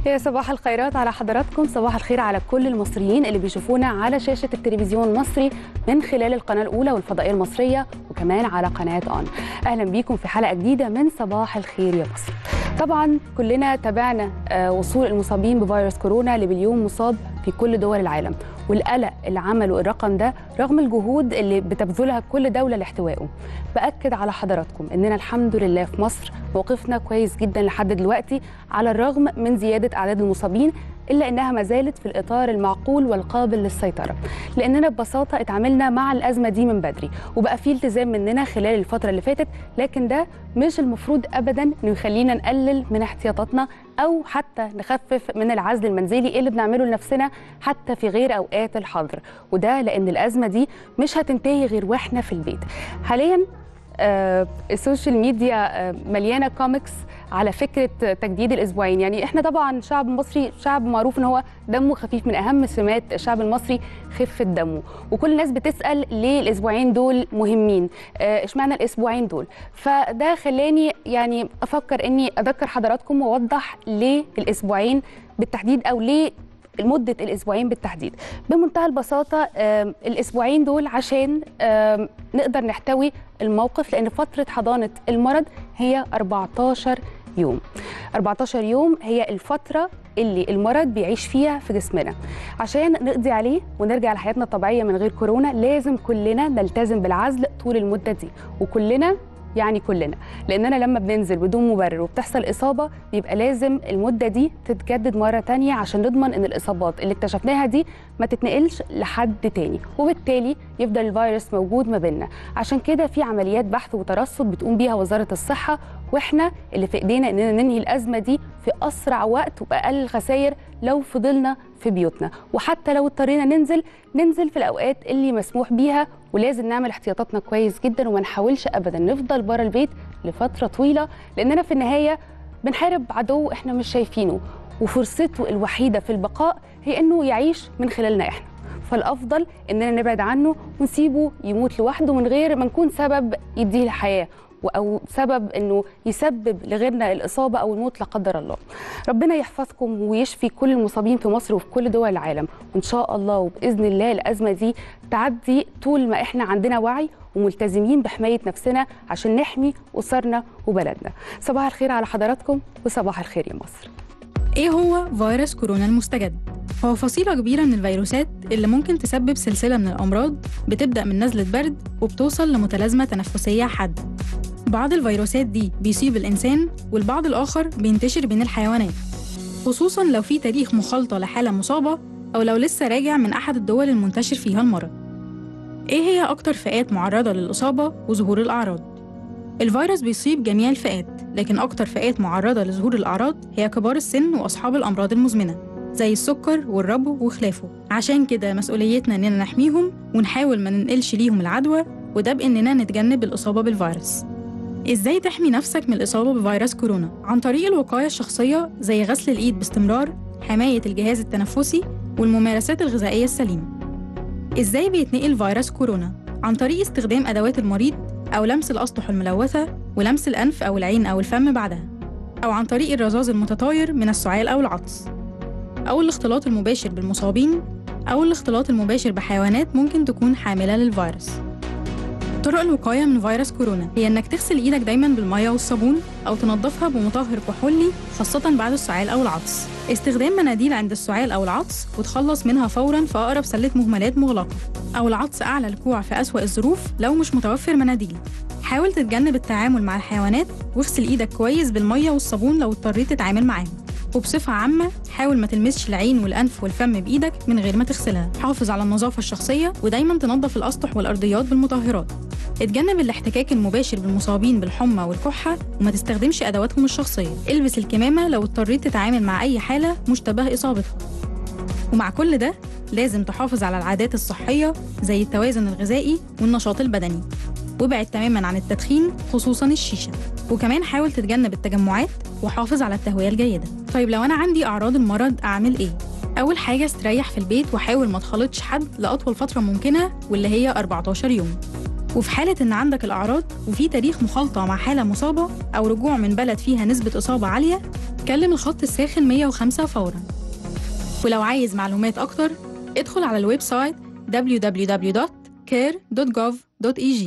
يا صباح الخيرات على حضراتكم صباح الخير على كل المصريين اللي بيشوفونا على شاشة التلفزيون المصري من خلال القناة الأولى والفضائية المصرية وكمان على قناة أون أهلا بيكم في حلقة جديدة من صباح الخير يا مصر طبعا كلنا تابعنا آه، وصول المصابين بفيروس كورونا لمليون مصاب في كل دول العالم والقلق اللي عمله الرقم ده رغم الجهود اللي بتبذلها كل دولة لاحتوائه بأكد على حضراتكم إننا الحمد لله في مصر موقفنا كويس جدا لحد دلوقتي على الرغم من زيادة أعداد المصابين إلا إنها ما زالت في الإطار المعقول والقابل للسيطرة لأننا ببساطة اتعاملنا مع الأزمة دي من بدري وبقى في التزام مننا خلال الفترة اللي فاتت لكن ده مش المفروض أبدا إنه يخلينا نقلل من احتياطاتنا أو حتى نخفف من العزل المنزلي اللي بنعمله لنفسنا حتى في غير أوقات الحظر وده لأن الأزمة دي مش هتنتهي غير وإحنا في البيت حاليا آه، السوشيال ميديا آه، مليانه كوميكس على فكره تجديد الاسبوعين يعني احنا طبعا شعب مصري شعب معروف ان هو دمه خفيف من اهم سمات الشعب المصري خفه دمه وكل الناس بتسال ليه الاسبوعين دول مهمين آه، اشمعنى الاسبوعين دول فده خلاني يعني افكر اني اذكر حضراتكم واوضح ليه الاسبوعين بالتحديد او ليه لمدة الأسبوعين بالتحديد بمنتهى البساطة آم، الأسبوعين دول عشان آم، نقدر نحتوي الموقف لأن فترة حضانة المرض هي 14 يوم 14 يوم هي الفترة اللي المرض بيعيش فيها في جسمنا عشان نقضي عليه ونرجع لحياتنا الطبيعية من غير كورونا لازم كلنا نلتزم بالعزل طول المدة دي وكلنا يعني كلنا لاننا لما بننزل بدون مبرر وبتحصل اصابه بيبقى لازم المده دي تتجدد مره تانية عشان نضمن ان الاصابات اللي اكتشفناها دي ما تتنقلش لحد تاني وبالتالي يفضل الفيروس موجود ما بيننا عشان كده في عمليات بحث وترصد بتقوم بيها وزاره الصحه واحنا اللي في ايدينا اننا ننهي الازمه دي في اسرع وقت وباقل الخسائر لو فضلنا في بيوتنا وحتى لو اضطرينا ننزل ننزل في الاوقات اللي مسموح بيها ولازم نعمل احتياطاتنا كويس جدا وما نحاولش ابدا نفضل بره البيت لفتره طويله لاننا في النهايه بنحارب عدو احنا مش شايفينه وفرصته الوحيده في البقاء هي انه يعيش من خلالنا احنا فالافضل اننا نبعد عنه ونسيبه يموت لوحده من غير ما نكون سبب يديه الحياه او سبب انه يسبب لغيرنا الاصابه او الموت لا قدر الله. ربنا يحفظكم ويشفي كل المصابين في مصر وفي كل دول العالم وان شاء الله وباذن الله الازمه دي تعدي طول ما احنا عندنا وعي وملتزمين بحمايه نفسنا عشان نحمي اسرنا وبلدنا. صباح الخير على حضراتكم وصباح الخير يا مصر. إيه هو فيروس كورونا المستجد؟ هو فصيلة كبيرة من الفيروسات اللي ممكن تسبب سلسلة من الأمراض بتبدأ من نزلة برد وبتوصل لمتلازمة تنفسية حادة. بعض الفيروسات دي بيصيب الإنسان والبعض الآخر بينتشر بين الحيوانات خصوصا لو في تاريخ مخالطة لحالة مصابة أو لو لسه راجع من أحد الدول المنتشر فيها المرض. إيه هي أكتر فئات معرضة للإصابة وظهور الأعراض؟ الفيروس بيصيب جميع الفئات لكن أكتر فئات معرضة لظهور الأعراض هي كبار السن وأصحاب الأمراض المزمنة زي السكر والربو وخلافه عشان كده مسؤوليتنا إننا نحميهم ونحاول ما ننقلش ليهم العدوى وده بإننا نتجنب الإصابة بالفيروس إزاي تحمي نفسك من الإصابة بفيروس كورونا؟ عن طريق الوقاية الشخصية زي غسل الإيد باستمرار حماية الجهاز التنفسي والممارسات الغذائية السليمة إزاي بيتنقل فيروس كورونا؟ عن طريق استخدام أدوات المريض أو لمس الأسطح الملوثة ولمس الأنف أو العين أو الفم بعدها أو عن طريق الرذاذ المتطاير من السعال أو العطس أو الاختلاط المباشر بالمصابين أو الاختلاط المباشر بحيوانات ممكن تكون حاملة للفيروس طرق الوقاية من فيروس كورونا هي إنك تغسل إيدك دايما بالمية والصابون أو تنظفها بمطهر كحولي خاصة بعد السعال أو العطس استخدام مناديل عند السعال أو العطس وتخلص منها فورا في أقرب سلة مهملات مغلقة أو العطس أعلى الكوع في أسوأ الظروف لو مش متوفر مناديل حاول تتجنب التعامل مع الحيوانات واغسل إيدك كويس بالمية والصابون لو اضطريت تتعامل معاهم وبصفة عامة حاول ما تلمسش العين والأنف والفم بإيدك من غير ما تغسلها حافظ على النظافة الشخصية ودايما تنظف الأسطح والأرضيات بالمطهرات اتجنب الاحتكاك المباشر بالمصابين بالحمى والكحة وما تستخدمش أدواتهم الشخصية البس الكمامة لو اضطريت تتعامل مع أي حالة مشتبه إصابتها ومع كل ده لازم تحافظ على العادات الصحية زي التوازن الغذائي والنشاط البدني وابعد تماما عن التدخين خصوصا الشيشة وكمان حاول تتجنب التجمعات وحافظ على التهوية الجيدة طيب لو أنا عندي أعراض المرض أعمل إيه؟ أول حاجة استريح في البيت وحاول ما تخلطش حد لأطول فترة ممكنة واللي هي 14 يوم وفي حالة إن عندك الأعراض وفي تاريخ مخالطة مع حالة مصابة أو رجوع من بلد فيها نسبة إصابة عالية كلم الخط الساخن 105 فورا ولو عايز معلومات أكتر ادخل على الويب سايت www.care.gov.eg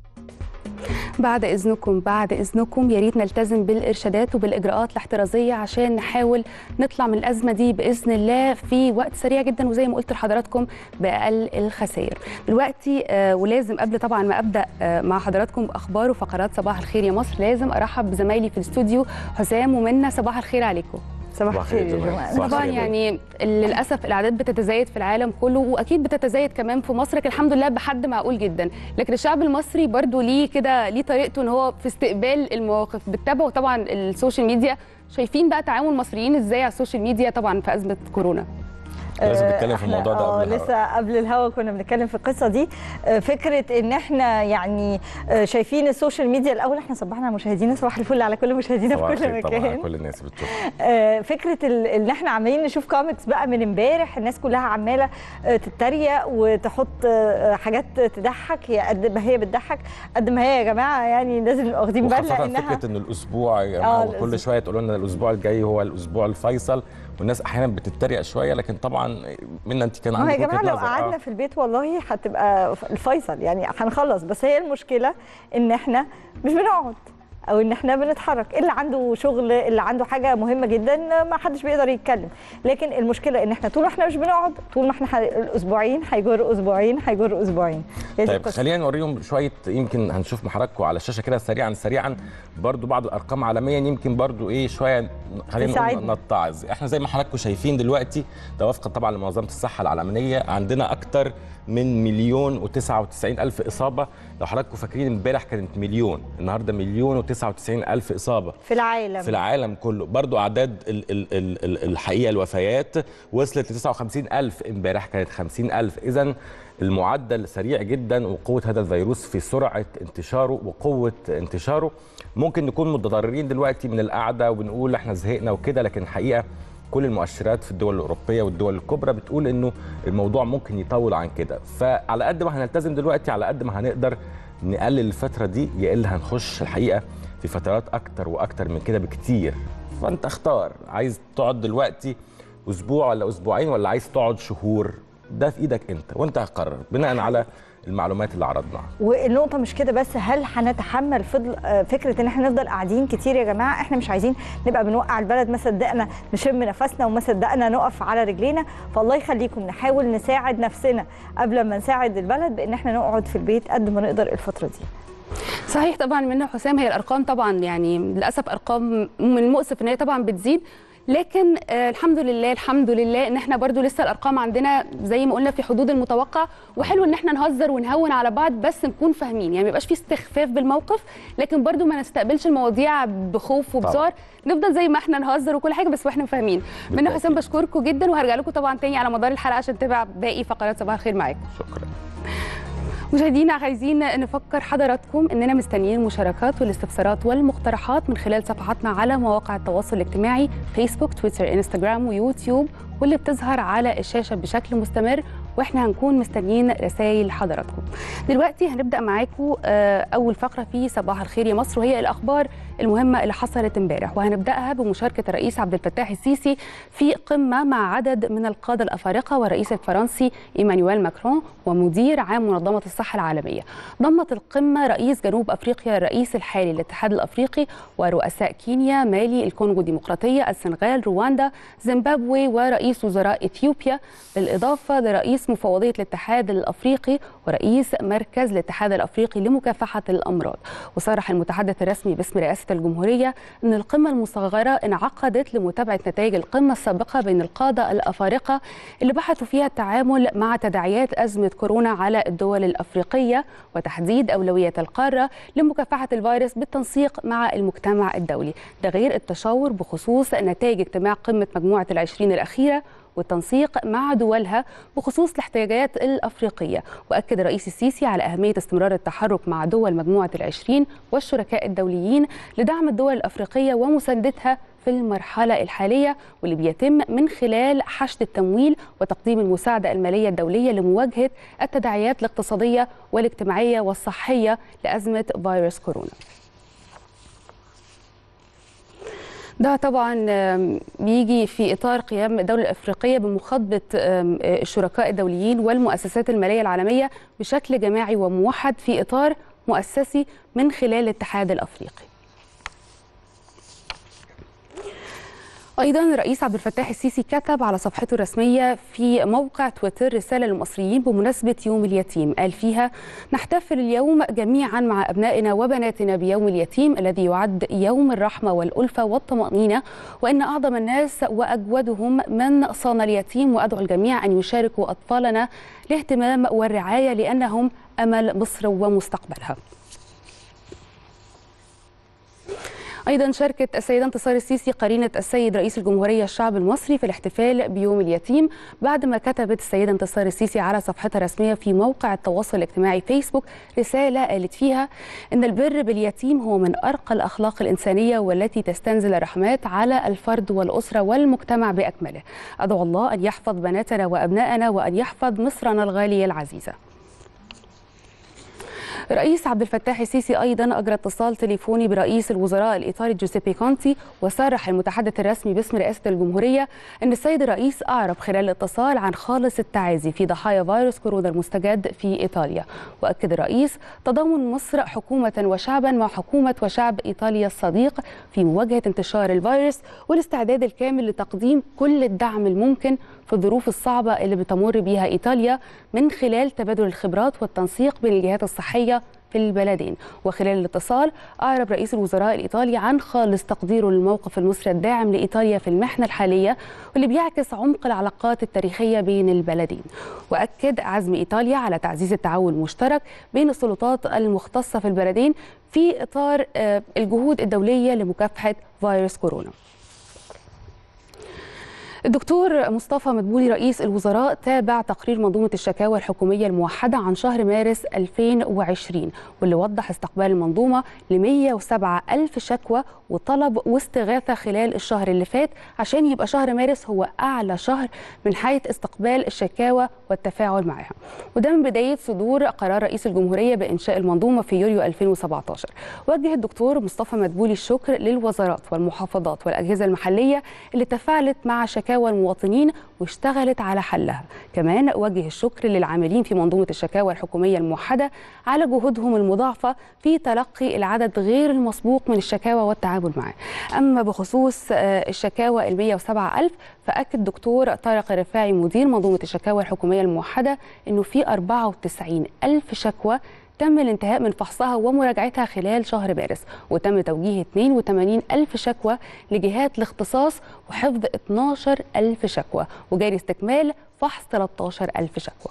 بعد اذنكم بعد اذنكم يا ريت نلتزم بالارشادات وبالاجراءات الاحترازيه عشان نحاول نطلع من الازمه دي باذن الله في وقت سريع جدا وزي ما قلت لحضراتكم باقل الخسائر. دلوقتي آه ولازم قبل طبعا ما ابدا آه مع حضراتكم اخبار وفقرات صباح الخير يا مصر لازم ارحب بزمايلي في الاستوديو حسام ومنى صباح الخير عليكم. صباح الخير يا جماعه طبعا يعني للاسف الاعداد بتتزايد في العالم كله واكيد بتتزايد كمان في مصر لكن الحمد لله بحد معقول جدا لكن الشعب المصري برضو ليه كده ليه طريقته ان هو في استقبال المواقف بتتابعوا طبعا السوشيال ميديا شايفين بقى تعامل المصريين ازاي على السوشيال ميديا طبعا في ازمه كورونا لازم نتكلم في الموضوع ده قبل لسه قبل الهوا كنا بنتكلم في القصه دي فكره ان احنا يعني شايفين السوشيال ميديا الاول احنا صبحنا على مشاهدينا صباح الفل على كل مشاهدينا في كل مكان طبعا كل الناس بتشوف فكره ان احنا عمالين نشوف كوميكس بقى من امبارح الناس كلها عماله تتريق وتحط حاجات تضحك هي قد ما هي بتضحك قد ما هي يا جماعه يعني لازم نبقى واخدين بالنا انها فكره ان الاسبوع يا جماعه كل شويه تقولوا لنا الاسبوع الجاي هو الاسبوع الفيصل والناس احيانا بتتريق شويه لكن طبعا منا انت كان عندك يا جماعه لو قعدنا آه. في البيت والله هتبقى الفيصل يعني هنخلص بس هي المشكله ان احنا مش بنقعد او ان احنا بنتحرك اللي عنده شغل اللي عنده حاجه مهمه جدا ما حدش بيقدر يتكلم لكن المشكله ان احنا طول ما احنا مش بنقعد طول ما احنا ح... الاسبوعين هيجر اسبوعين هيجر اسبوعين طيب خلينا نوريهم شويه يمكن هنشوف مع حضراتكم على الشاشه كده سريعا سريعا برضو بعض الارقام عالميا يمكن برضو ايه شويه خلينا نقول نتعظ احنا زي ما حضراتكم شايفين دلوقتي ده وفقا طبعا لمنظمه الصحه العالميه عندنا اكتر من مليون و99 الف اصابه لو حضراتكم فاكرين امبارح كانت مليون النهارده مليون و99 الف اصابه في العالم في العالم كله برضو اعداد ال ال ال ال الحقيقه الوفيات وصلت ل 59 الف امبارح كانت 50 الف اذا المعدل سريع جدا وقوه هذا الفيروس في سرعه انتشاره وقوه انتشاره ممكن نكون متضررين دلوقتي من القعده وبنقول احنا زهقنا وكده لكن الحقيقه كل المؤشرات في الدول الاوروبيه والدول الكبرى بتقول انه الموضوع ممكن يطول عن كده فعلى قد ما هنلتزم دلوقتي على قد ما هنقدر نقلل الفتره دي يا الا هنخش الحقيقه في فترات اكتر واكتر من كده بكتير فانت اختار عايز تقعد دلوقتي اسبوع ولا اسبوعين ولا عايز تقعد شهور ده في ايدك انت وانت هتقرر بناء على المعلومات اللي عرضناها والنقطه مش كده بس هل هنتحمل فضل فكره ان احنا نفضل قاعدين كتير يا جماعه احنا مش عايزين نبقى بنوقع البلد ما صدقنا نشم نفسنا وما صدقنا نقف على رجلينا فالله يخليكم نحاول نساعد نفسنا قبل ما نساعد البلد بان احنا نقعد في البيت قد ما نقدر الفتره دي صحيح طبعا منى حسام هي الارقام طبعا يعني للاسف ارقام من المؤسف ان هي طبعا بتزيد لكن آه الحمد لله الحمد لله ان احنا برضو لسه الارقام عندنا زي ما قلنا في حدود المتوقع وحلو ان احنا نهزر ونهون على بعض بس نكون فاهمين يعني ما يبقاش في استخفاف بالموقف لكن برضو ما نستقبلش المواضيع بخوف وبزار نفضل زي ما احنا نهزر وكل حاجه بس واحنا فاهمين منى حسام بشكركم جدا وهرجع لكم طبعا تاني على مدار الحلقه عشان نتابع باقي فقرات صباح الخير معاكم شكرا مشاهدينا عايزين نفكر حضراتكم اننا مستنيين المشاركات والاستفسارات والمقترحات من خلال صفحاتنا على مواقع التواصل الاجتماعي فيسبوك تويتر انستغرام ويوتيوب واللي بتظهر على الشاشه بشكل مستمر واحنا هنكون مستنيين رسائل حضراتكم. دلوقتي هنبدا معاكم اول فقره في صباح الخير يا مصر وهي الاخبار المهمه اللي حصلت امبارح وهنبداها بمشاركه الرئيس عبد الفتاح السيسي في قمه مع عدد من القاده الافارقه والرئيس الفرنسي ايمانويل ماكرون ومدير عام منظمه الصحه العالميه. ضمت القمه رئيس جنوب افريقيا الرئيس الحالي للاتحاد الافريقي ورؤساء كينيا، مالي، الكونغو الديمقراطيه، السنغال، رواندا، زيمبابوي ورئيس وزراء اثيوبيا بالاضافه لرئيس مفوضيه الاتحاد الافريقي ورئيس مركز الاتحاد الافريقي لمكافحه الامراض. وصرح المتحدث الرسمي باسم رئاسه الجمهوريه ان القمه المصغره انعقدت لمتابعه نتائج القمه السابقه بين القاده الافارقه اللي بحثوا فيها التعامل مع تداعيات ازمه كورونا على الدول الافريقيه وتحديد اولويه القاره لمكافحه الفيروس بالتنسيق مع المجتمع الدولي، ده غير التشاور بخصوص نتائج اجتماع قمه مجموعه العشرين الاخيره والتنسيق مع دولها بخصوص الاحتياجات الأفريقية وأكد الرئيس السيسي على أهمية استمرار التحرك مع دول مجموعة العشرين والشركاء الدوليين لدعم الدول الأفريقية ومساندتها في في المرحلة الحالية واللي بيتم من خلال حشد التمويل وتقديم المساعدة المالية الدولية لمواجهة التداعيات الاقتصادية والاجتماعية والصحية لأزمة فيروس كورونا ده طبعا بيجي في اطار قيام الدوله الافريقيه بمخاطبه الشركاء الدوليين والمؤسسات الماليه العالميه بشكل جماعي وموحد في اطار مؤسسي من خلال الاتحاد الافريقي. ايضا الرئيس عبد الفتاح السيسي كتب على صفحته الرسميه في موقع تويتر رساله للمصريين بمناسبه يوم اليتيم قال فيها نحتفل اليوم جميعا مع ابنائنا وبناتنا بيوم اليتيم الذي يعد يوم الرحمه والالفه والطمانينه وان اعظم الناس واجودهم من صان اليتيم وادعو الجميع ان يشاركوا اطفالنا الاهتمام والرعايه لانهم امل مصر ومستقبلها ايضا شاركت السيده انتصار السيسي قرينه السيد رئيس الجمهوريه الشعب المصري في الاحتفال بيوم اليتيم بعد ما كتبت السيده انتصار السيسي على صفحتها الرسميه في موقع التواصل الاجتماعي فيسبوك رساله قالت فيها ان البر باليتيم هو من ارقى الاخلاق الانسانيه والتي تستنزل الرحمات على الفرد والاسره والمجتمع باكمله ادعو الله ان يحفظ بناتنا وابنائنا وان يحفظ مصرنا الغاليه العزيزه الرئيس عبد الفتاح السيسي ايضا اجرى اتصال تليفوني برئيس الوزراء الايطالي جوزيبي كونتي وصرح المتحدث الرسمي باسم رئاسه الجمهوريه ان السيد الرئيس اعرب خلال الاتصال عن خالص التعازي في ضحايا فيروس كورونا المستجد في ايطاليا واكد الرئيس تضامن مصر حكومه وشعبا مع حكومه وشعب ايطاليا الصديق في مواجهه انتشار الفيروس والاستعداد الكامل لتقديم كل الدعم الممكن في الظروف الصعبه اللي بتمر بيها ايطاليا من خلال تبادل الخبرات والتنسيق بين الجهات الصحيه في البلدين وخلال الاتصال أعرب رئيس الوزراء الإيطالي عن خالص تقديره للموقف المصري الداعم لإيطاليا في المحنة الحالية واللي بيعكس عمق العلاقات التاريخية بين البلدين وأكد عزم إيطاليا على تعزيز التعاون المشترك بين السلطات المختصة في البلدين في إطار الجهود الدولية لمكافحة فيروس كورونا الدكتور مصطفى مدبولي رئيس الوزراء تابع تقرير منظومة الشكاوى الحكومية الموحدة عن شهر مارس 2020 واللي وضح استقبال المنظومة ل 107 ألف شكوى وطلب واستغاثة خلال الشهر اللي فات عشان يبقى شهر مارس هو أعلى شهر من حيث استقبال الشكاوى والتفاعل معها وده من بداية صدور قرار رئيس الجمهورية بإنشاء المنظومة في يوليو 2017 وجه الدكتور مصطفى مدبولي الشكر للوزارات والمحافظات والأجهزة المحلية اللي تفاعلت مع شكاوى المواطنين واشتغلت على حلها كمان وجه الشكر للعاملين في منظومة الشكاوى الحكومية الموحدة على جهودهم المضاعفة في تلقي العدد غير المسبوق من الشكاوى والتعامل معه أما بخصوص الشكاوى ال 107 ألف فأكد دكتور طارق الرفاعي مدير منظومة الشكاوى الحكومية الموحدة أنه في 94 ألف شكوى تم الانتهاء من فحصها ومراجعتها خلال شهر مارس وتم توجيه 82 ألف شكوى لجهات الاختصاص وحفظ 12 ألف شكوى وجاري استكمال فحص 13 ألف شكوى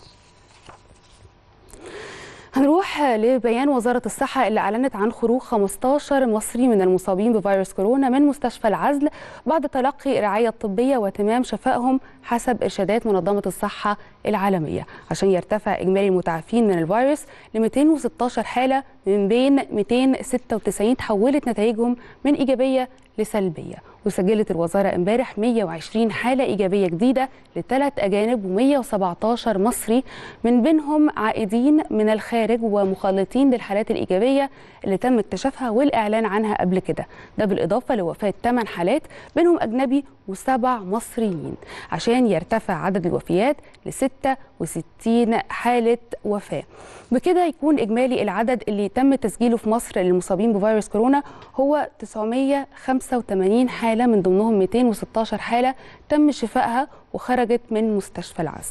هنروح لبيان وزارة الصحة اللي أعلنت عن خروج 15 مصري من المصابين بفيروس كورونا من مستشفى العزل بعد تلقي الرعاية الطبية وتمام شفائهم حسب إرشادات منظمة الصحة العالمية عشان يرتفع إجمالي المتعافين من الفيروس ل 216 حالة من بين 296 تحولت نتائجهم من إيجابية لسلبية وسجلت الوزارة امبارح 120 حالة إيجابية جديدة لثلاث أجانب و117 مصري من بينهم عائدين من الخارج ومخالطين للحالات الإيجابية اللي تم اكتشافها والإعلان عنها قبل كده ده بالإضافة لوفاة 8 حالات بينهم أجنبي وسبع مصريين عشان يرتفع عدد الوفيات ل 66 حالة وفاة بكده يكون إجمالي العدد اللي تم تسجيله في مصر للمصابين بفيروس كورونا هو 985 حالة من ضمنهم 216 حالة تم شفائها وخرجت من مستشفى العزل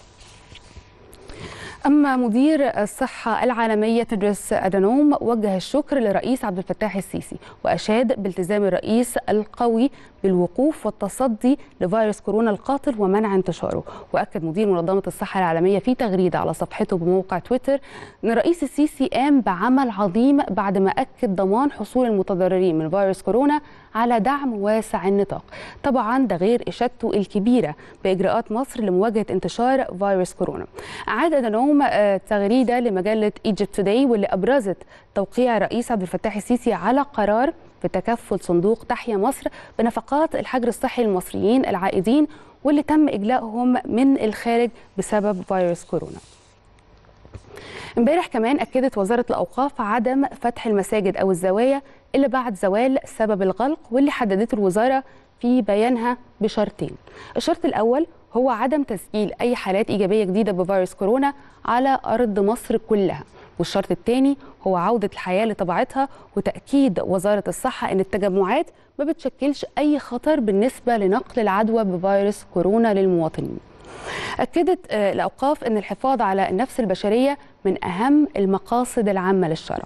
أما مدير الصحة العالمية تدرس أدانوم وجه الشكر للرئيس عبد الفتاح السيسي وأشاد بالتزام الرئيس القوي بالوقوف والتصدي لفيروس كورونا القاتل ومنع انتشاره وأكد مدير منظمة الصحة العالمية في تغريدة على صفحته بموقع تويتر أن الرئيس السيسي قام بعمل عظيم بعد ما أكد ضمان حصول المتضررين من فيروس كورونا على دعم واسع النطاق طبعا ده غير إشادته الكبيرة بإجراءات مصر لمواجهة انتشار فيروس كورونا أعاد أدانوم تغريدة لمجلة ايجيبت توداي واللي أبرزت توقيع الرئيس عبد الفتاح السيسي على قرار في تكفل صندوق تحيا مصر بنفقات الحجر الصحي للمصريين العائدين واللي تم إجلائهم من الخارج بسبب فيروس كورونا امبارح كمان أكدت وزارة الأوقاف عدم فتح المساجد أو الزوايا إلا بعد زوال سبب الغلق واللي حددته الوزارة في بيانها بشرطين الشرط الأول هو عدم تسجيل أي حالات إيجابية جديدة بفيروس كورونا على أرض مصر كلها والشرط الثاني هو عودة الحياة لطبيعتها وتأكيد وزارة الصحة أن التجمعات ما بتشكلش أي خطر بالنسبة لنقل العدوى بفيروس كورونا للمواطنين أكدت الأوقاف أن الحفاظ على النفس البشرية من أهم المقاصد العامة للشرع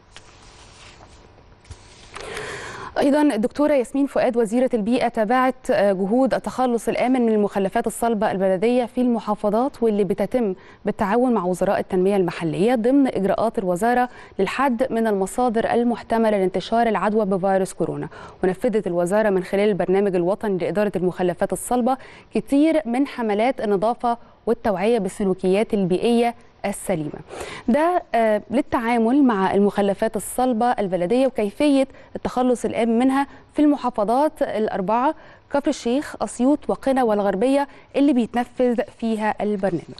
ايضا الدكتوره ياسمين فؤاد وزيره البيئه تابعت جهود التخلص الامن من المخلفات الصلبه البلديه في المحافظات واللي بتتم بالتعاون مع وزراء التنميه المحليه ضمن اجراءات الوزاره للحد من المصادر المحتمله لانتشار العدوى بفيروس كورونا ونفذت الوزاره من خلال البرنامج الوطني لاداره المخلفات الصلبه كتير من حملات النظافه والتوعيه بالسلوكيات البيئيه السليمة ده آه للتعامل مع المخلفات الصلبة البلدية وكيفية التخلص الآمن منها في المحافظات الأربعة كفر الشيخ أسيوط وقنا والغربية اللي بيتنفذ فيها البرنامج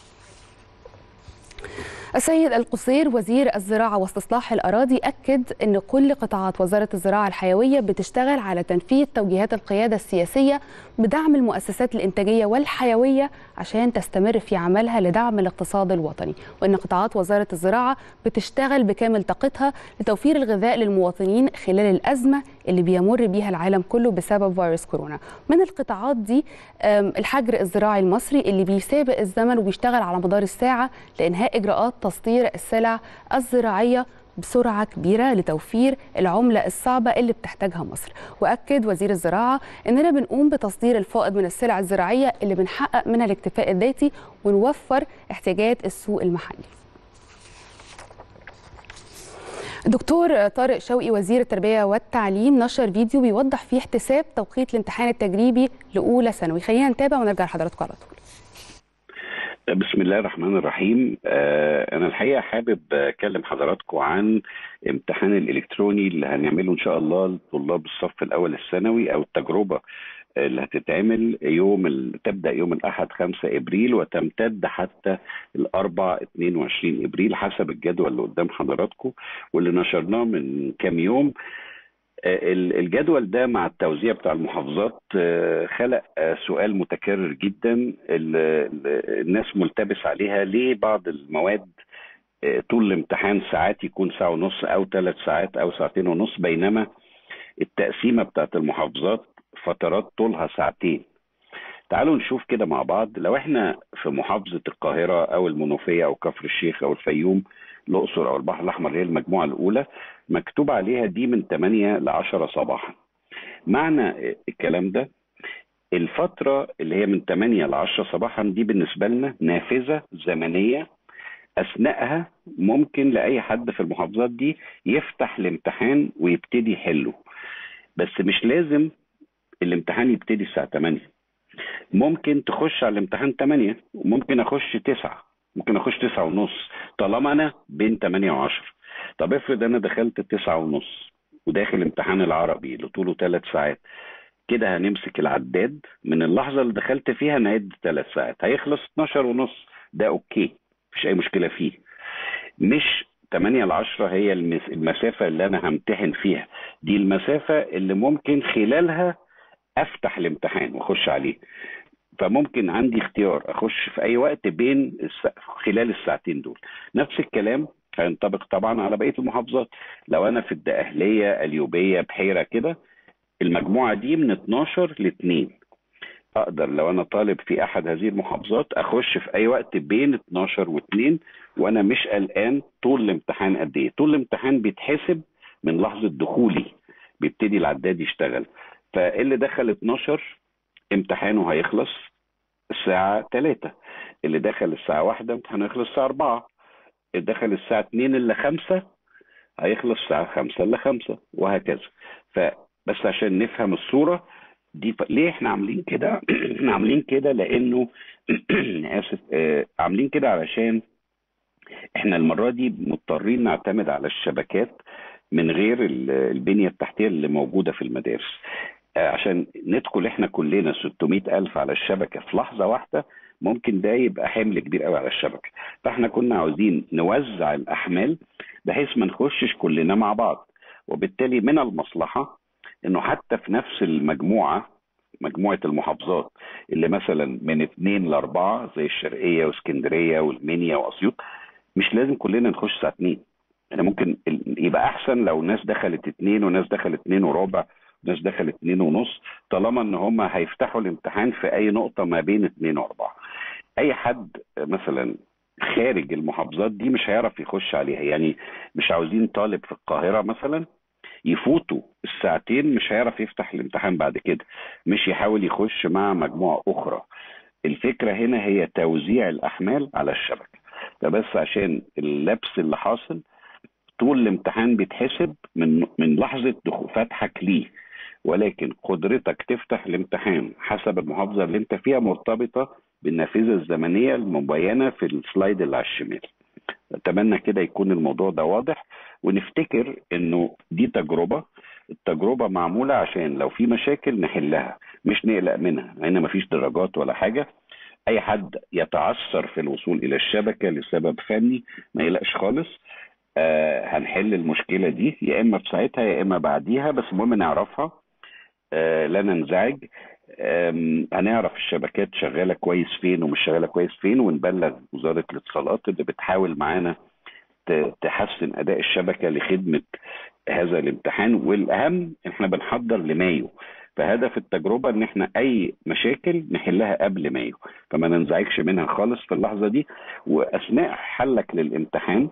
السيد القصير وزير الزراعة واستصلاح الأراضي أكد أن كل قطاعات وزارة الزراعة الحيوية بتشتغل على تنفيذ توجيهات القيادة السياسية بدعم المؤسسات الإنتاجية والحيوية عشان تستمر في عملها لدعم الاقتصاد الوطني وأن قطاعات وزارة الزراعة بتشتغل بكامل طاقتها لتوفير الغذاء للمواطنين خلال الأزمة اللي بيمر بيها العالم كله بسبب فيروس كورونا من القطاعات دي الحجر الزراعي المصري اللي بيسابق الزمن وبيشتغل على مدار الساعة لإنهاء إجراءات تصدير السلع الزراعية بسرعة كبيرة لتوفير العملة الصعبة اللي بتحتاجها مصر وأكد وزير الزراعة أننا بنقوم بتصدير الفائض من السلع الزراعية اللي بنحقق منها الاكتفاء الذاتي ونوفر احتياجات السوق المحلي دكتور طارق شوقي وزير التربية والتعليم نشر فيديو بيوضح فيه احتساب توقيت الامتحان التجريبي لأولى ثانوي خلينا نتابع ونرجع لحضراتكم على طول بسم الله الرحمن الرحيم انا الحقيقه حابب اكلم حضراتكم عن امتحان الالكتروني اللي هنعمله ان شاء الله لطلاب الصف الاول الثانوي او التجربه اللي هتتعمل يوم ال... تبدا يوم الاحد 5 ابريل وتمتد حتى الاربع 22 ابريل حسب الجدول اللي قدام حضراتكم واللي نشرناه من كام يوم الجدول ده مع التوزيع بتاع المحافظات خلق سؤال متكرر جدا الناس ملتبس عليها ليه بعض المواد طول الامتحان ساعات يكون ساعة ونص أو ثلاث ساعات أو ساعتين ونص بينما التقسيمة بتاعت المحافظات فترات طولها ساعتين تعالوا نشوف كده مع بعض لو احنا في محافظة القاهرة أو المنوفية أو كفر الشيخ أو الفيوم الأقصر أو البحر الأحمر هي المجموعة الأولى مكتوب عليها دي من 8 ل 10 صباحا معنى الكلام ده الفترة اللي هي من 8 ل 10 صباحا دي بالنسبة لنا نافذة زمنية أثناءها ممكن لأي حد في المحافظات دي يفتح الامتحان ويبتدي يحله بس مش لازم الامتحان يبتدي الساعة 8 ممكن تخش على الامتحان 8 وممكن أخش 9 ممكن أخش 9 ونص طالما أنا بين 8 و10 طب افرض أنا دخلت 9 ونص وداخل امتحان العربي اللي طوله 3 ساعات كده هنمسك العداد من اللحظة اللي دخلت فيها نعد 3 ساعات هيخلص 12 ونص ده أوكي مفيش أي مشكلة فيه مش 8 ل 10 هي المسافة اللي أنا همتحن فيها دي المسافة اللي ممكن خلالها أفتح الامتحان وأخش عليه فممكن عندي اختيار أخش في أي وقت بين الس... خلال الساعتين دول نفس الكلام هينطبق طبعا على بقية المحافظات لو أنا في الدقهلية اليوبية بحيرة كده المجموعة دي من 12 ل 2 اقدر لو انا طالب في احد هذه المحافظات اخش في اي وقت بين 12 و2 وانا مش قلقان طول الامتحان قد ايه طول الامتحان بيتحسب من لحظه دخولي بيبتدي العداد يشتغل فاللي دخل 12 امتحانه هيخلص الساعة 3 اللي دخل الساعة 1 امتحانه هيخلص الساعة 4 اللي دخل الساعة 2 إلا 5 هيخلص الساعة 5 إلا 5 وهكذا فبس عشان نفهم الصورة دي ف... ليه احنا عاملين كده؟ احنا عاملين كده لانه اسف آه عاملين كده علشان احنا المره دي مضطرين نعتمد على الشبكات من غير ال- البنيه التحتيه اللي موجوده في المدارس آه، عشان ندخل احنا كلنا 600 الف على الشبكه في لحظه واحده ممكن ده يبقى حمل كبير قوي على الشبكه فاحنا كنا عاوزين نوزع الاحمال بحيث ما نخشش كلنا مع بعض وبالتالي من المصلحه انه حتى في نفس المجموعه مجموعه المحافظات اللي مثلا من اثنين لاربعه زي الشرقيه واسكندريه والمنيا واسيوط مش لازم كلنا نخش الساعه 2 يعني ممكن ال- يبقى احسن لو ناس دخلت اتنين وناس دخلت اتنين وربع وناس دخلت اتنين ونص طالما ان هم هيفتحوا الامتحان في اي نقطه ما بين اتنين واربعه اي حد مثلا خارج المحافظات دي مش هيعرف يخش عليها يعني مش عاوزين طالب في القاهره مثلا يفوتوا الساعتين مش هيعرف يفتح الامتحان بعد كده مش يحاول يخش مع مجموعه اخرى الفكره هنا هي توزيع الاحمال على الشبكه ده بس عشان اللبس اللي حاصل طول الامتحان بيتحسب من من لحظه دخول فتحك ليه ولكن قدرتك تفتح الامتحان حسب المحافظه اللي انت فيها مرتبطه بالنافذه الزمنيه المبينه في السلايد اللي على الشمال اتمنى كده يكون الموضوع ده واضح ونفتكر انه دي تجربه التجربه معموله عشان لو في مشاكل نحلها مش نقلق منها هنا مفيش درجات ولا حاجه اي حد يتعثر في الوصول الى الشبكه لسبب فني ما يقلقش خالص آه هنحل المشكله دي يا اما في ساعتها يا اما بعديها بس المهم نعرفها آه لا ننزعج آم، هنعرف الشبكات شغاله كويس فين ومش شغاله كويس فين ونبلغ وزاره الاتصالات اللي بتحاول معانا ت- تحسن اداء الشبكه لخدمه هذا الامتحان والاهم احنا بنحضر لمايو فهدف التجربه ان احنا اي مشاكل نحلها قبل مايو فما ننزعجش منها خالص في اللحظه دي واثناء حلك للامتحان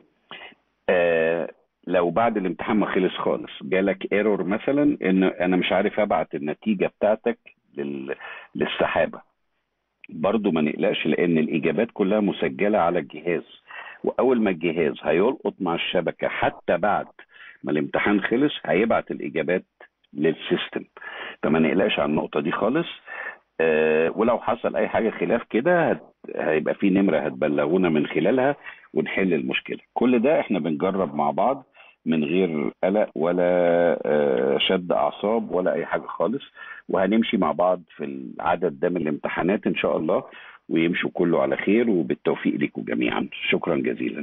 آه لو بعد الامتحان ما خلص خالص جالك ايرور مثلا ان انا مش عارف ابعت النتيجه بتاعتك لل... للسحابه برضو ما نقلقش لان الاجابات كلها مسجله على الجهاز واول ما الجهاز هيلقط مع الشبكه حتى بعد ما الامتحان خلص هيبعت الاجابات للسيستم فما نقلقش على النقطه دي خالص آه ولو حصل اي حاجه خلاف كده هت... هيبقى في نمره هتبلغونا من خلالها ونحل المشكله كل ده احنا بنجرب مع بعض من غير قلق ولا آه، شد اعصاب ولا اي حاجه خالص وهنمشي مع بعض في العدد ده من الامتحانات ان شاء الله ويمشوا كله على خير وبالتوفيق لكم جميعا شكرا جزيلا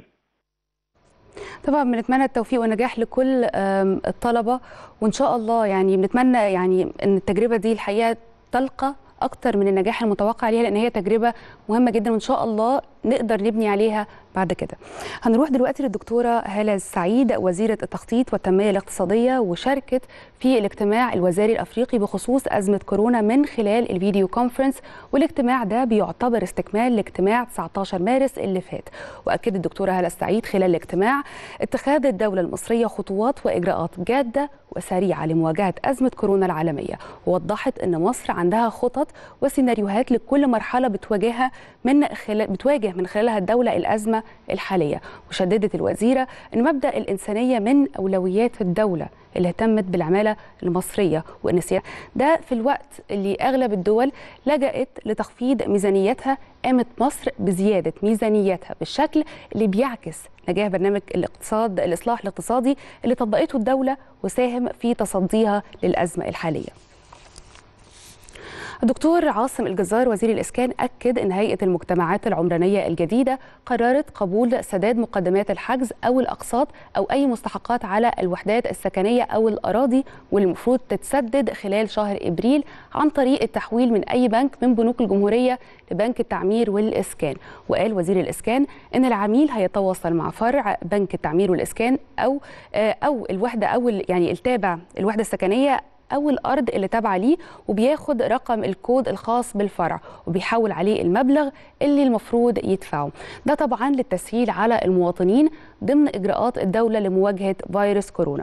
طبعا بنتمنى التوفيق والنجاح لكل آم، الطلبه وان شاء الله يعني بنتمنى يعني ان التجربه دي الحقيقه تلقى اكتر من النجاح المتوقع عليها لان هي تجربه مهمه جدا وان شاء الله نقدر نبني عليها بعد كده هنروح دلوقتي للدكتوره هاله السعيد وزيره التخطيط والتنميه الاقتصاديه وشاركت في الاجتماع الوزاري الافريقي بخصوص ازمه كورونا من خلال الفيديو كونفرنس والاجتماع ده بيعتبر استكمال لاجتماع 19 مارس اللي فات واكدت الدكتوره هاله السعيد خلال الاجتماع اتخاذ الدوله المصريه خطوات واجراءات جاده وسريعه لمواجهه ازمه كورونا العالميه ووضحت ان مصر عندها خطط وسيناريوهات لكل مرحله بتواجهها من خلال بتواجه من خلالها الدوله الازمه الحاليه وشددت الوزيره ان مبدا الانسانيه من اولويات الدوله اللي اهتمت بالعماله المصريه وان السيا- ده في الوقت اللي اغلب الدول لجأت لتخفيض ميزانيتها قامت مصر بزياده ميزانيتها بالشكل اللي بيعكس نجاح برنامج الاقتصاد الاصلاح الاقتصادي اللي طبقته الدوله وساهم في تصديها للازمه الحاليه الدكتور عاصم الجزار وزير الإسكان أكد أن هيئة المجتمعات العمرانية الجديدة قررت قبول سداد مقدمات الحجز أو الأقساط أو أي مستحقات على الوحدات السكنية أو الأراضي والمفروض تتسدد خلال شهر إبريل عن طريق التحويل من أي بنك من بنوك الجمهورية لبنك التعمير والإسكان وقال وزير الإسكان أن العميل هيتواصل مع فرع بنك التعمير والإسكان أو أو الوحدة أو يعني التابع الوحدة السكنية او الارض اللي تابعه ليه وبياخد رقم الكود الخاص بالفرع وبيحول عليه المبلغ اللي المفروض يدفعه ده طبعا للتسهيل على المواطنين ضمن اجراءات الدوله لمواجهه فيروس كورونا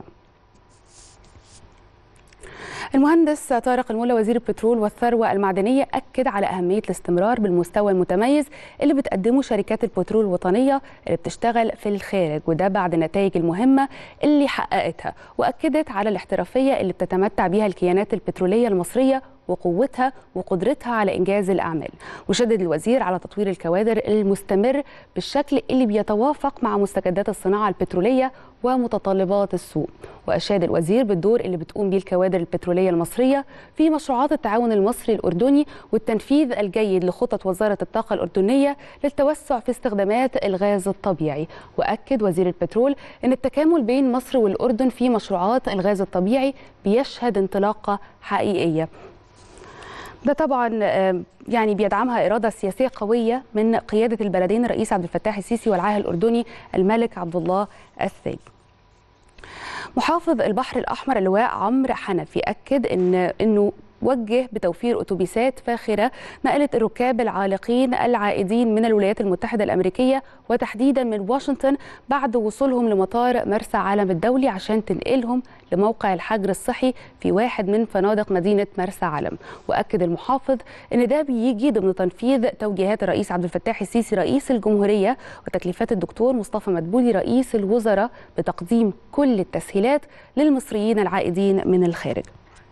المهندس طارق الملا وزير البترول والثروة المعدنية أكد على أهمية الاستمرار بالمستوى المتميز اللي بتقدمه شركات البترول الوطنية اللي بتشتغل في الخارج وده بعد النتائج المهمة اللي حققتها وأكدت على الاحترافية اللي بتتمتع بها الكيانات البترولية المصرية وقوتها وقدرتها على إنجاز الأعمال وشدد الوزير على تطوير الكوادر المستمر بالشكل اللي بيتوافق مع مستجدات الصناعة البترولية ومتطلبات السوق وأشاد الوزير بالدور اللي بتقوم به الكوادر البترولية المصرية في مشروعات التعاون المصري الأردني والتنفيذ الجيد لخطط وزارة الطاقة الأردنية للتوسع في استخدامات الغاز الطبيعي وأكد وزير البترول أن التكامل بين مصر والأردن في مشروعات الغاز الطبيعي بيشهد انطلاقة حقيقية ده طبعا يعني بيدعمها إرادة سياسية قوية من قيادة البلدين الرئيس عبد الفتاح السيسي والعاهل الأردني الملك عبد الله الثاني محافظ البحر الأحمر اللواء عمرو حنفي أكد إن إنه وجه بتوفير اتوبيسات فاخره نقلت الركاب العالقين العائدين من الولايات المتحده الامريكيه وتحديدا من واشنطن بعد وصولهم لمطار مرسى علم الدولي عشان تنقلهم لموقع الحجر الصحي في واحد من فنادق مدينه مرسى علم واكد المحافظ ان ده بيجي ضمن تنفيذ توجيهات الرئيس عبد الفتاح السيسي رئيس الجمهوريه وتكليفات الدكتور مصطفى مدبولي رئيس الوزراء بتقديم كل التسهيلات للمصريين العائدين من الخارج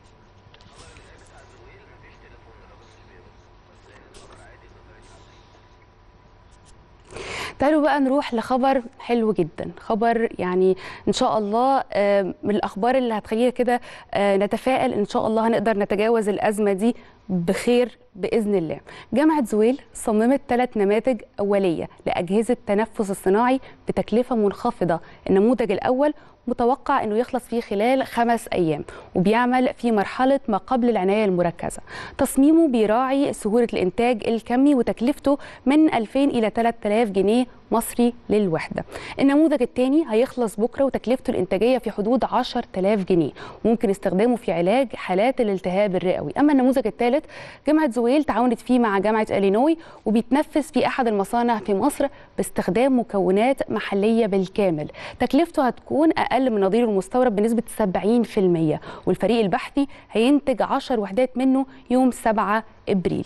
تعالوا بقى نروح لخبر حلو جدا خبر يعني ان شاء الله من الاخبار اللي هتخلينا كده نتفائل ان شاء الله هنقدر نتجاوز الازمه دي بخير باذن الله. جامعه زويل صممت ثلاث نماذج اوليه لاجهزه تنفس الصناعي بتكلفه منخفضه، النموذج الاول متوقع انه يخلص فيه خلال خمس ايام وبيعمل في مرحله ما قبل العنايه المركزه. تصميمه بيراعي سهوله الانتاج الكمي وتكلفته من 2000 الى 3000 جنيه مصري للوحده. النموذج الثاني هيخلص بكره وتكلفته الانتاجيه في حدود 10000 جنيه، ممكن استخدامه في علاج حالات الالتهاب الرئوي. اما النموذج الثالث جامعه زويل تعاونت فيه مع جامعه الينوي وبيتنفذ في احد المصانع في مصر باستخدام مكونات محليه بالكامل. تكلفته هتكون اقل من نظيره المستورد بنسبه 70% والفريق البحثي هينتج 10 وحدات منه يوم 7 ابريل.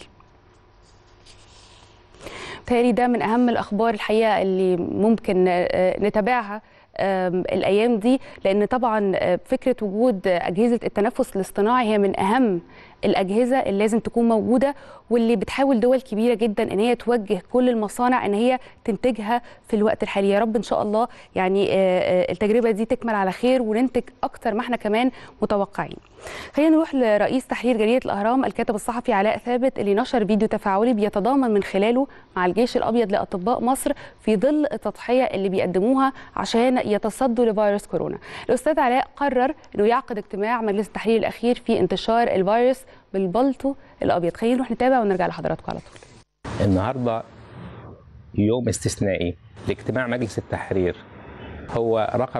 بالتالي ده من اهم الاخبار الحقيقه اللي ممكن نتابعها الايام دي لان طبعا فكره وجود اجهزه التنفس الاصطناعي هي من اهم الاجهزه اللي لازم تكون موجوده واللي بتحاول دول كبيره جدا ان هي توجه كل المصانع ان هي تنتجها في الوقت الحالي يا رب ان شاء الله يعني التجربه دي تكمل على خير وننتج اكتر ما احنا كمان متوقعين خلينا نروح لرئيس تحرير جريده الاهرام الكاتب الصحفي علاء ثابت اللي نشر فيديو تفاعلي بيتضامن من خلاله مع الجيش الابيض لاطباء مصر في ظل التضحيه اللي بيقدموها عشان يتصدوا لفيروس كورونا الاستاذ علاء قرر انه يعقد اجتماع مجلس التحرير الاخير في انتشار الفيروس بالبلطو الابيض خلينا نروح نتابع ونرجع لحضراتكم على طول النهارده يوم استثنائي لاجتماع مجلس التحرير هو رقم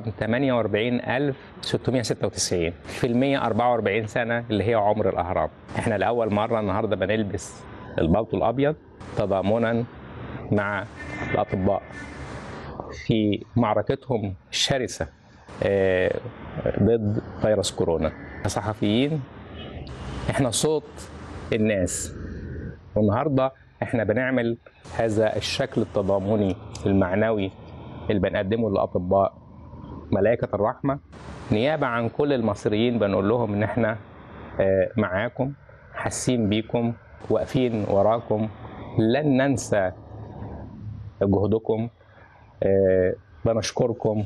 48696 في المية 44 سنة اللي هي عمر الأهرام احنا لأول مرة النهاردة بنلبس البلطو الأبيض تضامنا مع الأطباء في معركتهم الشرسة ضد فيروس كورونا كصحفيين احنا صوت الناس والنهارده احنا بنعمل هذا الشكل التضامني المعنوي اللي بنقدمه للاطباء ملائكه الرحمه نيابه عن كل المصريين بنقول لهم ان احنا معاكم حاسين بيكم واقفين وراكم لن ننسى جهدكم بنشكركم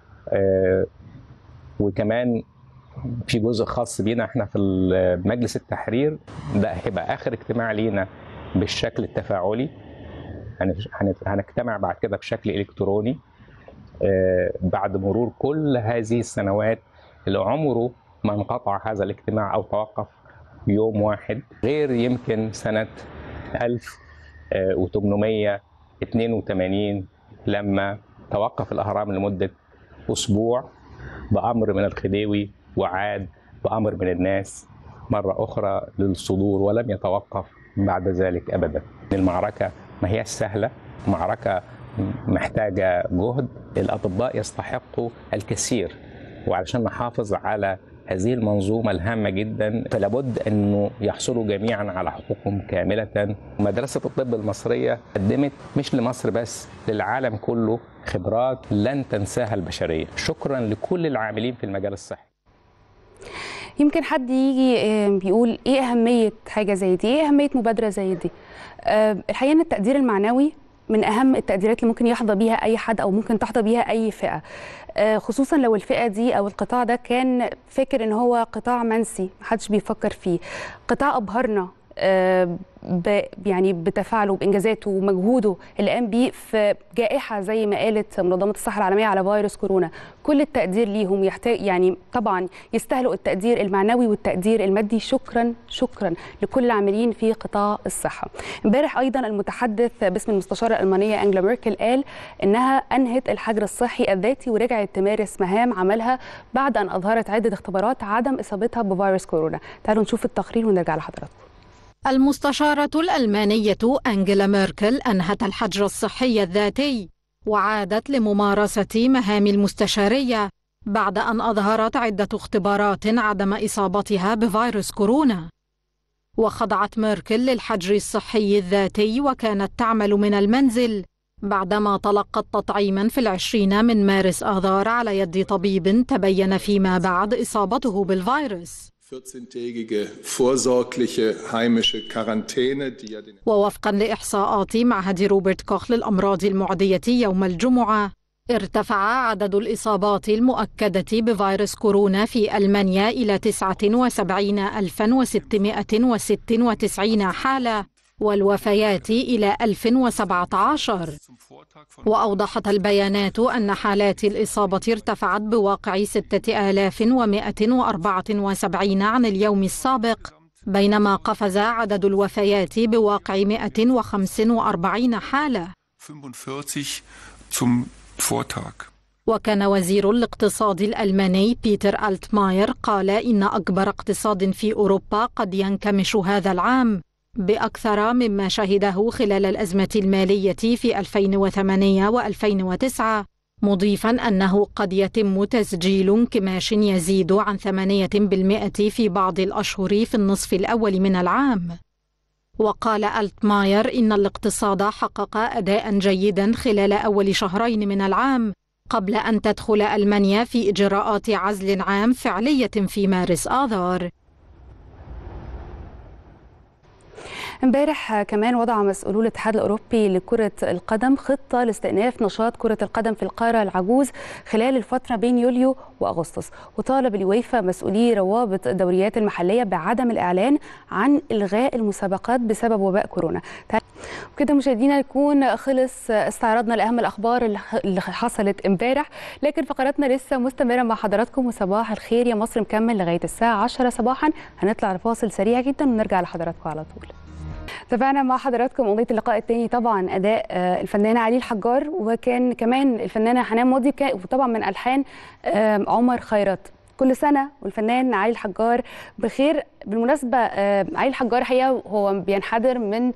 وكمان في جزء خاص بينا احنا في مجلس التحرير ده هيبقى اخر اجتماع لينا بالشكل التفاعلي هنجتمع بعد كده بشكل الكتروني بعد مرور كل هذه السنوات اللي عمره ما انقطع هذا الاجتماع او توقف يوم واحد غير يمكن سنه 1882 لما توقف الاهرام لمده اسبوع بامر من الخديوي وعاد بأمر من الناس مرة أخرى للصدور ولم يتوقف بعد ذلك أبدا المعركة ما هي سهلة معركة محتاجة جهد الأطباء يستحقوا الكثير وعلشان نحافظ على هذه المنظومة الهامة جدا فلابد أنه يحصلوا جميعا على حقوقهم كاملة مدرسة الطب المصرية قدمت مش لمصر بس للعالم كله خبرات لن تنساها البشرية شكرا لكل العاملين في المجال الصحي يمكن حد يجي آه، بيقول ايه اهميه حاجه زي دي ايه اهميه مبادره زي دي آه، الحقيقه ان التقدير المعنوي من اهم التقديرات اللي ممكن يحظى بيها اي حد او ممكن تحظى بيها اي فئه آه، خصوصا لو الفئه دي او القطاع ده كان فاكر ان هو قطاع منسي محدش بيفكر فيه قطاع ابهرنا آه، ب يعني بتفاعله بانجازاته ومجهوده اللي قام بيه في جائحه زي ما قالت منظمه الصحه العالميه على فيروس كورونا كل التقدير ليهم يحتاج يعني طبعا يستاهلوا التقدير المعنوي والتقدير المادي شكرا شكرا لكل العاملين في قطاع الصحه امبارح ايضا المتحدث باسم المستشاره الالمانيه انجلا ميركل قال انها انهت الحجر الصحي الذاتي ورجعت تمارس مهام عملها بعد ان اظهرت عده اختبارات عدم اصابتها بفيروس كورونا تعالوا نشوف التقرير ونرجع لحضراتكم المستشارة الألمانية أنجيلا ميركل أنهت الحجر الصحي الذاتي وعادت لممارسة مهام المستشارية بعد أن أظهرت عدة اختبارات عدم إصابتها بفيروس كورونا وخضعت ميركل للحجر الصحي الذاتي وكانت تعمل من المنزل بعدما تلقت تطعيما في العشرين من مارس آذار على يد طبيب تبين فيما بعد إصابته بالفيروس 14-tägige vorsorgliche heimische Quarantäne, die ja den ووفقا لإحصاءات معهد روبرت كوخ للأمراض المعدية يوم الجمعة ارتفع عدد الإصابات المؤكدة بفيروس كورونا في ألمانيا إلى 79696 حالة والوفيات إلى 1017 وأوضحت البيانات أن حالات الإصابة ارتفعت بواقع 6174 عن اليوم السابق بينما قفز عدد الوفيات بواقع 145 حالة 45 zum Vortag. وكان وزير الاقتصاد الألماني بيتر ألتماير قال إن أكبر اقتصاد في أوروبا قد ينكمش هذا العام بأكثر مما شهده خلال الأزمة المالية في 2008 و2009 مضيفا أنه قد يتم تسجيل انكماش يزيد عن 8% في بعض الأشهر في النصف الأول من العام وقال ألتماير إن الاقتصاد حقق أداء جيدا خلال أول شهرين من العام قبل أن تدخل ألمانيا في إجراءات عزل عام فعلية في مارس آذار امبارح كمان وضع مسؤولو الاتحاد الاوروبي لكره القدم خطه لاستئناف نشاط كره القدم في القاره العجوز خلال الفتره بين يوليو واغسطس وطالب اليويفا مسؤولي روابط الدوريات المحليه بعدم الاعلان عن الغاء المسابقات بسبب وباء كورونا وكده مشاهدينا يكون خلص استعرضنا لاهم الاخبار اللي حصلت امبارح لكن فقراتنا لسه مستمره مع حضراتكم وصباح الخير يا مصر مكمل لغايه الساعه 10 صباحا هنطلع لفاصل سريع جدا ونرجع لحضراتكم على طول تابعنا مع حضراتكم أغنية اللقاء الثاني طبعا أداء الفنانة علي الحجار وكان كمان الفنانة حنان ماضي وطبعا من ألحان عمر خيرت كل سنة والفنان علي الحجار بخير بالمناسبة علي الحجار حقيقة هو بينحدر من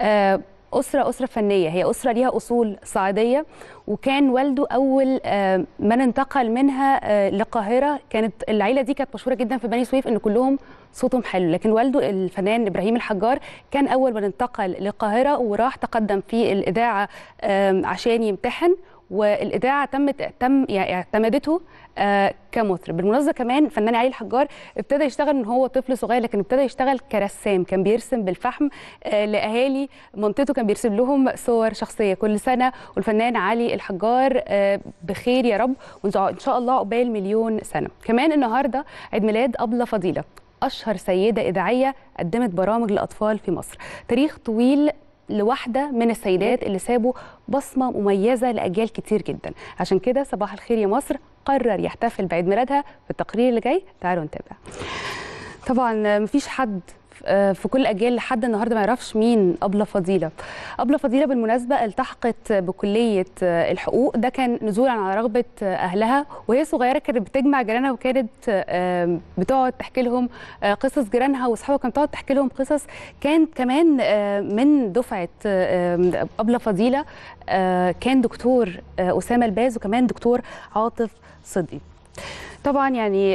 أسرة أسرة فنية هي أسرة ليها أصول صعيدية وكان والده أول من انتقل منها للقاهرة كانت العيلة دي كانت مشهورة جدا في بني سويف إن كلهم صوتهم حلو لكن والده الفنان إبراهيم الحجار كان أول من انتقل للقاهرة وراح تقدم في الإذاعة عشان يمتحن والاذاعه تمت تم يعني اعتمدته آه كمطرب بالمناسبه كمان فنان علي الحجار ابتدى يشتغل من هو طفل صغير لكن ابتدى يشتغل كرسام كان بيرسم بالفحم آه لاهالي منطقته كان بيرسم لهم صور شخصيه كل سنه والفنان علي الحجار آه بخير يا رب وان شاء الله عقبال مليون سنه كمان النهارده عيد ميلاد ابله فضيله اشهر سيده اذاعيه قدمت برامج للاطفال في مصر تاريخ طويل لواحدة من السيدات اللي سابوا بصمة مميزة لأجيال كتير جدا عشان كده صباح الخير يا مصر قرر يحتفل بعيد ميلادها في التقرير اللي جاي تعالوا نتابع طبعا مفيش حد في كل الاجيال لحد النهارده ما يعرفش مين ابله فضيله ابله فضيله بالمناسبه التحقت بكليه الحقوق ده كان نزولا على رغبه اهلها وهي صغيره كانت بتجمع جيرانها وكانت بتقعد تحكي لهم قصص جيرانها واصحابها كانت بتقعد تحكي لهم قصص كان كمان من دفعه ابله فضيله كان دكتور اسامه الباز وكمان دكتور عاطف صدقي طبعا يعني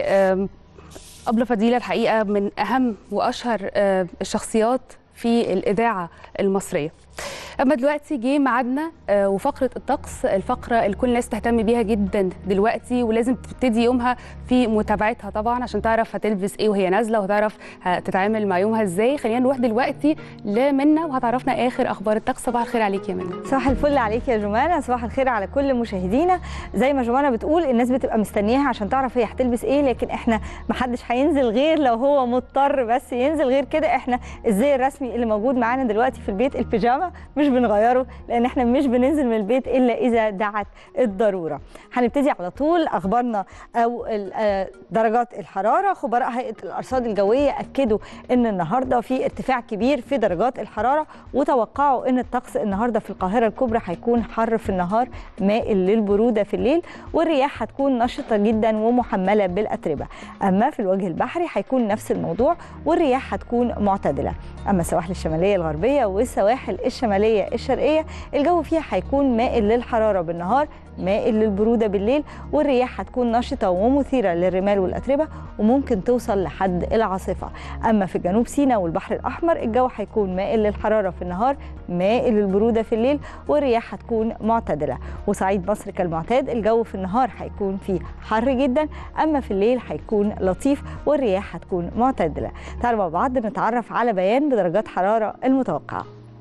أبلة فضيلة الحقيقة من أهم وأشهر الشخصيات في الإذاعة المصرية اما دلوقتي جه ميعادنا آه، وفقره الطقس الفقره اللي كل الناس تهتم بيها جدا دلوقتي ولازم تبتدي يومها في متابعتها طبعا عشان تعرف هتلبس ايه وهي نازله وتعرف هتتعامل مع يومها ازاي خلينا نروح دلوقتي لمنى وهتعرفنا اخر اخبار الطقس صباح الخير عليك يا منى صباح الفل عليك يا جمانة صباح الخير على كل مشاهدينا زي ما جمانة بتقول الناس بتبقى مستنياها عشان تعرف هي هتلبس ايه لكن احنا محدش هينزل غير لو هو مضطر بس ينزل غير كده احنا الزي الرسمي اللي موجود معانا دلوقتي في البيت البيجامه مش بنغيره لان احنا مش بننزل من البيت الا اذا دعت الضروره هنبتدي على طول اخبارنا او ال- آه، درجات الحراره خبراء هيئه الارصاد الجويه اكدوا ان النهارده في ارتفاع كبير في درجات الحراره وتوقعوا ان الطقس النهارده في القاهره الكبرى هيكون حر في النهار مائل للبروده في الليل والرياح هتكون نشطه جدا ومحمله بالاتربه اما في الوجه البحري هيكون نفس الموضوع والرياح هتكون معتدله اما السواحل الشماليه الغربيه والسواحل الشماليه الشرقيه الجو فيها هيكون مائل للحراره بالنهار مائل للبروده بالليل والرياح هتكون نشطه ومثيره للرمال والاتربه وممكن توصل لحد العاصفه اما في جنوب سيناء والبحر الاحمر الجو هيكون مائل للحراره في النهار مائل للبروده في الليل والرياح هتكون معتدله وصعيد مصر كالمعتاد الجو في النهار هيكون فيه حر جدا اما في الليل هيكون لطيف والرياح هتكون معتدله تعالوا مع بعض نتعرف على بيان بدرجات حراره المتوقعه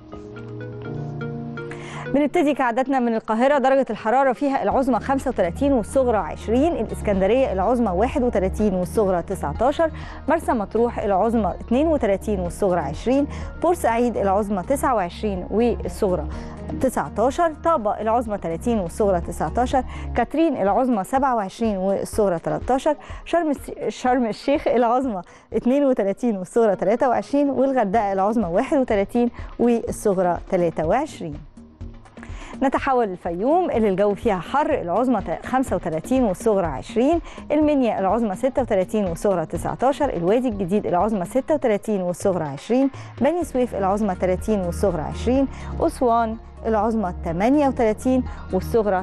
بنبتدي كعادتنا من القاهرة درجة الحرارة فيها العظمى 35 والصغرى 20 الإسكندرية العظمى 31 والصغرى 19 مرسى مطروح العظمى 32 والصغرى 20 بورسعيد العظمى 29 والصغرى 19 طابة العظمى 30 والصغرى 19 كاترين العظمى 27 والصغرى 13 شرم شرم الشيخ العظمى 32 والصغرى 23 والغردقة العظمى 31 والصغرى 23 نتحول للفيوم اللي الجو فيها حر العظمى 35 والصغرى 20 المنيا العظمى 36 والصغرى 19 الوادي الجديد العظمى 36 والصغرى 20 بني سويف العظمى 30 والصغرى 20 أسوان العظمى 38 والصغرى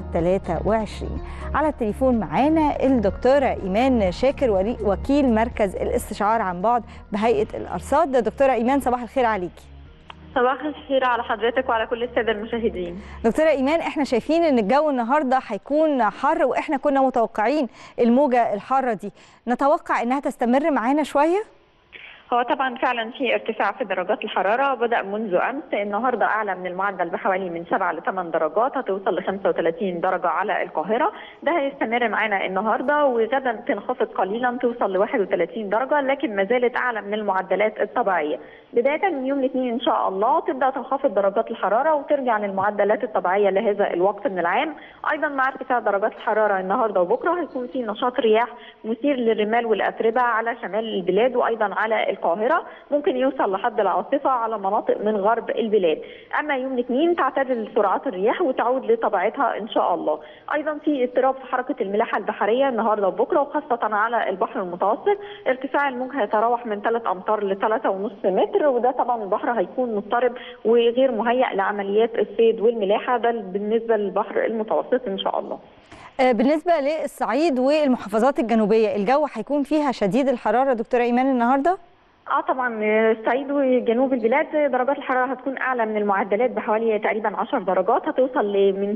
23 على التليفون معانا الدكتورة إيمان شاكر ولي- وكيل مركز الاستشعار عن بعد بهيئة الأرصاد دكتورة إيمان صباح الخير عليكي صباح الخير على حضرتك وعلى كل الساده المشاهدين دكتورة إيمان احنا شايفين ان الجو النهارده هيكون حر واحنا كنا متوقعين الموجة الحارة دي نتوقع انها تستمر معانا شوية هو طبعا فعلا في ارتفاع في درجات الحراره بدا منذ امس النهارده اعلى من المعدل بحوالي من 7 ل 8 درجات هتوصل ل 35 درجه على القاهره ده هيستمر معانا النهارده وغدا تنخفض قليلا توصل ل 31 درجه لكن ما زالت اعلى من المعدلات الطبيعيه بدايه من يوم الاثنين ان شاء الله تبدا تنخفض درجات الحراره وترجع للمعدلات الطبيعيه لهذا الوقت من العام ايضا مع ارتفاع درجات الحراره النهارده وبكره هيكون في نشاط رياح مثير للرمال والاتربه على شمال البلاد وايضا على القاهره ممكن يوصل لحد العاصفه على مناطق من غرب البلاد اما يوم الاثنين تعتدل سرعات الرياح وتعود لطبيعتها ان شاء الله ايضا في اضطراب في حركه الملاحه البحريه النهارده وبكره وخاصه على البحر المتوسط ارتفاع الموج هيتراوح من 3 امتار ل 3.5 متر وده طبعا البحر هيكون مضطرب وغير مهيأ لعمليات الصيد والملاحه ده بالنسبه للبحر المتوسط ان شاء الله آه، بالنسبة للصعيد والمحافظات الجنوبية الجو هيكون فيها شديد الحرارة دكتورة إيمان النهاردة اه طبعا الصعيد وجنوب البلاد درجات الحراره هتكون اعلى من المعدلات بحوالي تقريبا 10 درجات هتوصل ل- من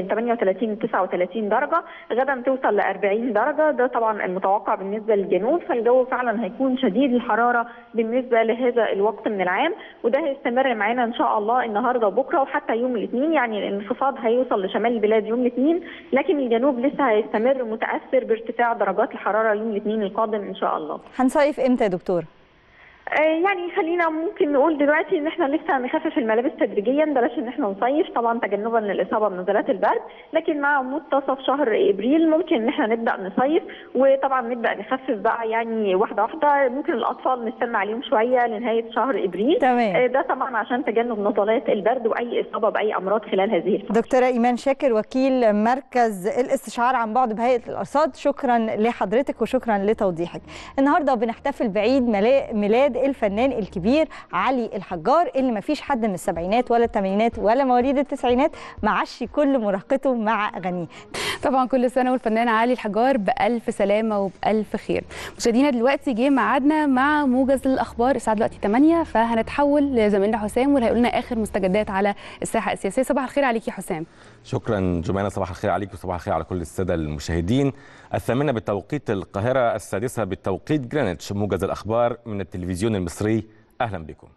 38 ل 39 درجه غدا توصل ل 40 درجه ده طبعا المتوقع بالنسبه للجنوب فالجو فعلا هيكون شديد الحراره بالنسبه لهذا الوقت من العام وده هيستمر معانا ان شاء الله النهارده وبكره وحتى يوم الاثنين يعني الانخفاض هيوصل لشمال البلاد يوم الاثنين لكن الجنوب لسه هيستمر متاثر بارتفاع درجات الحراره يوم الاثنين القادم ان شاء الله هنصيف امتى يا دكتورة آه، يعني خلينا ممكن نقول دلوقتي ان احنا لسه هنخفف الملابس تدريجيا بلاش ان احنا نصيف طبعا تجنبا للاصابه بنزلات البرد لكن مع منتصف شهر ابريل ممكن ان احنا نبدا نصيف وطبعا نبدا نخفف بقى يعني واحده واحده ممكن الاطفال نستنى عليهم شويه لنهايه شهر ابريل تمام. آه، ده طبعا عشان تجنب نزلات البرد واي اصابه باي امراض خلال هذه الفتره دكتورة إيمان شاكر وكيل مركز الاستشعار عن بعد بهيئة الأرصاد شكرا لحضرتك وشكرا لتوضيحك النهاردة بنحتفل بعيد ملا- ميلاد ميلاد الفنان الكبير علي الحجار اللي ما فيش حد من السبعينات ولا الثمانينات ولا مواليد التسعينات معشي كل مراهقته مع اغانيه طبعا كل سنه والفنان علي الحجار بالف سلامه وبالف خير مشاهدينا دلوقتي جه ميعادنا مع موجز الاخبار الساعه دلوقتي 8 فهنتحول لزميلنا حسام واللي هيقول لنا اخر مستجدات على الساحه السياسيه صباح الخير عليك يا حسام شكرا جمانة صباح الخير عليك وصباح الخير على كل السادة المشاهدين الثامنة بالتوقيت القاهرة السادسة بالتوقيت جرينتش موجز الأخبار من التلفزيون المصري أهلا بكم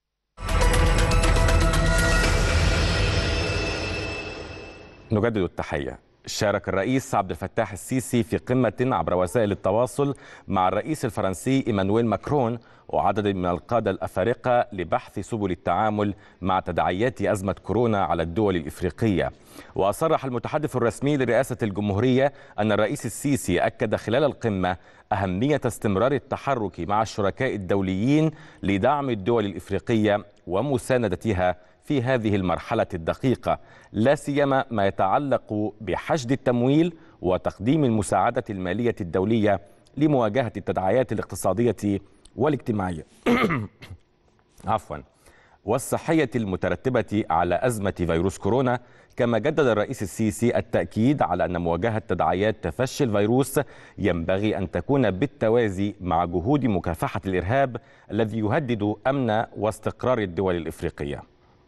نجدد التحية شارك الرئيس عبد الفتاح السيسي في قمة عبر وسائل التواصل مع الرئيس الفرنسي إيمانويل ماكرون وعدد من القادة الأفارقة لبحث سبل التعامل مع تداعيات أزمة كورونا على الدول الإفريقية وصرح المتحدث الرسمي لرئاسة الجمهورية أن الرئيس السيسي أكد خلال القمة أهمية استمرار التحرك مع الشركاء الدوليين لدعم الدول الإفريقية ومساندتها في هذه المرحلة الدقيقة لا سيما ما يتعلق بحشد التمويل وتقديم المساعدة المالية الدولية لمواجهة التداعيات الاقتصادية والاجتماعية عفوا والصحية المترتبة على أزمة فيروس كورونا كما جدد الرئيس السيسي التأكيد على أن مواجهة تداعيات تفشي الفيروس ينبغي أن تكون بالتوازي مع جهود مكافحة الإرهاب الذي يهدد أمن واستقرار الدول الإفريقية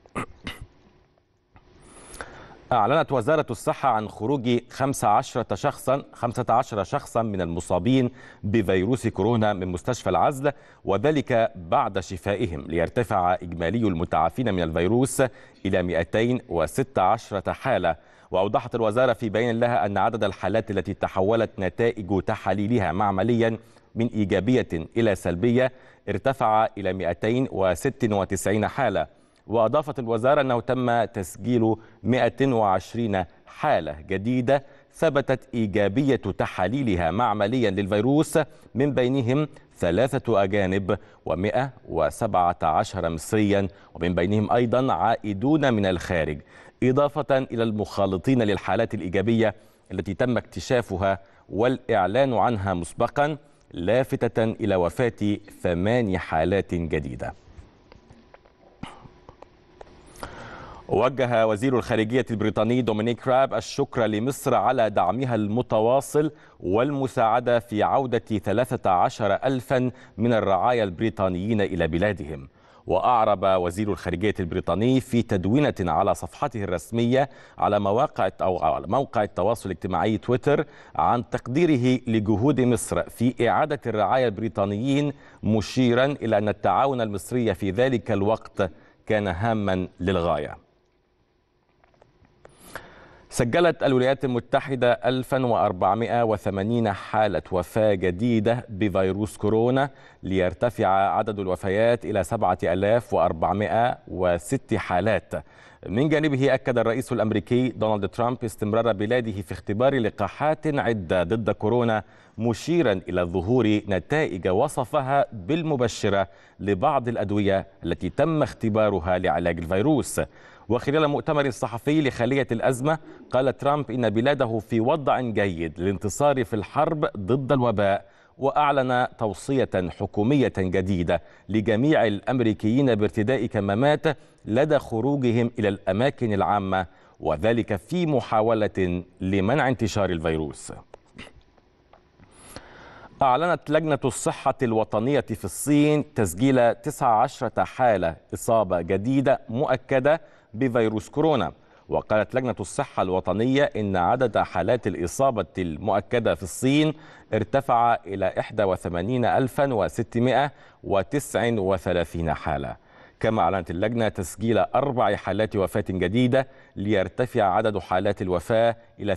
أعلنت وزارة الصحة عن خروج 15 شخصا 15 شخصا من المصابين بفيروس كورونا من مستشفى العزل وذلك بعد شفائهم ليرتفع إجمالي المتعافين من الفيروس إلى 216 حالة وأوضحت الوزارة في بيان لها أن عدد الحالات التي تحولت نتائج تحاليلها معمليا من إيجابية إلى سلبية ارتفع إلى 296 حالة وأضافت الوزارة أنه تم تسجيل 120 حالة جديدة ثبتت إيجابية تحاليلها معمليا للفيروس من بينهم ثلاثة أجانب و117 مصريا ومن بينهم أيضا عائدون من الخارج إضافة إلى المخالطين للحالات الإيجابية التي تم اكتشافها والإعلان عنها مسبقا لافتة إلى وفاة ثمان حالات جديدة وجه وزير الخارجية البريطاني دومينيك راب الشكر لمصر على دعمها المتواصل والمساعدة في عودة 13 ألفا من الرعايا البريطانيين إلى بلادهم وأعرب وزير الخارجية البريطاني في تدوينة على صفحته الرسمية على مواقع أو على موقع التواصل الاجتماعي تويتر عن تقديره لجهود مصر في إعادة الرعايا البريطانيين مشيرا إلى أن التعاون المصري في ذلك الوقت كان هاما للغايه سجلت الولايات المتحدة 1480 حالة وفاة جديدة بفيروس كورونا ليرتفع عدد الوفيات إلى 7406 حالات من جانبه أكد الرئيس الأمريكي دونالد ترامب استمرار بلاده في اختبار لقاحات عدة ضد كورونا مشيرا إلى ظهور نتائج وصفها بالمبشرة لبعض الأدوية التي تم اختبارها لعلاج الفيروس وخلال مؤتمر صحفي لخالية الأزمة قال ترامب إن بلاده في وضع جيد للانتصار في الحرب ضد الوباء وأعلن توصية حكومية جديدة لجميع الأمريكيين بارتداء كمامات لدى خروجهم إلى الأماكن العامة وذلك في محاولة لمنع انتشار الفيروس أعلنت لجنة الصحة الوطنية في الصين تسجيل 19 حالة إصابة جديدة مؤكدة بفيروس كورونا وقالت لجنة الصحة الوطنية إن عدد حالات الإصابة المؤكدة في الصين ارتفع إلى 81639 حالة كما أعلنت اللجنة تسجيل أربع حالات وفاة جديدة ليرتفع عدد حالات الوفاة إلى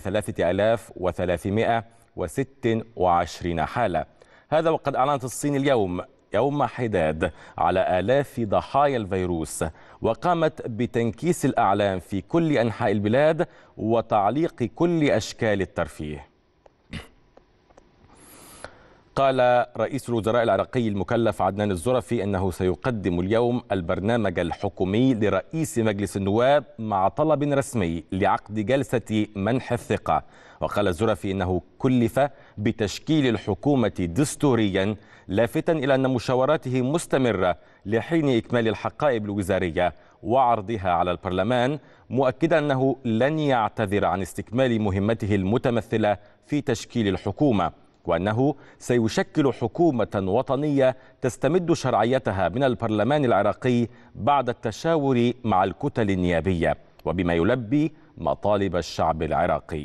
3326 حالة هذا وقد أعلنت الصين اليوم يوم حداد على آلاف ضحايا الفيروس وقامت بتنكيس الأعلام في كل أنحاء البلاد وتعليق كل أشكال الترفيه قال رئيس الوزراء العراقي المكلف عدنان الزرفي أنه سيقدم اليوم البرنامج الحكومي لرئيس مجلس النواب مع طلب رسمي لعقد جلسة منح الثقة وقال الزرفي أنه كلف بتشكيل الحكومة دستوريا لافتا إلى أن مشاوراته مستمرة لحين إكمال الحقائب الوزارية وعرضها على البرلمان مؤكدا أنه لن يعتذر عن استكمال مهمته المتمثلة في تشكيل الحكومة وأنه سيشكل حكومة وطنية تستمد شرعيتها من البرلمان العراقي بعد التشاور مع الكتل النيابية وبما يلبي مطالب الشعب العراقي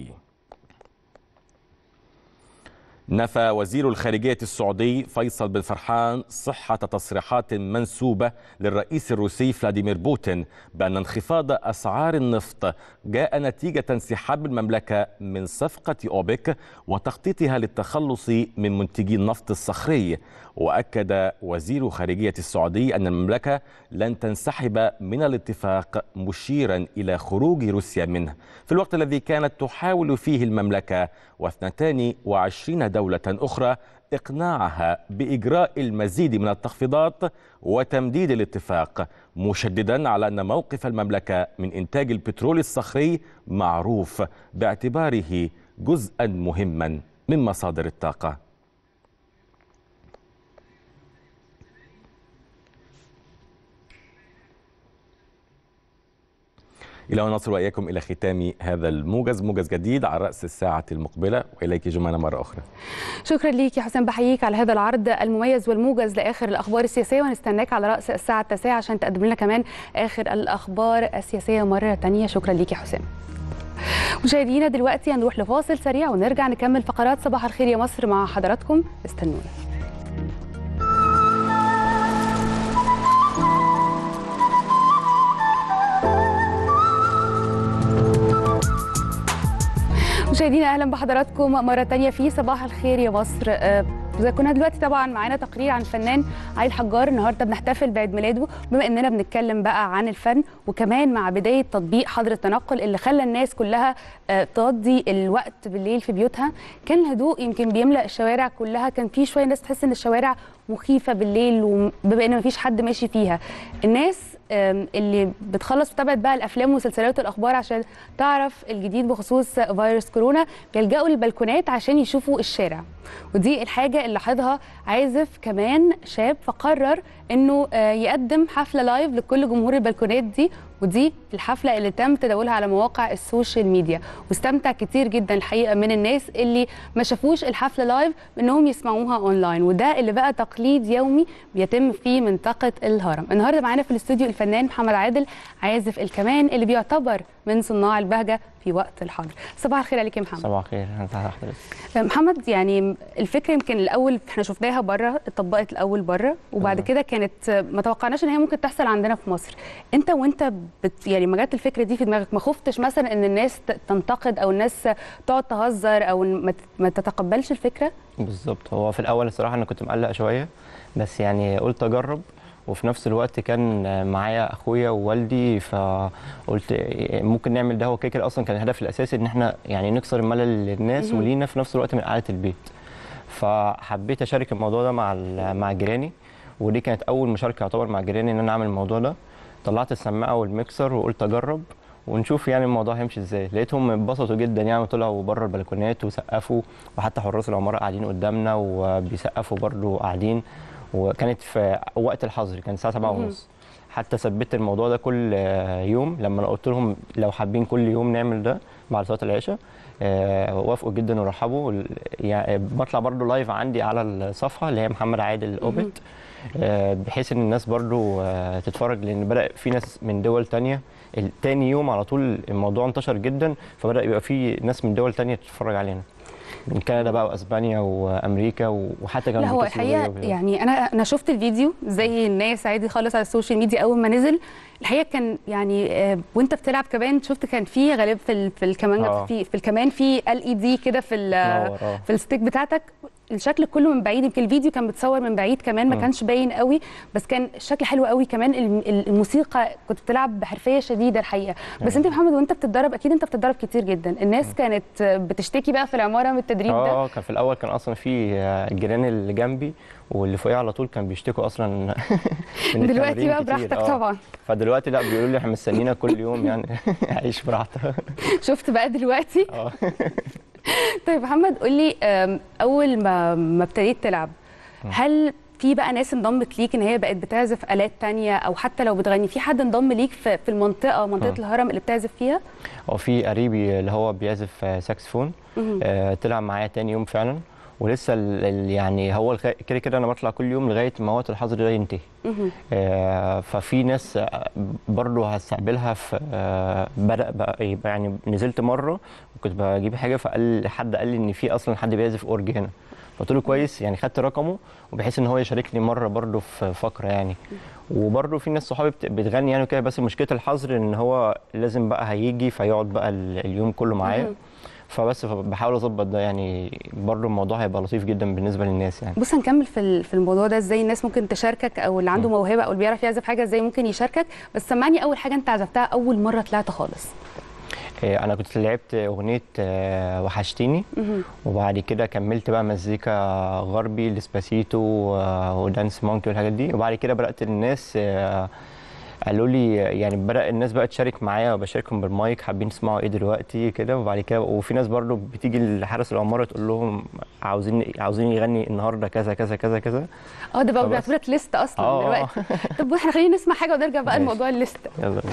نفى وزير الخارجية السعودي فيصل بن فرحان صحة تصريحات منسوبة للرئيس الروسي فلاديمير بوتين بأن انخفاض أسعار النفط جاء نتيجة انسحاب المملكة من صفقة أوبك وتخطيطها للتخلص من منتجي النفط الصخري وأكد وزير خارجية السعودي أن المملكة لن تنسحب من الاتفاق مشيرا إلى خروج روسيا منه في الوقت الذي كانت تحاول فيه المملكة واثنتان وعشرين دولة أخرى إقناعها بإجراء المزيد من التخفيضات وتمديد الاتفاق مشددا على أن موقف المملكة من إنتاج البترول الصخري معروف باعتباره جزءا مهما من مصادر الطاقة إلى أن نصل وإياكم إلى ختام هذا الموجز موجز جديد على رأس الساعة المقبلة وإليك جمانة مرة أخرى شكرا ليك يا حسام بحييك على هذا العرض المميز والموجز لاخر الاخبار السياسيه ونستناك على راس الساعه التاسعه عشان تقدم لنا كمان اخر الاخبار السياسيه مره ثانيه شكرا ليك يا حسام مشاهدينا دلوقتي هنروح لفاصل سريع ونرجع نكمل فقرات صباح الخير يا مصر مع حضراتكم استنونا مشاهدينا اهلا بحضراتكم مره تانية في صباح الخير يا مصر آه، زي كنا دلوقتي طبعا معانا تقرير عن الفنان علي الحجار النهارده بنحتفل بعيد ميلاده بما اننا بنتكلم بقى عن الفن وكمان مع بدايه تطبيق حظر التنقل اللي خلى الناس كلها آه، تقضي الوقت بالليل في بيوتها كان الهدوء يمكن بيملا الشوارع كلها كان في شويه ناس تحس ان الشوارع مخيفه بالليل وبما ان مفيش حد ماشي فيها الناس آم، اللي بتخلص وتابعت بقى الافلام والمسلسلات والاخبار عشان تعرف الجديد بخصوص فيروس كورونا بيلجأوا للبلكونات عشان يشوفوا الشارع ودي الحاجه اللي لاحظها عازف كمان شاب فقرر انه آه، يقدم حفله لايف لكل جمهور البلكونات دي ودي الحفله اللي تم تداولها على مواقع السوشيال ميديا واستمتع كتير جدا الحقيقه من الناس اللي ما شافوش الحفله لايف بانهم يسمعوها اونلاين وده اللي بقى تقليد يومي بيتم في منطقه الهرم النهارده معانا في الاستوديو الفنان محمد عادل عازف الكمان اللي بيعتبر من صناع البهجه في وقت الحظر صباح الخير عليك يا محمد صباح الخير انت حضرتك محمد يعني الفكره يمكن الاول احنا شفناها بره اتطبقت الاول بره وبعد تمام. كده كانت ما توقعناش ان هي ممكن تحصل عندنا في مصر انت وانت بت يعني ما جت الفكره دي في دماغك ما خفتش مثلا ان الناس ت- تنتقد او الناس تقعد تهزر او ما ت- ما تتقبلش الفكره بالظبط هو في الاول الصراحه انا كنت مقلق شويه بس يعني قلت اجرب وفي نفس الوقت كان معايا اخويا ووالدي فقلت ممكن نعمل ده هو كده كده اصلا كان الهدف الاساسي ان احنا يعني نكسر الملل للناس مهم. ولينا في نفس الوقت من قعده البيت فحبيت اشارك الموضوع ده مع ال- مع جيراني ودي كانت اول مشاركه يعتبر مع جيراني ان انا اعمل الموضوع ده طلعت السماعه والميكسر وقلت اجرب ونشوف يعني الموضوع هيمشي ازاي لقيتهم اتبسطوا جدا يعني طلعوا بره البلكونات وسقفوا وحتى حراس العماره قاعدين قدامنا وبيسقفوا برضه قاعدين وكانت في وقت الحظر كان الساعه 7 مهم. ونص حتى ثبت الموضوع ده كل آه، يوم لما انا قلت لهم لو حابين كل يوم نعمل ده بعد صلاه العشاء آه، وافقوا جدا ورحبوا وال- يعني بطلع برضو لايف عندي على الصفحه اللي هي محمد عادل اوبت آه، بحيث ان الناس برضو آه، تتفرج لان بدا في ناس من دول تانية تاني يوم على طول الموضوع انتشر جدا فبدا يبقى في ناس من دول تانية تتفرج علينا من كندا بقى واسبانيا وامريكا وحتى كانوا لا هو بيتصلوا الحقيقه بيا وكده. يعني انا انا شفت الفيديو زي الناس عادي خالص على السوشيال ميديا اول ما نزل الحقيقه كان يعني آه، وانت بتلعب كمان شفت كان في غالبا في ال- في الكمان آه. في في الكمان في ال اي دي كده في ال- نور، آه. في الستيك بتاعتك الشكل كله من بعيد يمكن الفيديو كان متصور من بعيد كمان ما مم. كانش باين قوي بس كان الشكل حلو قوي كمان الم- ال- الموسيقى كنت بتلعب بحرفيه شديده الحقيقه بس انت يا محمد وانت بتتدرب اكيد انت بتتدرب كتير جدا الناس كانت بتشتكي بقى في العماره من التدريب ده اه كان في الاول كان اصلا في آه، الجيران اللي جنبي واللي فوقيه على طول كان بيشتكوا اصلا من دلوقتي التمرين بقى كتير. براحتك آه. طبعا فدلوقتي لا بيقولوا لي احنا مستنيينك كل يوم يعني عيش براحتك شفت بقى دلوقتي اه طيب محمد قول لي آم، اول ما ما ابتديت تلعب هل في بقى ناس انضمت ليك ان هي بقت بتعزف الات تانية او حتى لو بتغني في حد انضم ليك في في المنطقه منطقه مم. الهرم اللي بتعزف فيها هو في قريبي اللي هو بيعزف آه، ساكسفون مهم. آه، طلع معايا تاني يوم فعلا ولسه ال- ال- يعني هو الغ- كده كده انا بطلع كل يوم لغايه ما وقت الحظر ده ينتهي مهم. آه، ففي ناس آه، برضه هستقبلها في آه، بدا بقى يبقى يعني نزلت مره وكنت بجيب حاجه فقال حد قال لي ان في اصلا حد بيعزف اورج هنا قلت له كويس يعني خدت رقمه وبحيث ان هو يشاركني مره برضه في فقره يعني وبرضه في ناس صحابي بت- بتغني يعني وكده بس مشكله الحظر ان هو لازم بقى هيجي فيقعد بقى ال- اليوم كله معايا مهم. فبس بحاول اظبط ده يعني برضه الموضوع هيبقى لطيف جدا بالنسبه للناس يعني بص هنكمل في ال- في الموضوع ده ازاي الناس ممكن تشاركك او اللي عنده موهبه او اللي بيعرف يعزف حاجه ازاي ممكن يشاركك بس سمعني اول حاجه انت عزفتها اول مره طلعت خالص آه، انا كنت لعبت اغنيه آه، وحشتيني مهم. وبعد كده كملت بقى مزيكا غربي لسباسيتو و- ودانس مونكي والحاجات دي وبعد كده بدات الناس آه، قالوا لي يعني بدا الناس بقى تشارك معايا وبشاركهم بالمايك حابين يسمعوا ايه دلوقتي كده وبعد كده وفي ناس برضو بتيجي لحارس العماره تقول لهم عاوزين عاوزين يغني النهارده كذا كذا كذا كذا اه ده بقى فبس. بيعتبروا لك ليست اصلا آه. دلوقتي طب احنا خلينا نسمع حاجه ونرجع بقى ماشي. لموضوع الليست يلا بينا.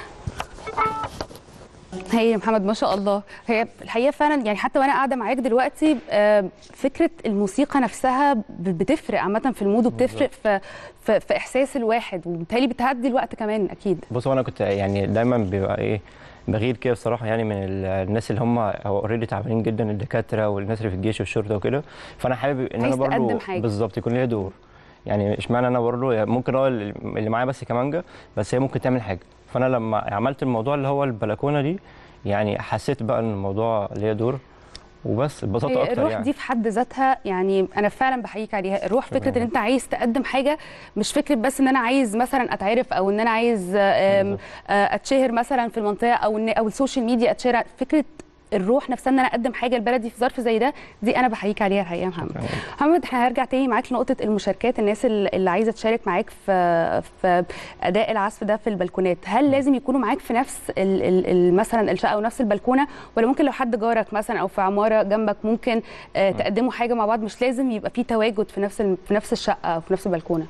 هي يا محمد ما شاء الله هي الحقيقه فعلا يعني حتى وانا قاعده معاك دلوقتي آه، فكره الموسيقى نفسها ب- بتفرق عامه في المود وبتفرق في في, في احساس الواحد وبالتالي بتهدي الوقت كمان اكيد بص هو انا كنت يعني دايما بيبقى ايه بغير كده بصراحه يعني من ال- الناس اللي هم اوريدي تعبانين جدا الدكاتره والناس اللي في الجيش والشرطه وكده فانا حابب ان انا عايز برضو تقدم حاجة. بالظبط يكون ليا دور يعني اشمعنى انا برضو يعني ممكن هو اللي اللي معايا بس كمانجا بس هي ممكن تعمل حاجه فانا لما عملت الموضوع اللي هو البلكونه دي يعني حسيت بقى ان الموضوع ليا دور وبس اتبسطت هي اكتر الروح يعني دي في حد ذاتها يعني انا فعلا بحييك عليها الروح فكره ان انت عايز تقدم حاجه مش فكره بس ان انا عايز مثلا اتعرف او ان انا عايز آم، آه، اتشهر مثلا في المنطقه او ان او السوشيال ميديا اتشهر فكره الروح نفسها ان انا اقدم حاجه لبلدي في ظرف زي ده دي انا بحييك عليها الحقيقه يا محمد محمد احنا هنرجع تاني معاك لنقطه المشاركات الناس اللي اللي عايزه تشارك معاك في في اداء العزف ده في البلكونات هل لازم يكونوا معاك في نفس ال ال ال مثلا الشقه او نفس البلكونه ولا ممكن لو حد جارك مثلا او في عماره جنبك ممكن آه تقدموا حاجه مع بعض مش لازم يبقى في تواجد في نفس ال- في نفس الشقه او في نفس البلكونه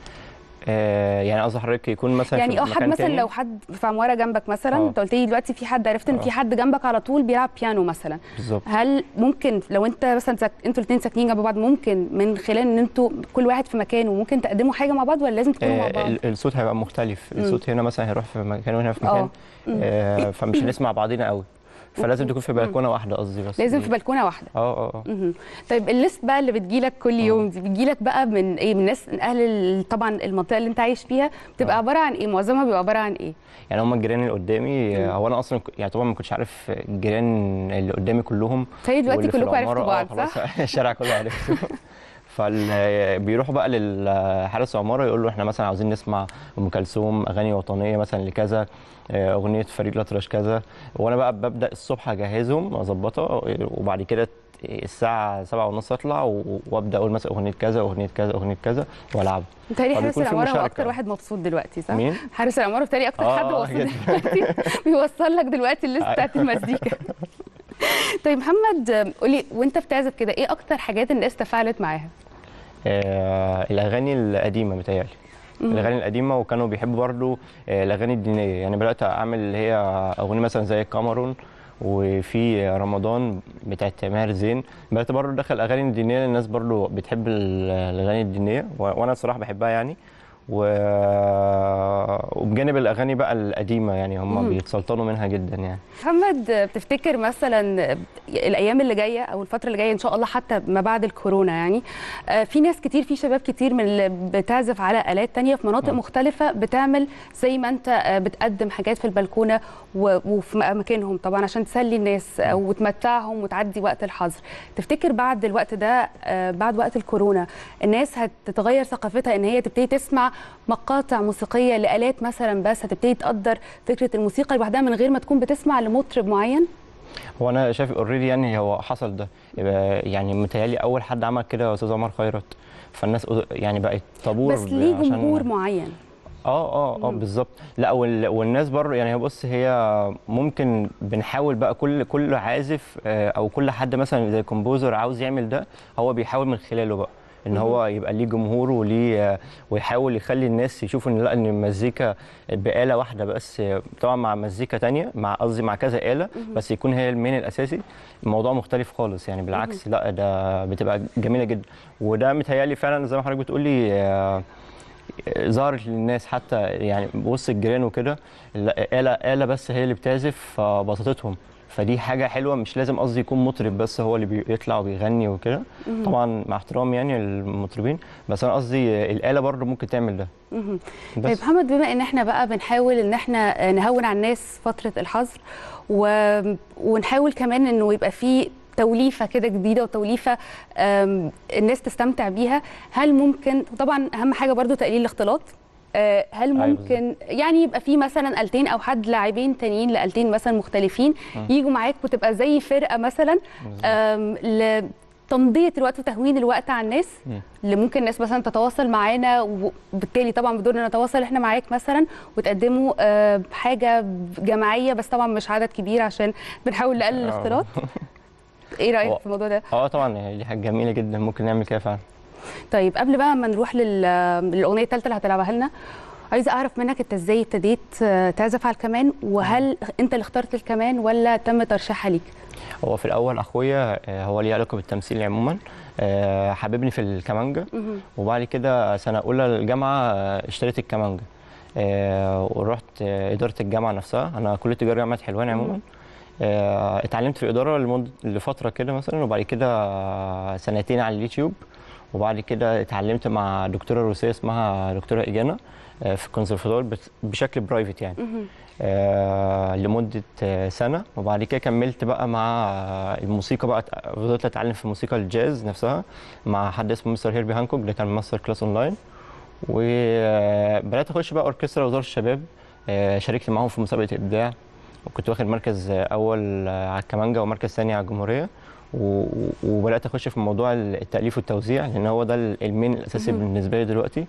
آه يعني قصدي حضرتك يكون مثلا يعني في اه حد مكان مثلا تاني؟ لو حد في عماره جنبك مثلا آه. انت قلت لي دلوقتي في حد عرفت ان آه. في حد جنبك على طول بيلعب بيانو مثلا بالظبط هل ممكن لو انت مثلا سك... انتوا الاثنين ساكنين جنب بعض ممكن من خلال ان انتوا كل واحد في مكانه ممكن تقدموا حاجه مع بعض ولا لازم تكونوا مع آه، بعض؟ ال- الصوت هيبقى مختلف مم. الصوت هنا مثلا هيروح في مكان وهنا في آه. مكان مم. آه فمش هنسمع بعضينا قوي فلازم تكون في بلكونه واحده قصدي بس لازم في بلكونه واحده اه اه اه مهم. طيب الليست بقى اللي بتجيلك كل يوم دي بتجيلك بقى من ايه من ناس من اهل ال- طبعا المنطقه اللي انت عايش فيها بتبقى عباره عن ايه معظمها بيبقى عباره عن ايه يعني هم الجيران اللي قدامي آه، هو انا اصلا ك- يعني طبعا ما كنتش عارف الجيران اللي قدامي كلهم فهي دلوقتي واللي في كلكم عرفتوا العمارة، آه، بعض، خلاص صح؟ الشارع كله عرفته فبيروحوا بقى للحارس العماره يقول له احنا مثلا عاوزين نسمع ام كلثوم اغاني وطنيه مثلا لكذا آه، اغنيه فريد الأطرش كذا وانا بقى ببدا الصبح اجهزهم اظبطها وبعد كده الساعة سبعة ونص اطلع و- وابدا اقول مثلا اغنية كذا اغنية كذا اغنية كذا والعب متهيألي حارس فبيكون في العماره هو مشاركة. اكتر واحد مبسوط دلوقتي صح؟ مين؟ حارس العماره بالتالي اكتر آه، حد آه، مبسوط جدا. دلوقتي بيوصل لك دلوقتي الليست بتاعت المزيكا طيب محمد قولي وانت بتعزف كده ايه اكتر حاجات الناس تفاعلت معاها؟ آه، الاغاني القديمه متهيألي مم. الاغاني القديمه وكانوا بيحبوا برضو آه، الاغاني الدينيه يعني بدات اعمل اللي هي اغنيه مثلا زي كاميرون وفي رمضان بتاعت ماهر زين بدات برضو ادخل اغاني دينيه للناس برضو بتحب ال- الاغاني الدينيه و- وانا صراحه بحبها يعني و... وبجانب الاغاني بقى القديمه يعني هم مم. بيتسلطنوا منها جدا يعني محمد بتفتكر مثلا الايام اللي جايه او الفتره اللي جايه ان شاء الله حتى ما بعد الكورونا يعني آه، في ناس كتير في شباب كتير من اللي بتعزف على الات تانية في مناطق نعم. مختلفه بتعمل زي ما انت آه، بتقدم حاجات في البلكونه و- وفي اماكنهم طبعا عشان تسلي الناس آه، وتمتعهم وتعدي وقت الحظر تفتكر بعد الوقت ده آه، بعد وقت الكورونا الناس هتتغير ثقافتها ان هي تبتدي تسمع مقاطع موسيقيه لالات مثلا بس هتبتدي تقدر فكره الموسيقى لوحدها من غير ما تكون بتسمع لمطرب معين هو انا شايف اوريدي يعني هو حصل ده يبقى يعني متهيألي اول حد عمل كده استاذ عمر خيرت فالناس يعني بقت طابور بس ليه عشان- جمهور معين اه اه اه بالظبط لا وال... والناس برضه يعني بص هي ممكن بنحاول بقى كل كل عازف آه، او كل حد مثلا زي كومبوزر عاوز يعمل ده هو بيحاول من خلاله بقى ان هو يبقى ليه جمهور وليه آه، ويحاول يخلي الناس يشوفوا ان لا ان المزيكا بآلة واحده بس آه، طبعا مع مزيكا تانية مع قصدي مع كذا آلة بس يكون هي المين الاساسي الموضوع مختلف خالص يعني بالعكس لا ده بتبقى جميله جدا وده متهيألي فعلا زي ما حضرتك بتقولي آه، ظهرت للناس حتى يعني وسط الجيران وكده لا، آلة آلة بس هي اللي بتعزف فبسطتهم فدي حاجة حلوة مش لازم قصدي يكون مطرب بس هو اللي بيطلع وبيغني وكده طبعا مع احترامي يعني المطربين بس انا قصدي الآلة برضه ممكن تعمل ده مهم. بس. طيب محمد بما ان احنا بقى بنحاول ان احنا نهون على الناس فتره الحظر و... ونحاول كمان انه يبقى في توليفه كده جديده وتوليفه آم، الناس تستمتع بيها هل ممكن طبعا اهم حاجه برضو تقليل الاختلاط آه، هل أيوة ممكن يعني يبقى في مثلا آلتين او حد لاعبين تانيين لآلتين مثلا مختلفين يجوا معاك وتبقى زي فرقه مثلا آم، لتمضيه الوقت وتهوين الوقت على الناس مم. اللي ممكن الناس مثلا تتواصل معانا وبالتالي طبعا بدورنا نتواصل احنا معاك مثلا وتقدموا آه، حاجه جماعيه بس طبعا مش عدد كبير عشان بنحاول نقلل آه. الاختلاط ايه رايك هو- في الموضوع ده اه طبعا دي حاجة جميلة جدا ممكن نعمل كده فعلا طيب قبل بقى ما نروح لل- للاغنيه الثالثه اللي هتلعبها لنا عايزه اعرف منك انت ازاي ابتديت آه، تعزف على الكمان وهل انت اللي اخترت الكمان ولا تم ترشيحها ليك هو في الاول اخويا آه، هو ليه علاقه بالتمثيل عموما آه، حببني في الكمانجا مهم. وبعد كده سنه اولى الجامعه آه، اشتريت الكمانجا آه، ورحت آه، اداره الجامعه نفسها انا كليه تجاره جامعه حلوان عموما آه، اتعلمت في الاداره لمده لفتره كده مثلا وبعد كده آه، سنتين على اليوتيوب وبعد كده اتعلمت مع دكتوره روسيه اسمها دكتوره ايجانا آه، في الكونسرفاتوار بس- بشكل برايفت يعني مهم. آه، لمدة آه، سنة وبعد كده كملت بقى مع آه، الموسيقى بقى فضلت اتعلم في موسيقى الجاز نفسها مع حد اسمه مستر هيربي هانكوك ده كان ماستر كلاس اونلاين وبدأت اخش بقى اوركسترا وزارة الشباب آه، شاركت معاهم في مسابقة ابداع وكنت واخد مركز آه، اول آه، على الكمانجا ومركز ثاني على الجمهورية و- وبدات اخش في موضوع التاليف والتوزيع لان هو ده المين الاساسي مهم. بالنسبه لي دلوقتي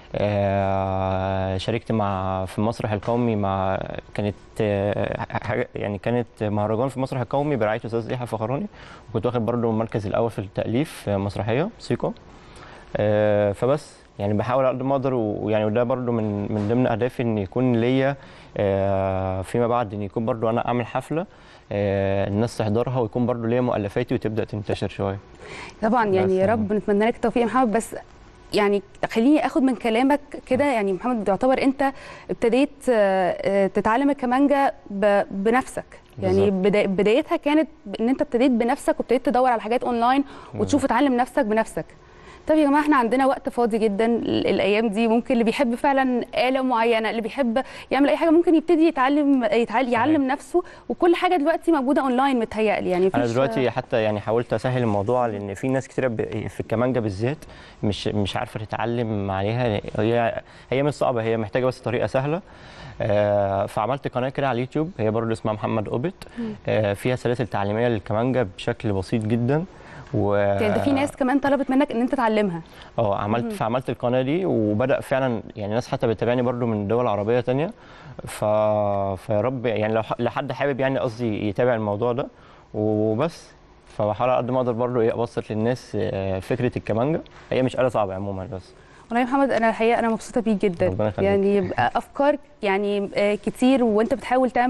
آه، شاركت مع في المسرح القومي مع كانت آه، حاجه يعني كانت مهرجان في المسرح القومي برعايه الاستاذ يحيى فخراني وكنت واخد برضه المركز الاول في التاليف في مسرحيه موسيقى آه، فبس يعني بحاول على قد ما اقدر ويعني وده برضه من من ضمن اهدافي ان يكون ليا آه، فيما بعد ان يكون برضه انا اعمل حفله آه، الناس تحضرها ويكون برضه ليا مؤلفاتي وتبدا تنتشر شويه طبعا يعني بس يا يعني. رب نتمنى لك التوفيق يا محمد بس يعني خليني اخد من كلامك كده يعني محمد بيعتبر انت ابتديت آه، آه، تتعلم الكمانجا ب- بنفسك يعني بالظبط. بدا- بدايتها كانت ان انت ابتديت بنفسك وابتديت تدور على حاجات اونلاين وتشوف تعلم نفسك بنفسك طب يا جماعه احنا عندنا وقت فاضي جدا ال- الايام دي ممكن اللي بيحب فعلا آلة معينه اللي بيحب يعمل اي حاجه ممكن يبتدي يتعلم يتعلم يعلم نفسه وكل حاجه دلوقتي موجوده اونلاين متهيألي يعني انا مفيش- دلوقتي حتى يعني حاولت اسهل الموضوع لان في ناس كتير ب- في الكمانجا بالذات مش مش عارفه تتعلم عليها هي هي مش صعبه هي محتاجه بس طريقه سهله آه، فعملت قناه كده على اليوتيوب هي برضه اسمها محمد اوبت آه، فيها سلاسل تعليميه للكمانجا بشكل بسيط جدا و يعني ده في ناس كمان طلبت منك ان انت تعلمها اه عملت فعملت القناه دي وبدا فعلا يعني ناس حتى بتتابعني برضو من دول عربيه تانية ف... فيا رب يعني لو ح- لحد حابب يعني قصدي يتابع الموضوع ده وبس فبحاول على قد ما اقدر برضو ايه ابسط للناس آه، فكره الكمانجا هي مش آلة صعبه عموما بس والله يا محمد انا الحقيقه انا مبسوطه بيك جدا ربنا يخليك. يعني يبقى افكار يعني آه، كتير وانت بتحاول تعمل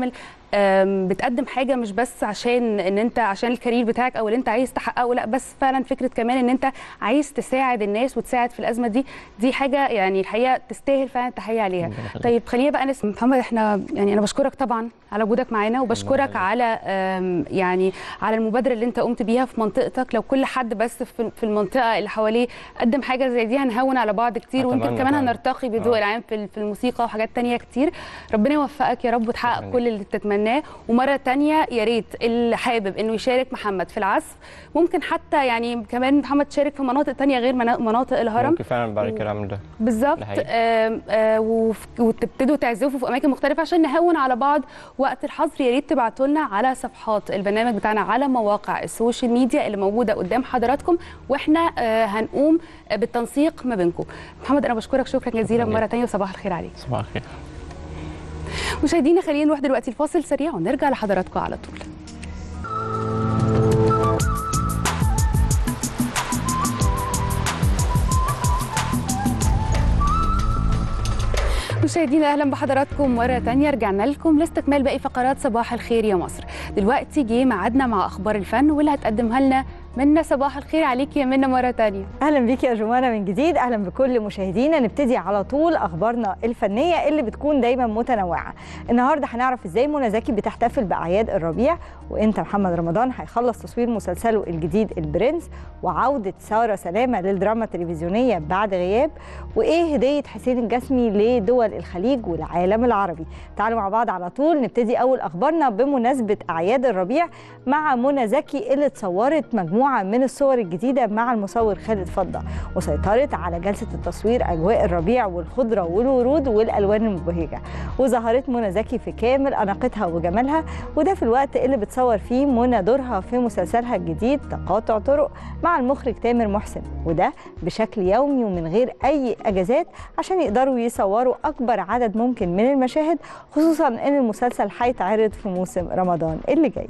آم، بتقدم حاجه مش بس عشان ان انت عشان الكارير بتاعك او اللي انت عايز تحققه لا بس فعلا فكره كمان ان انت عايز تساعد الناس وتساعد في الازمه دي دي حاجه يعني الحقيقه تستاهل فعلا التحيه عليها طيب خلينا بقى نسمع محمد احنا يعني انا بشكرك طبعا على وجودك معانا وبشكرك على آم، يعني على المبادره اللي انت قمت بيها في منطقتك لو كل حد بس في في المنطقه اللي حواليه قدم حاجه زي دي هنهون على بعض كتير ويمكن أتمنى كمان فعلا. هنرتقي بالذوق آه. العام في في الموسيقى وحاجات تانية كتير ربنا يوفقك يا رب وتحقق شكراً كل اللي تتمناه ومره تانية يا ريت اللي حابب انه يشارك محمد في العزف ممكن حتى يعني كمان محمد تشارك في مناطق تانية غير منا- مناطق الهرم ممكن فعلا بعد كده اعمل ده بالظبط ده حقيقي. آم، آه، وف- وتبتدوا تعزفوا في اماكن مختلفه عشان نهون على بعض وقت الحظر يا ريت تبعتوا لنا على صفحات البرنامج بتاعنا على مواقع السوشيال ميديا اللي موجوده قدام حضراتكم واحنا آه، هنقوم بالتنسيق ما بينكم محمد انا بشكرك شكرا جزيلا شكراً مره ثانيه وصباح الخير عليك صباح الخير مشاهدينا خلينا نروح دلوقتي الفاصل سريع ونرجع لحضراتكم على طول مشاهدينا اهلا بحضراتكم مره تانية رجعنا لكم لاستكمال باقي فقرات صباح الخير يا مصر دلوقتي جه ميعادنا مع اخبار الفن واللي هتقدمها لنا منا صباح الخير عليك يا منا مره تانية اهلا بيكي يا جمانه من جديد اهلا بكل مشاهدينا نبتدي على طول اخبارنا الفنيه اللي بتكون دايما متنوعه النهارده هنعرف ازاي منى زكي بتحتفل باعياد الربيع وامتى محمد رمضان هيخلص تصوير مسلسله الجديد البرنس وعوده ساره سلامه للدراما التلفزيونيه بعد غياب وايه هديه حسين الجسمي لدول الخليج والعالم العربي تعالوا مع بعض على طول نبتدي اول اخبارنا بمناسبه اعياد الربيع مع منى زكي اللي اتصورت مجموعه من الصور الجديده مع المصور خالد فضه وسيطرت على جلسه التصوير اجواء الربيع والخضره والورود والالوان المبهجه وظهرت منى زكي في كامل اناقتها وجمالها وده في الوقت اللي بتصور فيه منى دورها في مسلسلها الجديد تقاطع طرق مع المخرج تامر محسن وده بشكل يومي ومن غير اي اجازات عشان يقدروا يصوروا اكبر عدد ممكن من المشاهد خصوصا ان المسلسل هيتعرض في موسم رمضان اللي جاي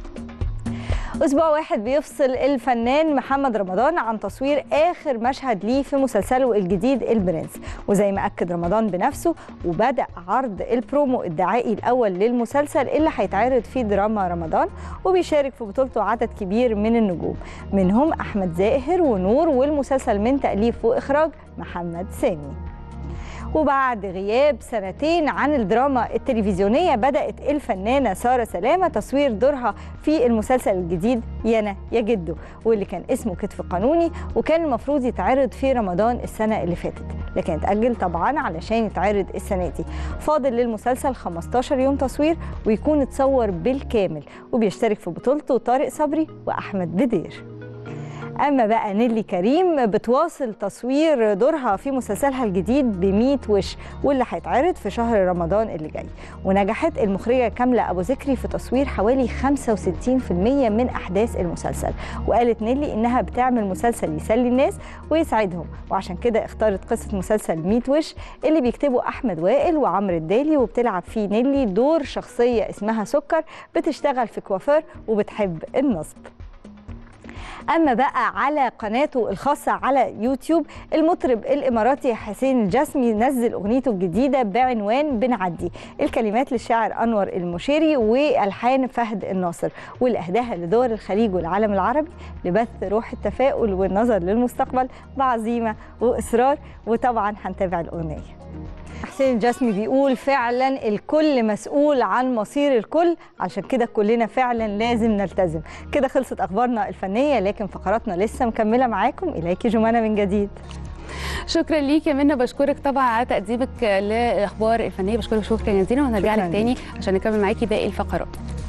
اسبوع واحد بيفصل الفنان محمد رمضان عن تصوير اخر مشهد ليه في مسلسله الجديد البرنس وزي ما اكد رمضان بنفسه وبدا عرض البرومو الدعائي الاول للمسلسل اللي هيتعرض في دراما رمضان وبيشارك في بطولته عدد كبير من النجوم منهم احمد زاهر ونور والمسلسل من تاليف واخراج محمد سامي وبعد غياب سنتين عن الدراما التلفزيونية بدأت الفنانة سارة سلامة تصوير دورها في المسلسل الجديد يانا يا جدو واللي كان اسمه كتف قانوني وكان المفروض يتعرض في رمضان السنة اللي فاتت لكن اتأجل طبعا علشان يتعرض السنة دي فاضل للمسلسل 15 يوم تصوير ويكون اتصور بالكامل وبيشترك في بطولته طارق صبري وأحمد بدير اما بقى نيلي كريم بتواصل تصوير دورها في مسلسلها الجديد ب 100 وش واللي هيتعرض في شهر رمضان اللي جاي ونجحت المخرجه كامله ابو ذكري في تصوير حوالي 65% من احداث المسلسل وقالت نيلي انها بتعمل مسلسل يسلي الناس ويسعدهم وعشان كده اختارت قصه مسلسل 100 وش اللي بيكتبه احمد وائل وعمرو الدالي وبتلعب فيه نيلي دور شخصيه اسمها سكر بتشتغل في كوافير وبتحب النصب اما بقى على قناته الخاصه على يوتيوب المطرب الاماراتي حسين الجسمي نزل اغنيته الجديده بعنوان بنعدي الكلمات للشاعر انور المشيري والحان فهد الناصر واللي اهداها لدول الخليج والعالم العربي لبث روح التفاؤل والنظر للمستقبل بعزيمه واصرار وطبعا هنتابع الاغنيه حسين الجسمي بيقول فعلا الكل مسؤول عن مصير الكل عشان كده كلنا فعلا لازم نلتزم كده خلصت اخبارنا الفنيه لكن فقراتنا لسه مكمله معاكم اليكي جمانه من جديد شكرا ليك يا منى بشكرك طبعا على تقديمك للاخبار الفنيه بشكرك شكرا جزيلا وهنرجع شكراً لك تاني عشان نكمل معاكي باقي الفقرات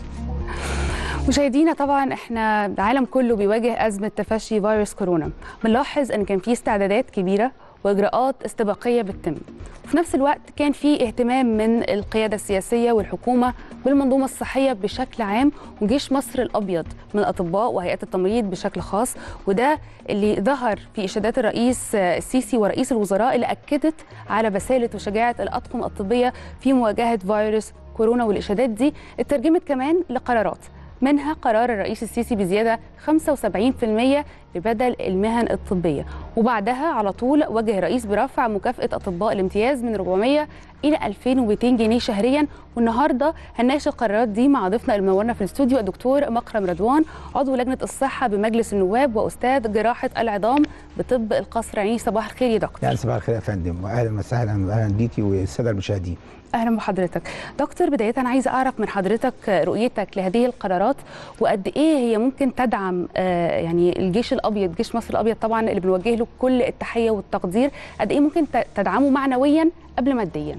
مشاهدينا طبعا احنا العالم كله بيواجه ازمه تفشي فيروس كورونا بنلاحظ ان كان في استعدادات كبيره واجراءات استباقيه بتتم وفي نفس الوقت كان في اهتمام من القياده السياسيه والحكومه بالمنظومه الصحيه بشكل عام وجيش مصر الابيض من الاطباء وهيئات التمريض بشكل خاص وده اللي ظهر في اشادات الرئيس السيسي ورئيس الوزراء اللي اكدت على بساله وشجاعه الاطقم الطبيه في مواجهه فيروس كورونا والاشادات دي اترجمت كمان لقرارات منها قرار الرئيس السيسي بزياده 75% لبدل المهن الطبيه وبعدها على طول وجه الرئيس برفع مكافاه اطباء الامتياز من 400 الى 2200 جنيه شهريا والنهارده هنناقش القرارات دي مع ضيفنا المنورنا في الاستوديو الدكتور مكرم رضوان عضو لجنه الصحه بمجلس النواب واستاذ جراحه العظام بطب القصر العيني صباح الخير يا دكتور يعني صباح الخير يا فندم واهلا وسهلا واهلا بيكي والساده المشاهدين اهلا بحضرتك دكتور بدايه انا عايزه اعرف من حضرتك رؤيتك لهذه القرارات وقد ايه هي ممكن تدعم آه، يعني الجيش الابيض جيش مصر الابيض طبعا اللي بنوجه له كل التحيه والتقدير قد ايه ممكن ت- تدعمه معنويا قبل ماديا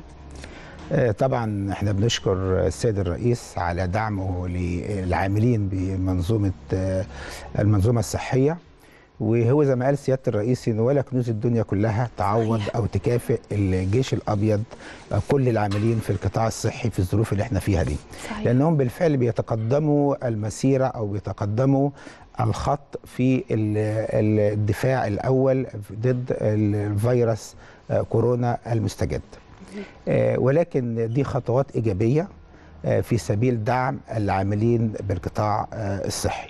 آه، طبعا احنا بنشكر السيد الرئيس على دعمه للعاملين بمنظومه آه، المنظومه الصحيه وهو زي ما قال سياده الرئيس ان ولا كنوز الدنيا كلها تعوض او تكافئ الجيش الابيض آه، كل العاملين في القطاع الصحي في الظروف اللي احنا فيها دي صحيح. لانهم بالفعل بيتقدموا المسيره او بيتقدموا الخط في ال- ال- الدفاع الاول ضد الفيروس آه، كورونا المستجد آه، ولكن دي خطوات ايجابيه آه، في سبيل دعم العاملين بالقطاع آه، الصحي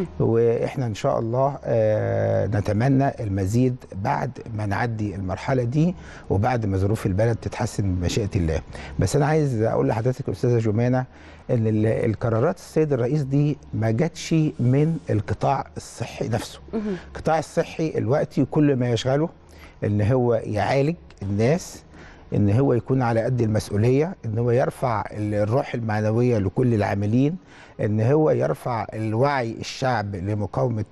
واحنا ان شاء الله آه، نتمنى المزيد بعد ما نعدي المرحله دي وبعد ما ظروف البلد تتحسن بمشيئه الله بس انا عايز اقول لحضرتك يا استاذه جمانه ان ال- القرارات السيد الرئيس دي ما جاتش من القطاع الصحي نفسه القطاع الصحي الوقتي كل ما يشغله ان هو يعالج الناس ان هو يكون على قد المسؤوليه ان هو يرفع الروح المعنويه لكل العاملين ان هو يرفع الوعي الشعب لمقاومه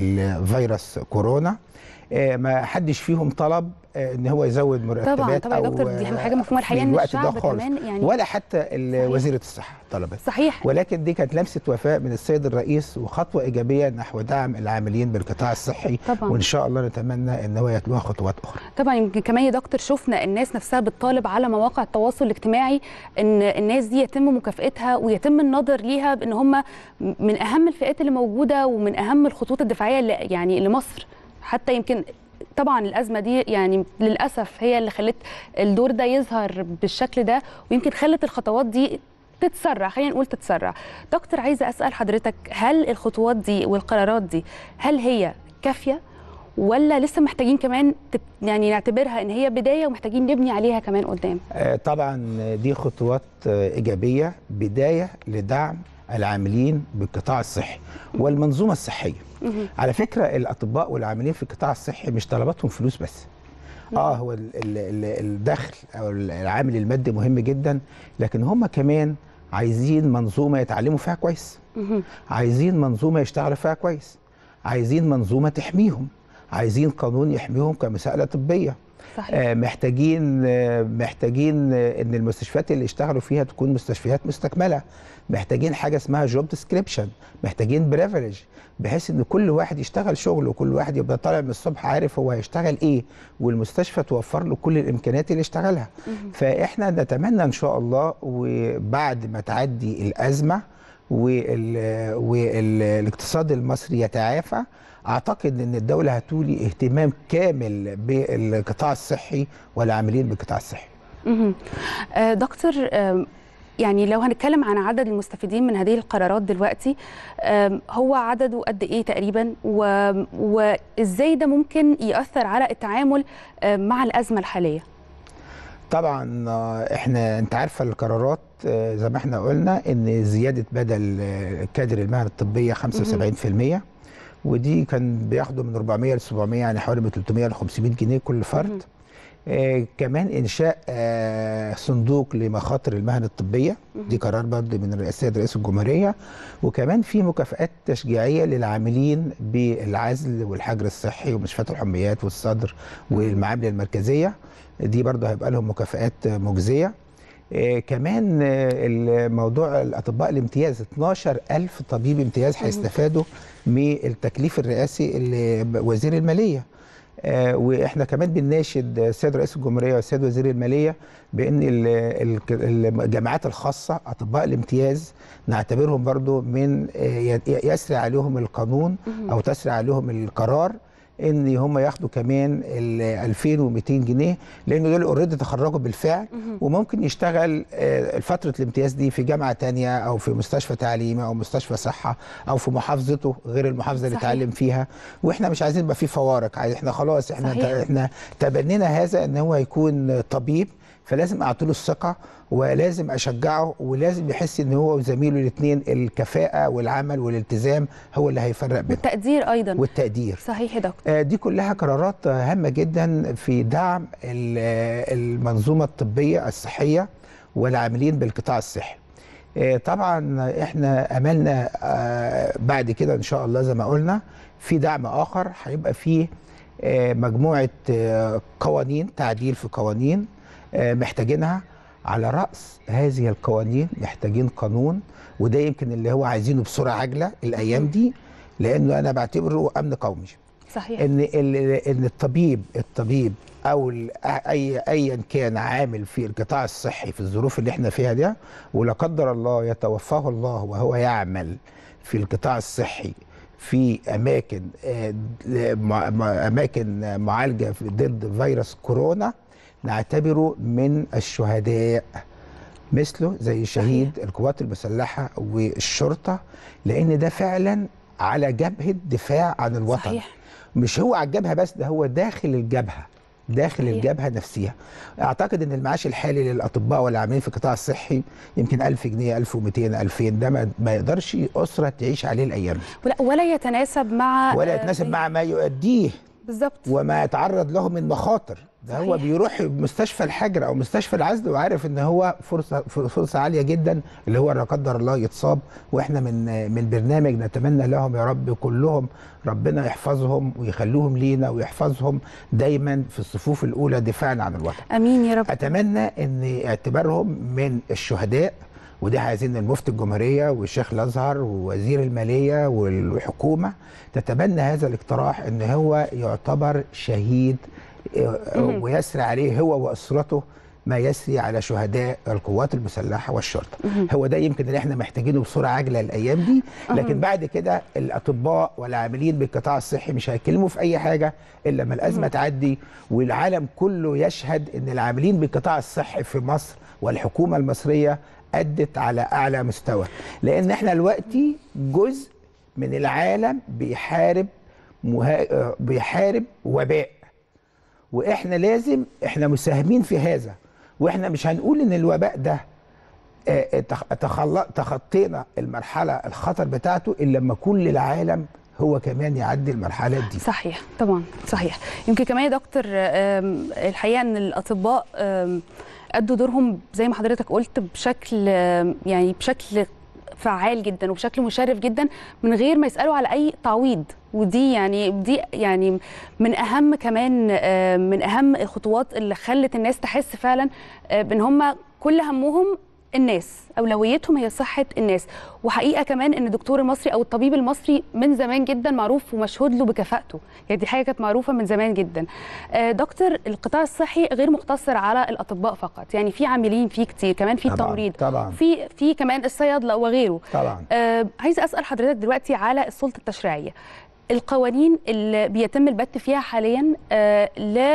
الفيروس كورونا آه، ما حدش فيهم طلب آه، ان هو يزود مرتبات طبعا طبعا يا أو، دكتور دي اهم حاجه آه، مفهومه الحقيقه في ان الوقت ده الشعب خالص. كمان يعني ولا حتى ال- وزيره الصحه طلبت صحيح ولكن دي كانت لمسه وفاء من السيد الرئيس وخطوه ايجابيه نحو دعم العاملين بالقطاع الصحي طبعا. وان شاء الله نتمنى ان هو يتبعها خطوات اخرى طبعا يمكن كمان يا دكتور شفنا الناس نفسها بتطالب على مواقع التواصل الاجتماعي ان الناس دي يتم مكافئتها ويتم النظر ليها بان هم من اهم الفئات اللي موجوده ومن اهم الخطوط الدفاعيه اللي يعني لمصر حتى يمكن طبعا الازمه دي يعني للاسف هي اللي خلت الدور ده يظهر بالشكل ده ويمكن خلت الخطوات دي تتسرع خلينا نقول تتسرع دكتور عايزه اسال حضرتك هل الخطوات دي والقرارات دي هل هي كافيه ولا لسه محتاجين كمان تب- يعني نعتبرها ان هي بدايه ومحتاجين نبني عليها كمان قدام آه، طبعا دي خطوات آه، ايجابيه بدايه لدعم العاملين بالقطاع الصحي والمنظومه الصحيه على فكره الاطباء والعاملين في القطاع الصحي مش طلباتهم فلوس بس اه هو ال- ال- ال- الدخل او العامل المادي مهم جدا لكن هم كمان عايزين منظومه يتعلموا فيها كويس عايزين منظومه يشتغلوا فيها كويس عايزين منظومه تحميهم عايزين قانون يحميهم كمساءله طبيه صحيح. آه، محتاجين آه، محتاجين آه، ان المستشفيات اللي يشتغلوا فيها تكون مستشفيات مستكمله محتاجين حاجه اسمها جوب ديسكريبشن محتاجين بريفليج بحيث ان كل واحد يشتغل شغله وكل واحد يبقى طالع من الصبح عارف هو هيشتغل ايه والمستشفى توفر له كل الامكانيات اللي يشتغلها فاحنا نتمنى ان شاء الله وبعد ما تعدي الازمه وال- والاقتصاد المصري يتعافى اعتقد ان الدوله هتولي اهتمام كامل بالقطاع الصحي والعاملين بالقطاع الصحي مهم. آه، دكتور آم، يعني لو هنتكلم عن عدد المستفيدين من هذه القرارات دلوقتي آم، هو عدده قد ايه تقريبا و- وازاي ده ممكن ياثر على التعامل آم، مع الازمه الحاليه طبعا آه، احنا انت عارفه القرارات آه، زي ما احنا قلنا ان زياده بدل آه، كادر المهن الطبيه 75% ودي كان بياخدوا من 400 ل 700 يعني حوالي من 300 ل 500 جنيه كل فرد آه كمان انشاء آه صندوق لمخاطر المهن الطبيه دي قرار برضه من السيد رئيس الجمهوريه وكمان في مكافآت تشجيعيه للعاملين بالعزل والحجر الصحي ومستشفيات الحميات والصدر والمعامل المركزيه دي برضه هيبقى لهم مكافآت مجزيه آه كمان آه الموضوع الاطباء الامتياز 12 ألف طبيب امتياز هيستفادوا من التكليف الرئاسي اللي وزير الماليه آه واحنا كمان بنناشد السيد رئيس الجمهوريه والسيد وزير الماليه بان ال- ال- الجامعات الخاصه اطباء الامتياز نعتبرهم برضو من آه، ي- يسري عليهم القانون او تسري عليهم القرار ان هم ياخدوا كمان ال 2200 جنيه لان دول اوريدي تخرجوا بالفعل وممكن يشتغل آه، فتره الامتياز دي في جامعه تانية او في مستشفى تعليمي او مستشفى صحه او في محافظته غير المحافظه اللي صحيح. اتعلم فيها واحنا مش عايزين يبقى في فوارق عايز- احنا خلاص احنا صحيح. احنا تبنينا هذا ان هو يكون طبيب فلازم اعطيله الثقه ولازم اشجعه ولازم يحس ان هو وزميله الاثنين الكفاءه والعمل والالتزام هو اللي هيفرق بينهم والتقدير ايضا والتقدير صحيح يا دكتور آه، دي كلها قرارات آه، هامه جدا في دعم ال- آه، المنظومه الطبيه الصحيه والعاملين بالقطاع الصحي آه، طبعا احنا املنا آه، بعد كده ان شاء الله زي ما قلنا في دعم اخر هيبقى فيه آه، مجموعه آه، قوانين تعديل في قوانين آه، محتاجينها على راس هذه القوانين محتاجين قانون وده يمكن اللي هو عايزينه بسرعه عاجله الايام دي لانه انا بعتبره امن قومي صحيح ان ال- ان الطبيب الطبيب او ال- اي ايا كان عامل في القطاع الصحي في الظروف اللي احنا فيها ده ولا قدر الله يتوفاه الله وهو يعمل في القطاع الصحي في اماكن آه، مع- مع- اماكن معالجه في- ضد فيروس كورونا نعتبره من الشهداء مثله زي شهيد القوات المسلحه والشرطه لان ده فعلا على جبهه دفاع عن الوطن صحيح مش هو على الجبهه بس ده هو داخل الجبهه داخل صحيح. الجبهه نفسها اعتقد ان المعاش الحالي للاطباء والعاملين في القطاع الصحي يمكن 1000 جنيه 1200 2000 ده ما, ما يقدرش اسره تعيش عليه الايام دي ولا, ولا يتناسب مع ولا آه، يتناسب مع ما يؤديه بالظبط وما يتعرض له من مخاطر ده هو صحيح. بيروح مستشفى الحجر او مستشفى العزل وعارف ان هو فرصه فرصه عاليه جدا اللي هو لا قدر الله يتصاب واحنا من من برنامج نتمنى لهم يا رب كلهم ربنا يحفظهم ويخلوهم لينا ويحفظهم دايما في الصفوف الاولى دفاعا عن الوطن. امين يا رب اتمنى ان اعتبارهم من الشهداء وده عايزين المفتي الجمهوريه والشيخ الازهر ووزير الماليه والحكومه تتبنى هذا الاقتراح ان هو يعتبر شهيد آه، مهم. ويسري عليه هو واسرته ما يسري على شهداء القوات المسلحه والشرطه مهم. هو ده يمكن اللي احنا محتاجينه بسرعه عاجله الايام دي لكن مهم. بعد كده الاطباء والعاملين بالقطاع الصحي مش هيتكلموا في اي حاجه الا لما الازمه مهم. تعدي والعالم كله يشهد ان العاملين بالقطاع الصحي في مصر والحكومه المصريه ادت على اعلى مستوى لان احنا دلوقتي جزء من العالم بيحارب مها... آه، بيحارب وباء واحنا لازم احنا مساهمين في هذا واحنا مش هنقول ان الوباء ده آه، تخ- تخل- تخطينا المرحله الخطر بتاعته الا لما كل العالم هو كمان يعدي المرحلات دي صحيح طبعا صحيح يمكن كمان يا دكتور آم، الحقيقه ان الاطباء آم، ادوا دورهم زي ما حضرتك قلت بشكل آم، يعني بشكل فعال جدا وبشكل مشرف جدا من غير ما يسالوا على اي تعويض ودي يعني دي يعني من اهم كمان آه، من اهم الخطوات اللي خلت الناس تحس فعلا آه، بان هم كل همهم الناس اولويتهم هي صحه الناس وحقيقه كمان ان الدكتور المصري او الطبيب المصري من زمان جدا معروف ومشهود له بكفاءته يعني دي حاجه كانت معروفه من زمان جدا آه، دكتور القطاع الصحي غير مقتصر على الاطباء فقط يعني في عاملين فيه كتير كمان في طبعاً، التمريض طبعاً. في في كمان الصيادله وغيره طبعا آه عايزه اسال حضرتك دلوقتي على السلطه التشريعيه القوانين اللي بيتم البت فيها حاليا آه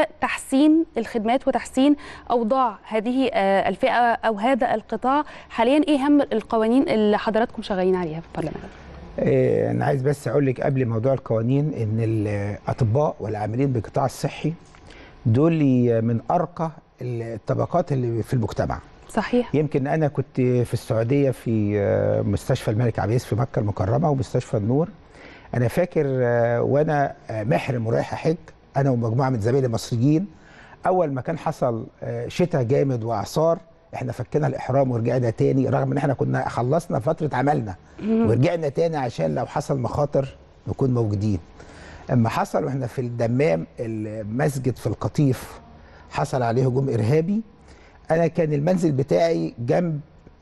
لتحسين الخدمات وتحسين اوضاع هذه آه الفئه او هذا القطاع حاليا ايه اهم القوانين اللي حضراتكم شغالين عليها في البرلمان إيه، انا عايز بس اقول لك قبل موضوع القوانين ان الاطباء والعاملين بالقطاع الصحي دول من ارقى الطبقات اللي في المجتمع صحيح يمكن انا كنت في السعوديه في آه، مستشفى الملك عبيس في مكه المكرمه ومستشفى النور انا فاكر آه، وانا آه، محرم ورايح احج انا ومجموعه من زمايلي المصريين اول ما كان حصل آه، شتاء جامد واعصار احنا فكنا الاحرام ورجعنا تاني رغم ان احنا كنا خلصنا فتره عملنا ورجعنا تاني عشان لو حصل مخاطر نكون موجودين اما حصل واحنا في الدمام المسجد في القطيف حصل عليه هجوم ارهابي انا كان المنزل بتاعي جنب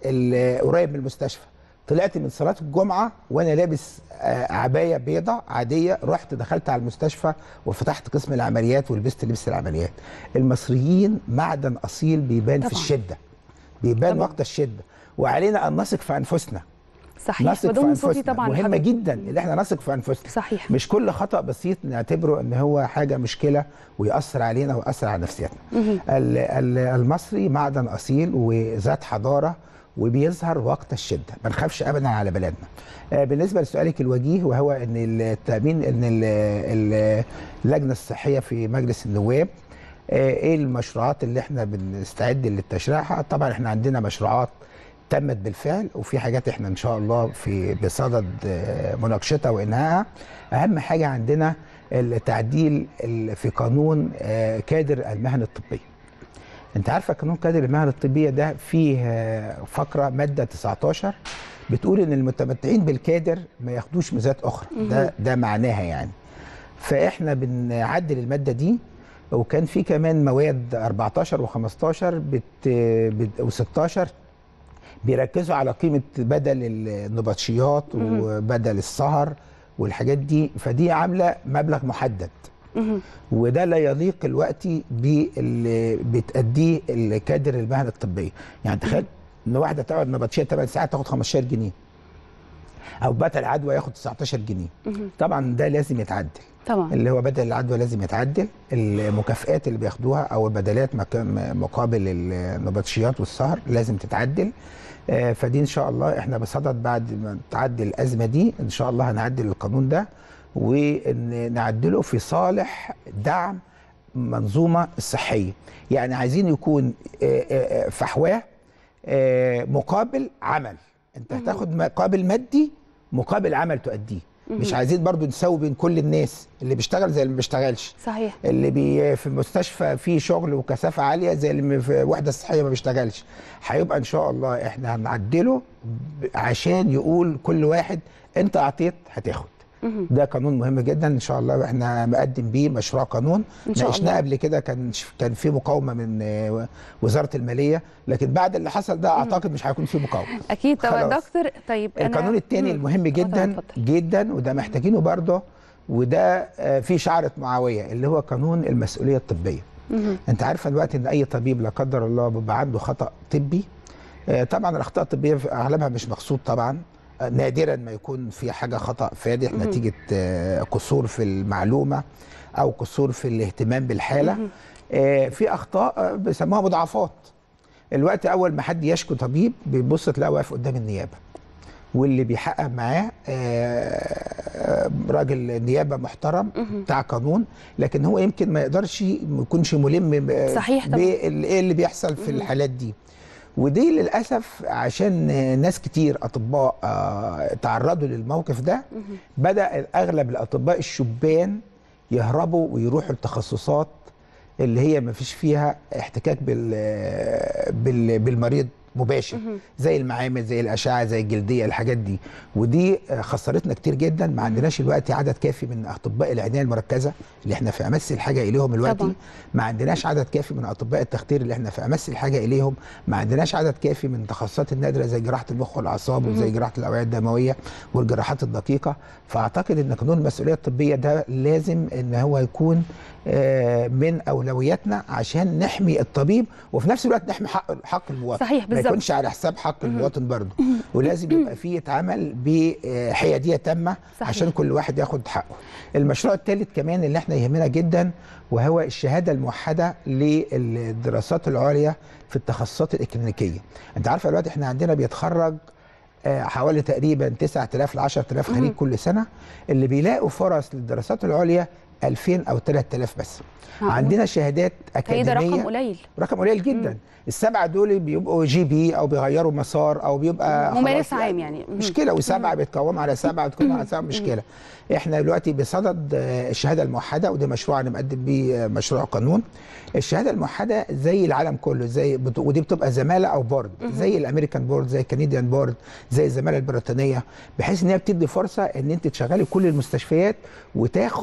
ال- قريب من المستشفى طلعت من صلاه الجمعه وانا لابس آه، عبايه بيضة عاديه رحت دخلت على المستشفى وفتحت قسم العمليات ولبست لبس العمليات المصريين معدن اصيل بيبان في طبعاً. الشده بيبان طبعاً. وقت الشده وعلينا ان نثق في انفسنا صحيح نثق في بضم صوتي انفسنا طبعا مهمه لحضرتك. جدا ان احنا نثق في انفسنا صحيح مش كل خطا بسيط نعتبره ان هو حاجه مشكله ويأثر علينا ويأثر على نفسيتنا مهم. ال- ال- المصري معدن اصيل وذات حضاره وبيظهر وقت الشده ما نخافش ابدا على بلدنا آه، بالنسبه لسؤالك الوجيه وهو ان التامين ان ال- ال- اللجنه الصحيه في مجلس النواب آه، ايه المشروعات اللي احنا بنستعد لتشريعها طبعا احنا عندنا مشروعات تمت بالفعل وفي حاجات احنا ان شاء الله في بصدد آه، مناقشتها وانهائها اهم حاجه عندنا التعديل ال- في قانون آه، كادر المهن الطبيه انت عارفه قانون كادر المهن الطبيه ده فيه آه، فقره ماده 19 بتقول ان المتمتعين بالكادر ما ياخدوش ميزات اخرى ده ده معناها يعني فاحنا بنعدل الماده دي وكان في كمان مواد 14 و15 بت بت و16 بيركزوا على قيمه بدل النبطشيات مهم. وبدل السهر والحاجات دي فدي عامله مبلغ محدد مهم. وده لا يليق الوقت باللي بتأديه الكادر المهن الطبيه يعني تخيل ان واحده تقعد نبطشيه 8 ساعات تاخد 15 جنيه او بدل عدوى ياخد 19 جنيه مهم. طبعا ده لازم يتعدل طبعا اللي هو بدل العدوى لازم يتعدل المكافئات اللي بياخدوها او البدلات مكا- مقابل النبطشيات والسهر لازم تتعدل آه، فدي ان شاء الله احنا بصدد بعد ما تعدل الازمه دي ان شاء الله هنعدل القانون ده ونعدله في صالح دعم منظومه الصحيه يعني عايزين يكون آه، آه، آه، فحواه آه، مقابل عمل انت هتاخد مقابل مادي مقابل عمل تؤديه مش مهم. عايزين برضو نساوي بين كل الناس اللي بيشتغل زي اللي ما بيشتغلش صحيح اللي بي في المستشفى فيه شغل وكثافه عاليه زي اللي في وحده صحيه ما بيشتغلش هيبقى ان شاء الله احنا هنعدله ب- عشان يقول كل واحد انت اعطيت هتاخد مهم. ده قانون مهم جدا ان شاء الله احنا مقدم بيه مشروع قانون إن شاء ناقشناه الله. قبل كده كان كان في مقاومه من آه، وزاره الماليه لكن بعد اللي حصل ده اعتقد مش هيكون في مقاومه اكيد طبعا خلاص. دكتور طيب أنا- القانون الثاني مم. المهم اتفضل، جدا اتفضل. جدا وده محتاجينه برضه وده آه، في شعره معاويه اللي هو قانون المسؤوليه الطبيه مهم. انت عارفه دلوقتي ان اي طبيب لا قدر الله بيبقى عنده خطا طبي آه، طبعا الاخطاء الطبيه في اغلبها مش مقصود طبعا آه، نادرا ما يكون في حاجه خطا فادح مهم. نتيجه آه، قصور في المعلومه او قصور في الاهتمام بالحاله مهم. آه، في اخطاء آه، بيسموها مضاعفات الوقت اول ما حد يشكو طبيب بيبص تلاقيه واقف قدام النيابه واللي بيحقق معاه آه، راجل نيابه محترم مهم. بتاع قانون لكن هو يمكن ما يقدرش ما يكونش ملم ب- صحيح طبعا. بايه اللي بيحصل في الحالات دي ودي للاسف عشان ناس كتير اطباء آه، تعرضوا للموقف ده مهم. بدا اغلب الاطباء الشبان يهربوا ويروحوا التخصصات اللي هي ما فيش فيها احتكاك بال بال بالمريض مباشر مهم. زي المعامل زي الاشعه زي الجلديه الحاجات دي ودي آه، خسرتنا كتير جدا ما عندناش الوقت عدد كافي من اطباء العنايه المركزه اللي احنا في امس الحاجه اليهم الوقت طبعاً. ما عندناش عدد كافي من اطباء التخدير اللي احنا في امس الحاجه اليهم ما عندناش عدد كافي من التخصصات النادره زي جراحه المخ والاعصاب وزي جراحه الاوعيه الدمويه والجراحات الدقيقه فاعتقد ان قانون المسؤوليه الطبيه ده لازم ان هو يكون آه، من اولوياتنا عشان نحمي الطبيب وفي نفس الوقت نحمي حق حق المواطن صحيح، ما بالظبط. يكونش على حساب حق المواطن برضه ولازم يبقى فيه يتعامل بحياديه تامه صحيح. عشان كل واحد ياخد حقه المشروع الثالث كمان اللي احنا يهمنا جدا وهو الشهاده الموحده للدراسات العليا في التخصصات الاكلينيكيه انت عارفه دلوقتي احنا عندنا بيتخرج آه، حوالي تقريبا 9000 ل 10000 خريج كل سنه اللي بيلاقوا فرص للدراسات العليا 2000 او 3000 بس معقول؟ عندنا شهادات هي ده اكاديميه رقم قليل رقم قليل جدا السبعه دول بيبقوا جي بي او بيغيروا مسار او بيبقى ممارس خلاص عام يعني. مم. مشكله وسبعه بيتقوموا على سبعه وتقوموا على سبعه مشكله احنا دلوقتي بصدد آه، الشهاده الموحده وده مشروع انا مقدم بيه آه، مشروع قانون الشهاده الموحده زي العالم كله زي بت- ودي بتبقى زماله او بورد زي الامريكان بورد زي الكنديان بورد زي الزماله البريطانيه بحيث ان هي بتدي فرصه ان انت تشغلي كل المستشفيات وتاخد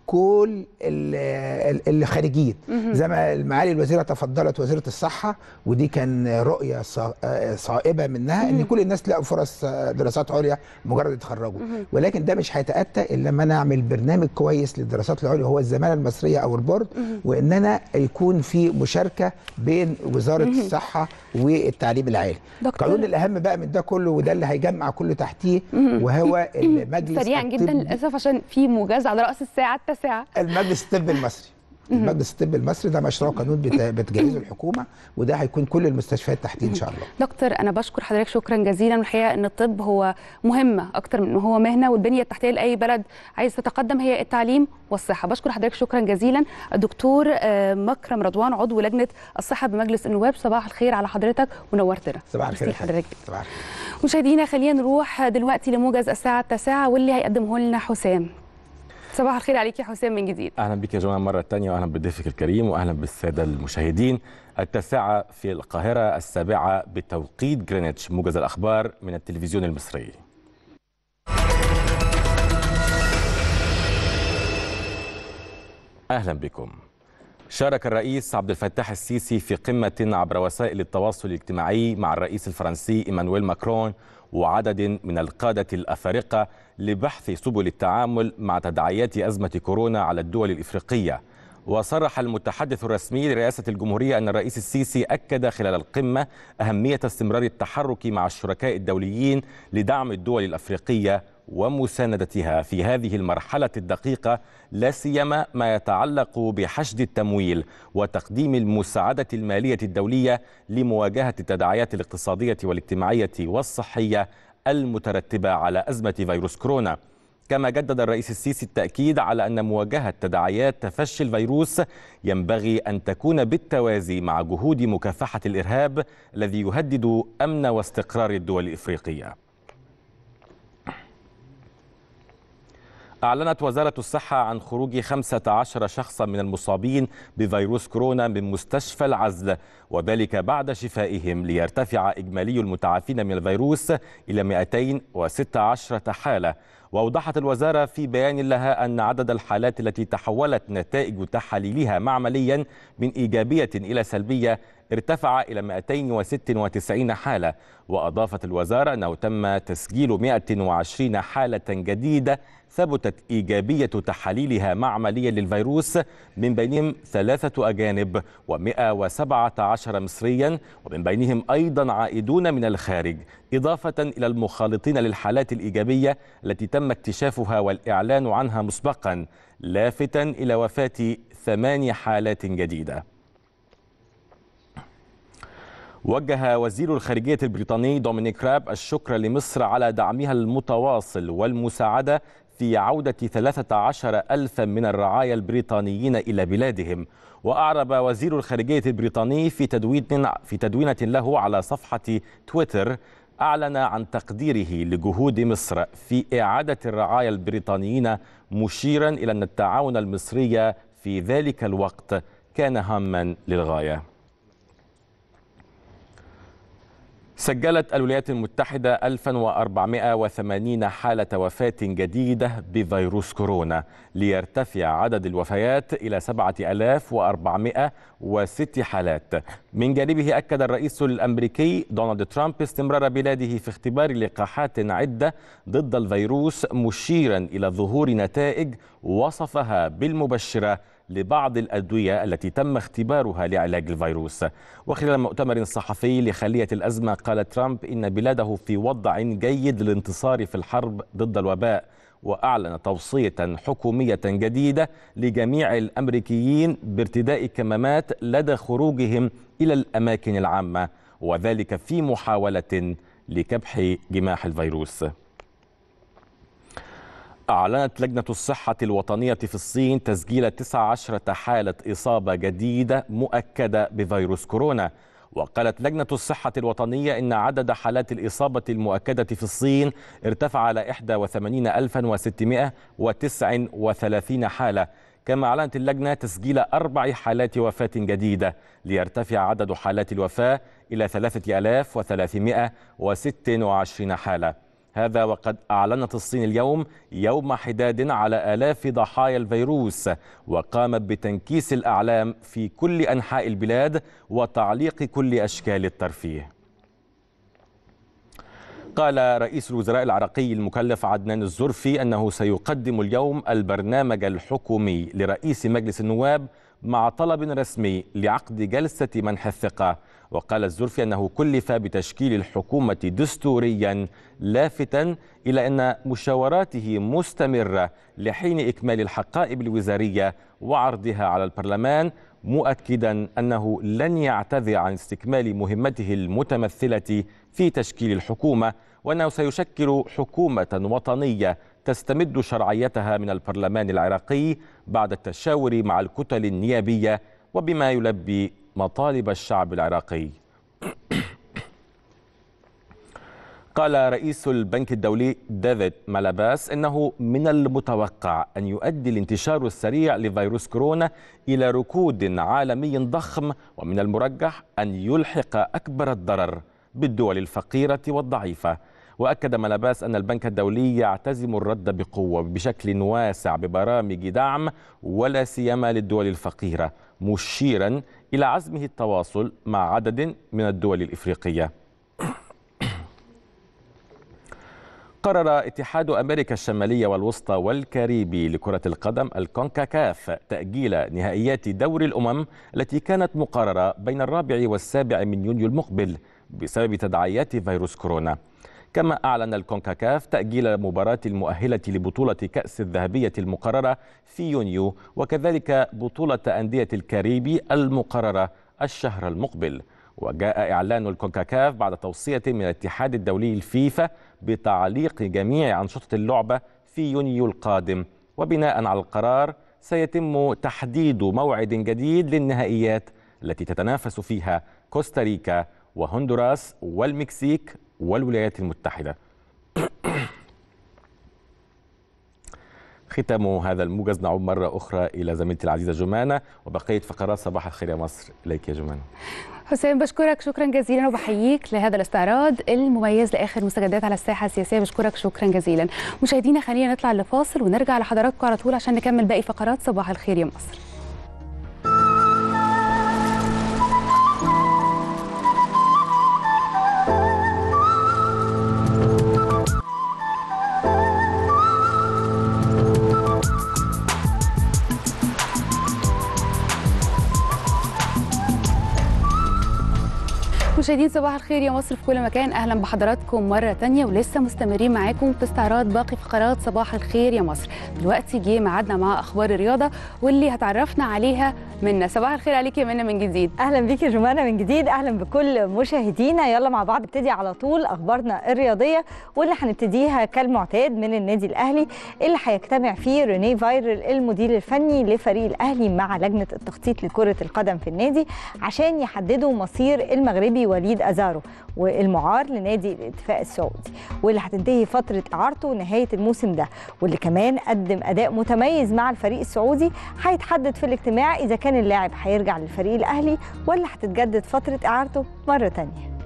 كل ال- ال- الخارجيين مهم. زي ما معالي الوزيره تفضلت وزيره الصحه ودي كان رؤيه صا- آه، صائبه منها ان مهم. كل الناس تلاقوا فرص آه، دراسات عليا مجرد يتخرجوا مهم. ولكن ده مش هيتاتى الا لما انا اعمل برنامج كويس للدراسات العليا هو الزماله المصريه او البورد مهم. وان انا يكون في مشاركه بين وزاره مهم. الصحه والتعليم العالي دكتور. القانون الاهم بقى من ده كله وده اللي هيجمع كله تحتيه مهم. وهو المجلس سريعا جدا الطبي- للاسف عشان في موجز على راس الساعه التاسعه المجلس الطبي المصري المجلس الطبي المصري ده مشروع قانون بت- بتجهزه الحكومه وده هيكون كل المستشفيات تحتيه ان شاء الله دكتور انا بشكر حضرتك شكرا جزيلا والحقيقه ان الطب هو مهمه اكتر من ان هو مهنه والبنيه التحتيه لاي بلد عايز تتقدم هي التعليم والصحه بشكر حضرتك شكرا جزيلا الدكتور آه، مكرم رضوان عضو لجنه الصحه بمجلس النواب صباح الخير على حضرتك ونورتنا صباح الخير ميرسي يا فندم. حضرتك صباح الخير مشاهدينا خلينا نروح دلوقتي لموجز الساعه التاسعه واللي هيقدمه لنا حسام صباح الخير عليك يا حسام من جديد اهلا بك يا جماعه مره ثانيه واهلا بضيفك الكريم واهلا بالساده المشاهدين التاسعه في القاهره السابعه بتوقيت جرينتش موجز الاخبار من التلفزيون المصري اهلا بكم شارك الرئيس عبد الفتاح السيسي في قمة عبر وسائل التواصل الاجتماعي مع الرئيس الفرنسي إيمانويل ماكرون وعدد من القادة الأفارقة لبحث سبل التعامل مع تداعيات أزمة كورونا على الدول الإفريقية وصرح المتحدث الرسمي لرئاسة الجمهورية أن الرئيس السيسي أكد خلال القمة أهمية استمرار التحرك مع الشركاء الدوليين لدعم الدول الأفريقية ومساندتها في هذه المرحلة الدقيقة لا سيما ما يتعلق بحشد التمويل وتقديم المساعدة المالية الدولية لمواجهة التداعيات الاقتصادية والاجتماعية والصحية المترتبة على أزمة فيروس كورونا كما جدد الرئيس السيسي التأكيد على أن مواجهة تداعيات تفشي الفيروس ينبغي أن تكون بالتوازي مع جهود مكافحة الإرهاب الذي يهدد أمن واستقرار الدول الإفريقية أعلنت وزارة الصحة عن خروج 15 شخصا من المصابين بفيروس كورونا من مستشفى العزل وذلك بعد شفائهم ليرتفع إجمالي المتعافين من الفيروس إلى 216 حالة وأوضحت الوزارة في بيان لها أن عدد الحالات التي تحولت نتائج تحاليلها معمليا من إيجابية إلى سلبية ارتفع إلى 296 حالة وأضافت الوزارة أنه تم تسجيل 120 حالة جديدة ثبتت إيجابية تحاليلها معمليا للفيروس من بينهم ثلاثة أجانب و117 مصريا ومن بينهم أيضا عائدون من الخارج إضافة إلى المخالطين للحالات الإيجابية التي تم اكتشافها والإعلان عنها مسبقا لافتا إلى وفاة ثمان حالات جديدة وجه وزير الخارجية البريطاني دومينيك راب الشكر لمصر على دعمها المتواصل والمساعدة في عودة 13 ألفا من الرعايا البريطانيين إلى بلادهم وأعرب وزير الخارجية البريطاني في تدوين في تدوينة له على صفحة تويتر أعلن عن تقديره لجهود مصر في إعادة الرعايا البريطانيين مشيرا إلى أن التعاون المصري في ذلك الوقت كان هاما للغاية سجلت الولايات المتحدة 1480 حالة وفاة جديدة بفيروس كورونا ليرتفع عدد الوفيات إلى 7406 حالات من جانبه أكد الرئيس الأمريكي دونالد ترامب استمرار بلاده في اختبار لقاحات عدة ضد الفيروس مشيرا إلى ظهور نتائج وصفها بالمبشرة لبعض الأدوية التي تم اختبارها لعلاج الفيروس وخلال مؤتمر صحفي لخلية الأزمة قال ترامب إن بلاده في وضع جيد للانتصار في الحرب ضد الوباء وأعلن توصية حكومية جديدة لجميع الأمريكيين بارتداء كمامات لدى خروجهم إلى الأماكن العامة وذلك في محاولة لكبح جماح الفيروس أعلنت لجنة الصحة الوطنية في الصين تسجيل 19 حالة إصابة جديدة مؤكدة بفيروس كورونا وقالت لجنة الصحة الوطنية إن عدد حالات الإصابة المؤكدة في الصين ارتفع على 81639 حالة كما أعلنت اللجنة تسجيل أربع حالات وفاة جديدة ليرتفع عدد حالات الوفاة إلى 3326 حالة هذا وقد أعلنت الصين اليوم يوم حداد على آلاف ضحايا الفيروس وقامت بتنكيس الأعلام في كل أنحاء البلاد وتعليق كل أشكال الترفيه قال رئيس الوزراء العراقي المكلف عدنان الزرفي أنه سيقدم اليوم البرنامج الحكومي لرئيس مجلس النواب مع طلب رسمي لعقد جلسة منح الثقة وقال الزرفي أنه كلف بتشكيل الحكومة دستوريا لافتا إلى أن مشاوراته مستمرة لحين إكمال الحقائب الوزارية وعرضها على البرلمان مؤكدا أنه لن يعتذر عن استكمال مهمته المتمثلة في تشكيل الحكومة وأنه سيشكل حكومة وطنية تستمد شرعيتها من البرلمان العراقي بعد التشاور مع الكتل النيابية وبما يلبي مطالب الشعب العراقي قال رئيس البنك الدولي ديفيد مالاباس انه من المتوقع ان يؤدي الانتشار السريع لفيروس كورونا الى ركود عالمي ضخم ومن المرجح ان يلحق اكبر الضرر بالدول الفقيره والضعيفه واكد ملاباس ان البنك الدولي يعتزم الرد بقوه بشكل واسع ببرامج دعم ولا سيما للدول الفقيره مشيرا الى عزمه التواصل مع عدد من الدول الافريقيه قرر اتحاد امريكا الشماليه والوسطى والكاريبي لكره القدم الكونكاكاف تاجيل نهائيات دور الامم التي كانت مقرره بين الرابع والسابع من يونيو المقبل بسبب تداعيات فيروس كورونا كما أعلن الكونكاكاف تأجيل مباراة المؤهلة لبطولة كأس الذهبية المقررة في يونيو وكذلك بطولة أندية الكاريبي المقررة الشهر المقبل وجاء إعلان الكونكاكاف بعد توصية من الاتحاد الدولي الفيفا بتعليق جميع أنشطة اللعبة في يونيو القادم وبناء على القرار سيتم تحديد موعد جديد للنهائيات التي تتنافس فيها كوستاريكا وهندوراس والمكسيك والولايات المتحدة ختام هذا الموجز نعود مرة أخرى إلى زميلتي العزيزة جمانة وبقية فقرات صباح الخير يا مصر إليك يا جمانة حسام بشكرك شكرا جزيلا وبحييك لهذا الاستعراض المميز لاخر مستجدات على الساحه السياسيه بشكرك شكرا جزيلا مشاهدينا خلينا نطلع لفاصل ونرجع لحضراتكم على طول عشان نكمل باقي فقرات صباح الخير يا مصر مشاهدين صباح الخير يا مصر في كل مكان اهلا بحضراتكم مره تانية ولسه مستمرين معاكم في استعراض باقي فقرات صباح الخير يا مصر دلوقتي جه ميعادنا مع اخبار الرياضه واللي هتعرفنا عليها منا صباح الخير عليك يا منا من جديد اهلا بيك يا جمانه من جديد اهلا بكل مشاهدينا يلا مع بعض نبتدي على طول اخبارنا الرياضيه واللي هنبتديها كالمعتاد من النادي الاهلي اللي هيجتمع فيه ريني فايرل المدير الفني لفريق الاهلي مع لجنه التخطيط لكره القدم في النادي عشان يحددوا مصير المغربي وليد ازارو والمعار لنادي الاتفاق السعودي واللي هتنتهي فتره اعارته نهايه الموسم ده واللي كمان قدم اداء متميز مع الفريق السعودي هيتحدد في الاجتماع اذا كان اللاعب هيرجع للفريق الاهلي ولا هتتجدد فتره اعارته مره ثانيه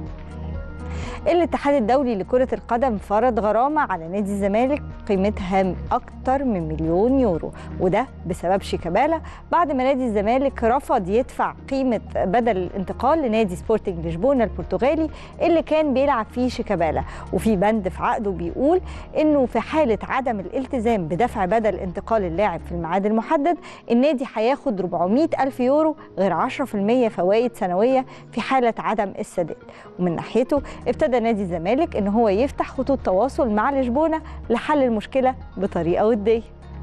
الاتحاد الدولي لكرة القدم فرض غرامة على نادي الزمالك قيمتها أكثر من مليون يورو وده بسبب شيكابالا بعد ما نادي الزمالك رفض يدفع قيمة بدل الانتقال لنادي سبورتنج لشبونة البرتغالي اللي كان بيلعب فيه شيكابالا وفي بند في عقده بيقول إنه في حالة عدم الالتزام بدفع بدل انتقال اللاعب في الميعاد المحدد النادي هياخد 400 ألف يورو غير 10% فوائد سنوية في حالة عدم السداد ومن ناحيته ابتدى ابتدى نادي الزمالك ان هو يفتح خطوط تواصل مع لشبونه لحل المشكله بطريقه وديه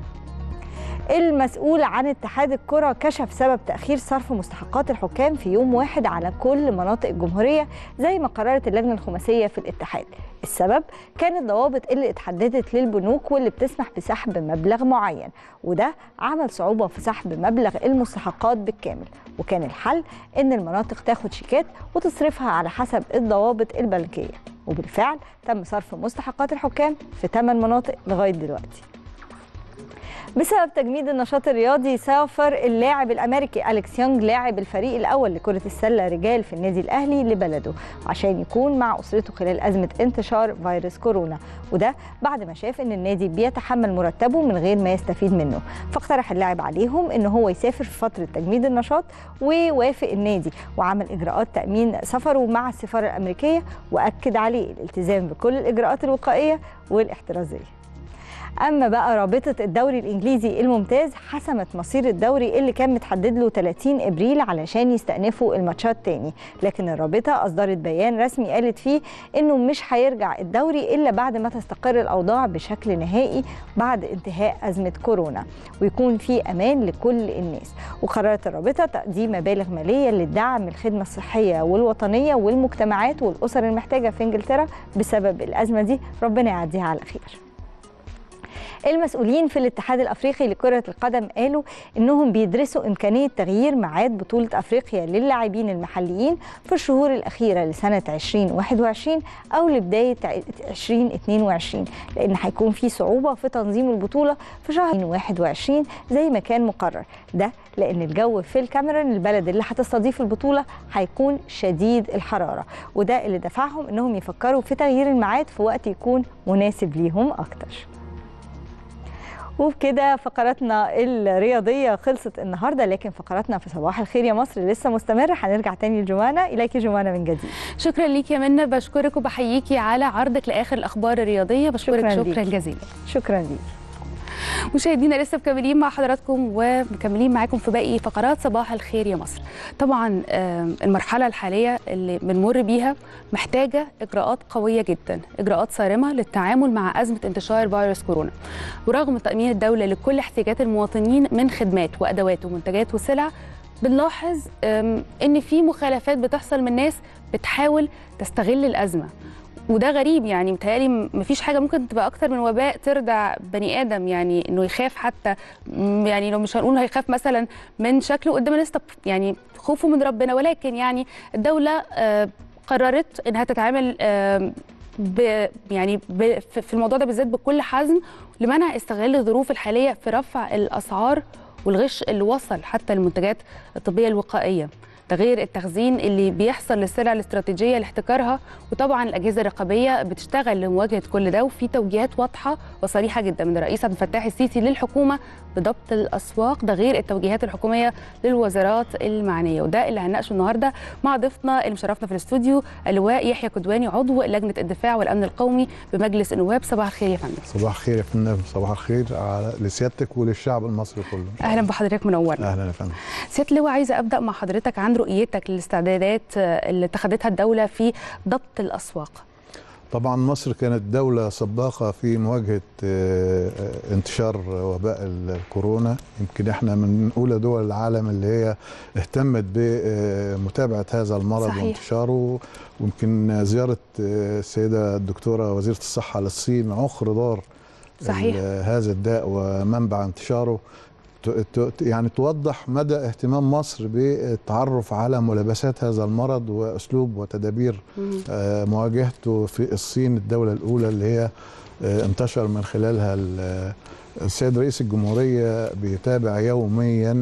المسؤول عن اتحاد الكرة كشف سبب تأخير صرف مستحقات الحكام في يوم واحد على كل مناطق الجمهورية زي ما قررت اللجنة الخماسية في الاتحاد السبب كانت ضوابط اللي اتحددت للبنوك واللي بتسمح بسحب مبلغ معين وده عمل صعوبة في سحب مبلغ المستحقات بالكامل وكان الحل ان المناطق تاخد شيكات وتصرفها على حسب الضوابط البنكية وبالفعل تم صرف مستحقات الحكام في 8 مناطق لغاية دلوقتي بسبب تجميد النشاط الرياضي سافر اللاعب الامريكي اليكس يونج لاعب الفريق الاول لكره السله رجال في النادي الاهلي لبلده عشان يكون مع اسرته خلال ازمه انتشار فيروس كورونا وده بعد ما شاف ان النادي بيتحمل مرتبه من غير ما يستفيد منه فاقترح اللاعب عليهم ان هو يسافر في فتره تجميد النشاط ووافق النادي وعمل اجراءات تامين سفره مع السفاره الامريكيه واكد عليه الالتزام بكل الاجراءات الوقائيه والاحترازيه اما بقى رابطه الدوري الانجليزي الممتاز حسمت مصير الدوري اللي كان متحدد له 30 ابريل علشان يستأنفوا الماتشات تاني لكن الرابطه اصدرت بيان رسمي قالت فيه انه مش هيرجع الدوري الا بعد ما تستقر الاوضاع بشكل نهائي بعد انتهاء ازمه كورونا ويكون في امان لكل الناس وقررت الرابطه تقديم مبالغ ماليه للدعم الخدمه الصحيه والوطنيه والمجتمعات والاسر المحتاجه في انجلترا بسبب الازمه دي ربنا يعديها على خير المسؤولين في الاتحاد الافريقي لكره القدم قالوا انهم بيدرسوا امكانيه تغيير ميعاد بطوله افريقيا للاعبين المحليين في الشهور الاخيره لسنه 2021 او لبدايه 2022 لان هيكون في صعوبه في تنظيم البطوله في شهر 2021 زي ما كان مقرر ده لان الجو في الكاميرون البلد اللي هتستضيف البطوله هيكون شديد الحراره وده اللي دفعهم انهم يفكروا في تغيير الميعاد في وقت يكون مناسب ليهم اكتر وبكده فقراتنا الرياضية خلصت النهاردة لكن فقراتنا في صباح الخير يا مصر لسه مستمرة هنرجع تاني لجمانة إليك جمانة من جديد شكرا ليك يا منى بشكرك وبحييكي على عرضك لاخر الاخبار الرياضيه بشكرك شكراً شكرا, ليك. شكرا جزيلا شكرا ليك مشاهدينا لسه مكملين مع حضراتكم ومكملين معاكم في باقي فقرات صباح الخير يا مصر طبعا آم، المرحله الحاليه اللي بنمر بيها محتاجه اجراءات قويه جدا اجراءات صارمه للتعامل مع ازمه انتشار فيروس كورونا ورغم تامين الدوله لكل احتياجات المواطنين من خدمات وادوات ومنتجات وسلع بنلاحظ آم، ان في مخالفات بتحصل من ناس بتحاول تستغل الازمه وده غريب يعني متهيألي م- مفيش حاجة ممكن تبقى أكتر من وباء تردع بني آدم يعني إنه يخاف حتى م- يعني لو مش هنقول هيخاف مثلا من شكله قدام الناس طب يعني خوفه من ربنا ولكن يعني الدولة آه، قررت إنها تتعامل آه، ب يعني ب في في الموضوع ده بالذات بكل حزم لمنع استغلال الظروف الحالية في رفع الأسعار والغش اللي وصل حتى المنتجات الطبية الوقائية ده غير التخزين اللي بيحصل للسلع الاستراتيجيه لاحتكارها وطبعا الاجهزه الرقابيه بتشتغل لمواجهه كل ده وفي توجيهات واضحه وصريحه جدا من الرئيس عبد الفتاح السيسي للحكومه بضبط الاسواق ده غير التوجيهات الحكوميه للوزارات المعنيه وده اللي هنناقشه النهارده مع ضيفنا اللي مشرفنا في الاستوديو اللواء يحيى كدواني عضو لجنه الدفاع والامن القومي بمجلس النواب صباح الخير يا فندم صباح الخير يا فندم صباح الخير على لسيادتك وللشعب المصري كله اهلا بحضرتك منورنا اهلا يا فندم سياده اللواء عايزه ابدا مع حضرتك عن رؤيتك للاستعدادات آه، اللي اتخذتها الدوله في ضبط الاسواق طبعا مصر كانت دولة سباقة في مواجهة آه، آه، انتشار وباء الكورونا يمكن احنا من أولى دول العالم اللي هي اهتمت بمتابعة هذا المرض صحيح. وانتشاره ويمكن زيارة آه، السيدة الدكتورة وزيرة الصحة للصين عخر دار صحيح. ال- هذا الداء ومنبع انتشاره ت- ت- يعني توضح مدى اهتمام مصر بالتعرف على ملابسات هذا المرض واسلوب وتدابير آه، مواجهته في الصين الدوله الاولى اللي هي آه، انتشر من خلالها ال- السيد رئيس الجمهورية بيتابع يوميا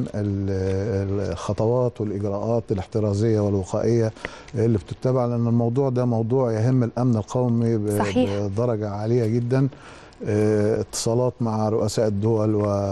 ال- الخطوات والإجراءات الاحترازية والوقائية اللي بتتبع لأن الموضوع ده موضوع يهم الأمن القومي ب- صحيح. بدرجة عالية جدا آه، اتصالات مع رؤساء الدول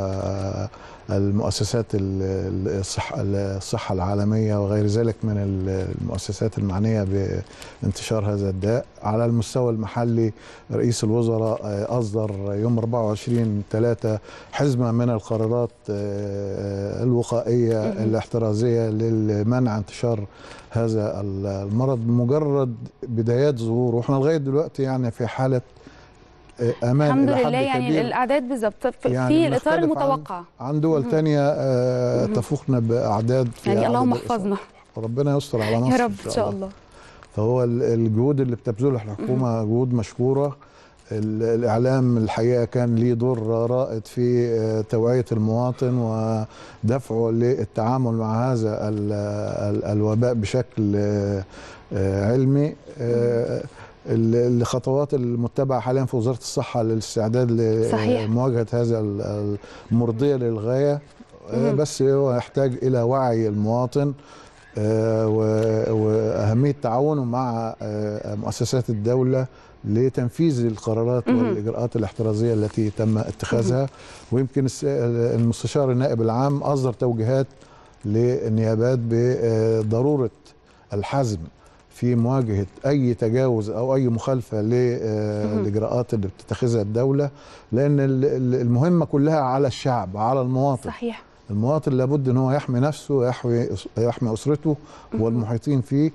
والمؤسسات ال- الصحة, الصحة العالمية وغير ذلك من ال- المؤسسات المعنية بانتشار هذا الداء على المستوى المحلي رئيس الوزراء آه، أصدر يوم 24 3 حزمة من القرارات آه، الوقائية مهم. الاحترازية لمنع انتشار هذا المرض بمجرد بدايات ظهوره واحنا لغاية دلوقتي يعني في حالة آه، امان الحمد إلى حد لله يعني كبير. الاعداد بالظبط في, يعني في الاطار بنختلف عن- المتوقع عن دول مهم. تانية آه، مهم. تفوقنا بأعداد في يعني عدد اللهم الإصابات. احفظنا ربنا يستر على مصر يا رب ان شاء الله فهو ال- الجهود اللي بتبذلها الحكومة جهود مشكورة ال- الإعلام الحقيقة كان ليه دور رائد في آه، توعية المواطن ودفعه للتعامل مع هذا ال- ال- الوباء بشكل آه، آه، علمي آه، ال- الخطوات المتبعه حاليا في وزاره الصحه للاستعداد صحيح. لمواجهه هذا ال- المرضيه للغايه آه، مهم. بس هو يحتاج الى وعي المواطن آه، و- واهميه تعاونه مع آه، مؤسسات الدوله لتنفيذ القرارات مهم. والاجراءات الاحترازيه التي تم اتخاذها ويمكن الس- المستشار النائب العام اصدر توجيهات للنيابات بضروره الحزم في مواجهه اي تجاوز او اي مخالفه للاجراءات اللي بتتخذها الدوله لان ال- ال- المهمه كلها على الشعب على المواطن صحيح المواطن لابد ان هو يحمي نفسه ويحمي يحمي اسرته والمحيطين فيه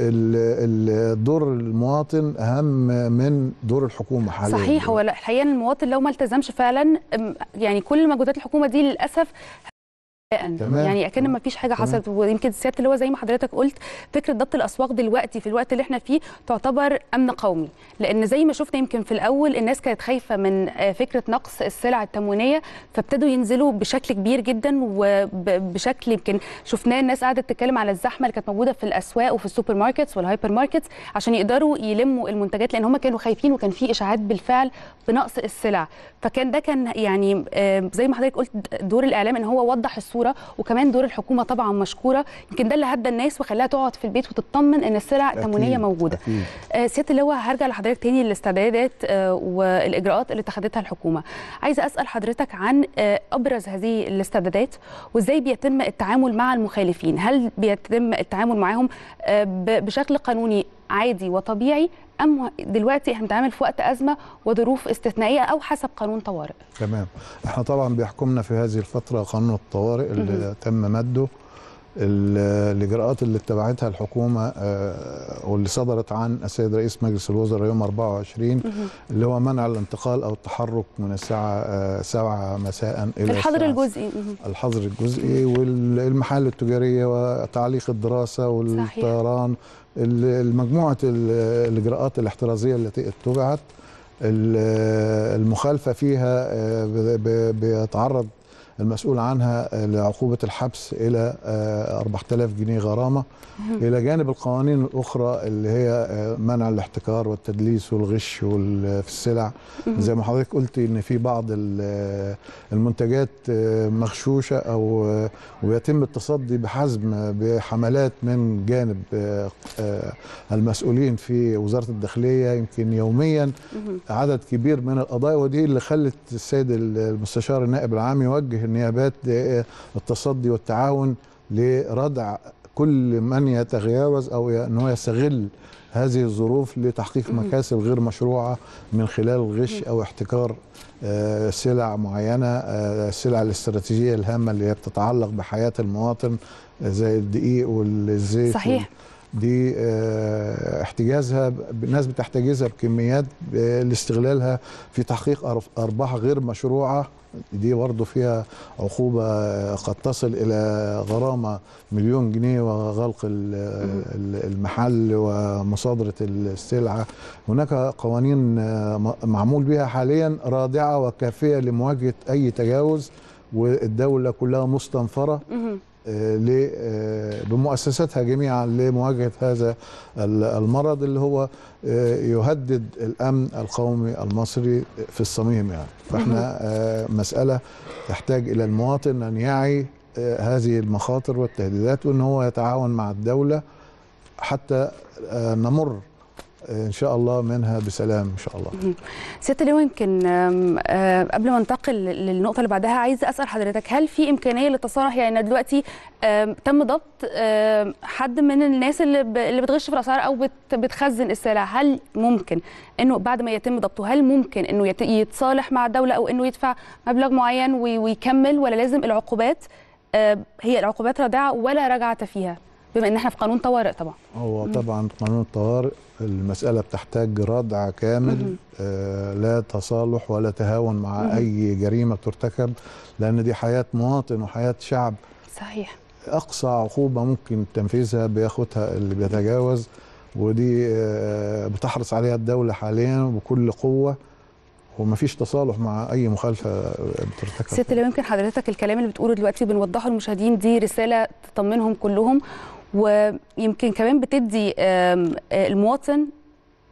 ال- ال- دور المواطن اهم من دور الحكومه حاليا صحيح هو لا، الحقيقه إن المواطن لو ما التزمش فعلا أم، يعني كل مجهودات الحكومه دي للاسف تمام. يعني اكن ما فيش حاجه تمام. حصلت ويمكن سياده اللي هو زي ما حضرتك قلت فكره ضبط الاسواق دلوقتي في الوقت اللي احنا فيه تعتبر امن قومي لان زي ما شفنا يمكن في الاول الناس كانت خايفه من آه، فكره نقص السلع التموينيه فابتدوا ينزلوا بشكل كبير جدا وبشكل يمكن شفناه الناس قاعده تتكلم على الزحمه اللي كانت موجوده في الاسواق وفي السوبر ماركتس والهايبر ماركتس عشان يقدروا يلموا المنتجات لان هم كانوا خايفين وكان في اشاعات بالفعل بنقص السلع فكان ده كان يعني آه، زي ما حضرتك قلت دور الاعلام ان هو وضح الصوره وكمان دور الحكومه طبعا مشكوره يمكن ده اللي هدى الناس وخلاها تقعد في البيت وتطمن ان السلع التموينيه أكيد، موجوده أكيد. آه، سياده اللواء هرجع لحضرتك تاني للاستعدادات آه، والاجراءات اللي اتخذتها الحكومه عايزه اسال حضرتك عن آه، ابرز هذه الاستعدادات وازاي بيتم التعامل مع المخالفين هل بيتم التعامل معهم آه، ب- بشكل قانوني عادي وطبيعي ام دلوقتي احنا بنتعامل في وقت ازمه وظروف استثنائيه او حسب قانون طوارئ تمام احنا طبعا بيحكمنا في هذه الفتره قانون الطوارئ اللي مهم. تم مده ال- الاجراءات اللي اتبعتها الحكومه آه، واللي صدرت عن السيد رئيس مجلس الوزراء يوم 24 اللي هو منع الانتقال او التحرك من الساعه آه، 7 مساء الى الحظر الساعة الجزئي مهم. الحظر الجزئي والمحال التجاريه وتعليق الدراسه والطيران ال- المجموعه ال- الاجراءات الاحترازيه التي اتبعت ال- المخالفه فيها آه، ب- ب- بيتعرض المسؤول عنها آه، لعقوبه الحبس الى آه، 4000 جنيه غرامه الى جانب القوانين الاخرى اللي هي آه، منع الاحتكار والتدليس والغش وال- في السلع مهم. زي ما حضرتك قلت ان في بعض ال- المنتجات آه، مغشوشه او آه، ويتم التصدي بحزم بحملات من جانب آه، آه، المسؤولين في وزاره الداخليه يمكن يوميا عدد كبير من القضايا ودي اللي خلت السيد المستشار النائب العام يوجه النيابات للتصدي والتعاون لردع كل من يتجاوز او ي- ان هو يستغل هذه الظروف لتحقيق مكاسب غير مشروعه من خلال الغش او احتكار آه، سلع معينه آه، السلع الاستراتيجيه الهامه اللي هي بتتعلق بحياه المواطن آه، زي الدقيق والزيت صحيح. دي آه، احتجازها ب- الناس بتحتجزها بكميات ب- لاستغلالها في تحقيق أرف- ارباح غير مشروعه دي برضه فيها عقوبه آه، قد تصل الى غرامه مليون جنيه وغلق ال- ال- المحل ومصادره السلعه هناك قوانين آه، م- معمول بها حاليا رادعه وكافيه لمواجهه اي تجاوز والدوله كلها مستنفره مهم. آه، ل- آه، بمؤسساتها جميعا لمواجهه هذا ال- المرض اللي هو آه، يهدد الامن القومي المصري في الصميم يعني فاحنا آه، مساله تحتاج الى المواطن ان يعي آه، هذه المخاطر والتهديدات وان هو يتعاون مع الدوله حتى آه، نمر آه، ان شاء الله منها بسلام ان شاء الله مهم. سياده اللواء يمكن آم، آه، قبل ما ننتقل للنقطه اللي بعدها عايزه اسال حضرتك هل في امكانيه للتصالح يعني دلوقتي آم، تم ضبط آم، حد من الناس اللي ب- اللي بتغش في الاسعار او بت- بتخزن السلع هل ممكن انه بعد ما يتم ضبطه هل ممكن انه يت- يتصالح مع الدوله او انه يدفع مبلغ معين وي- ويكمل ولا لازم العقوبات آه، هي العقوبات رادعه ولا رجعه فيها بما ان احنا في قانون طوارئ طبعا هو طبعا قانون الطوارئ المسألة بتحتاج ردع كامل آه لا تصالح ولا تهاون مع مهم. أي جريمة ترتكب لأن دي حياة مواطن وحياة شعب صحيح أقصى عقوبة ممكن تنفيذها بياخدها اللي بيتجاوز ودي آه بتحرص عليها الدولة حاليا بكل قوة ومفيش تصالح مع أي مخالفة بترتكب ست لو يمكن حضرتك الكلام اللي بتقوله دلوقتي بنوضحه للمشاهدين دي رساله تطمنهم كلهم ويمكن كمان بتدي آم، آه، المواطن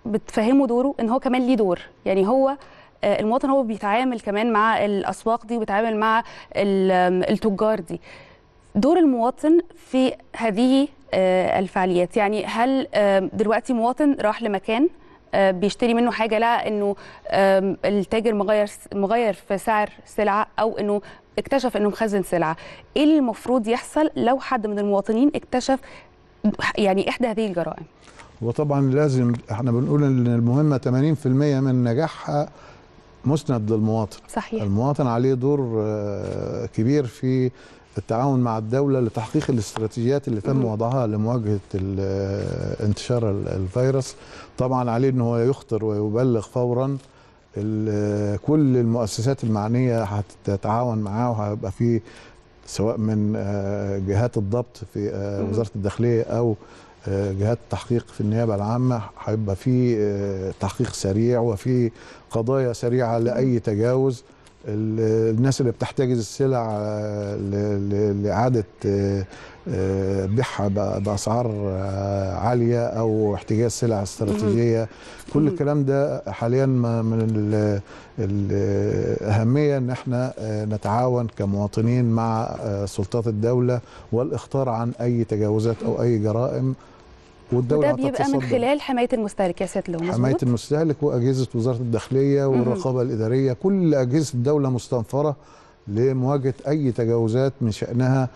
بتفهمه دوره ان هو كمان ليه دور يعني هو آه، المواطن هو بيتعامل كمان مع الاسواق دي وبيتعامل مع ال- آم، التجار دي دور المواطن في هذه آه، الفعاليات يعني هل آم، دلوقتي مواطن راح لمكان آه، بيشتري منه حاجه لقى انه آم، التاجر مغير مغير في سعر سلعه او انه اكتشف انه مخزن سلعه ايه اللي المفروض يحصل لو حد من المواطنين اكتشف يعني احدى هذه الجرائم وطبعا لازم احنا بنقول ان المهمه 80% من نجاحها مسند للمواطن صحيح المواطن عليه دور آه، كبير في التعاون مع الدولة لتحقيق الاستراتيجيات اللي تم مم. وضعها لمواجهة ال- آه، انتشار ال- الفيروس طبعا عليه ان هو يخطر ويبلغ فورا ال- آه، كل المؤسسات المعنية هتتعاون معاه وهيبقى في سواء من آه، جهات الضبط في آه، مم. وزارة الداخلية أو آه، جهات التحقيق في النيابة العامة هيبقى في آه، تحقيق سريع وفي قضايا سريعة لأي تجاوز ال- الناس اللي بتحتجز السلع آه، ل- ل- لإعادة آه، آه، بيعها ب- بأسعار آه، عالية أو احتجاز سلع استراتيجية كل مم. الكلام ده حاليا ما- من ال- الأهمية أن احنا آه، نتعاون كمواطنين مع آه، سلطات الدولة والإخطار عن أي تجاوزات أو أي جرائم والدولة وده بيبقى من هتتصدى. خلال حمايه المستهلك يا سياده لو حمايه مظبوط المستهلك واجهزه وزاره الداخليه مهم. والرقابه الاداريه كل اجهزه الدوله مستنفره لمواجهه اي تجاوزات من شانها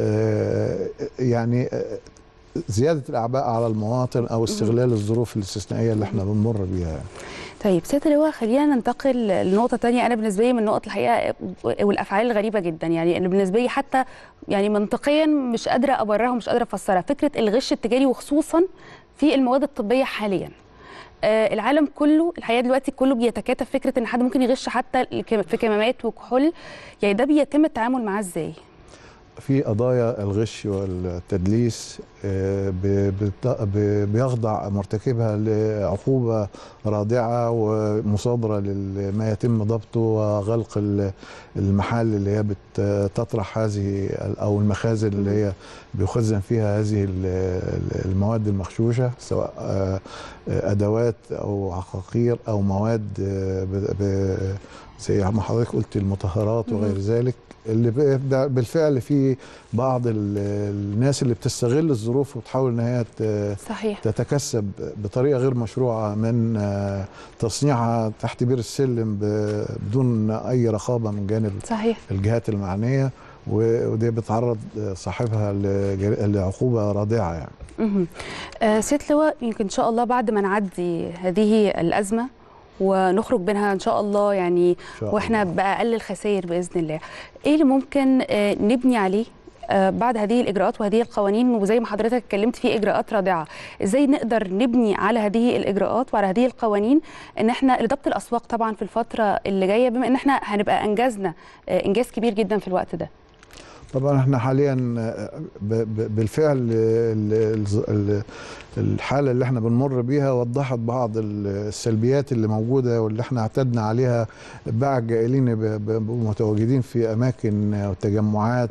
آه، يعني آه، زياده الاعباء على المواطن او استغلال الظروف الاستثنائيه اللي احنا بنمر بيها يعني. طيب سياده اللواء خلينا ننتقل لنقطه تانية انا بالنسبه لي من النقط الحقيقه والافعال الغريبه جدا يعني انا بالنسبه لي حتى يعني منطقيا مش قادره ابررها ومش قادره افسرها فكره الغش التجاري وخصوصا في المواد الطبيه حاليا آه، العالم كله الحقيقه دلوقتي كله بيتكاتف فكره ان حد ممكن يغش حتى الك- في كمامات وكحول يعني ده بيتم التعامل معاه ازاي في قضايا الغش والتدليس آه، ب- بت- ب- بيخضع مرتكبها لعقوبة رادعة ومصادرة لما يتم ضبطه وغلق ال- المحال اللي هي بتطرح هذه ال- أو المخازن اللي هي بيخزن فيها هذه ال- ال- المواد المغشوشة سواء آه، آه، أدوات أو عقاقير أو مواد آه، ب- ب- زي ما حضرتك قلت المطهرات وغير مم. ذلك اللي ب- بالفعل في بعض ال- الناس اللي بتستغل الظروف وتحاول ان هي ت- صحيح تتكسب بطريقه غير مشروعه من آه، تصنيعها تحت بير السلم ب- بدون اي رقابه من جانب صحيح الجهات المعنيه و- ودي بتعرض صاحبها لج- لعقوبه رادعه يعني مهم. آه، سيادة لواء يمكن إن شاء الله بعد ما نعدي هذه الأزمة ونخرج منها إن شاء الله يعني شاء وإحنا بأقل الخسائر بإذن الله إيه اللي ممكن آه، نبني عليه آه، بعد هذه الإجراءات وهذه القوانين وزي ما حضرتك اتكلمت في إجراءات رادعة إزاي نقدر نبني على هذه الإجراءات وعلى هذه القوانين إن إحنا لضبط الأسواق طبعا في الفترة اللي جاية بما إن إحنا هنبقى أنجزنا آه، إنجاز كبير جدا في الوقت ده طبعا احنا حاليا ب- ب- بالفعل ال- ال- ال- الحاله اللي احنا بنمر بيها وضحت بعض السلبيات اللي موجوده واللي احنا اعتدنا عليها باع الجائلين ب- ب- متواجدين في اماكن وتجمعات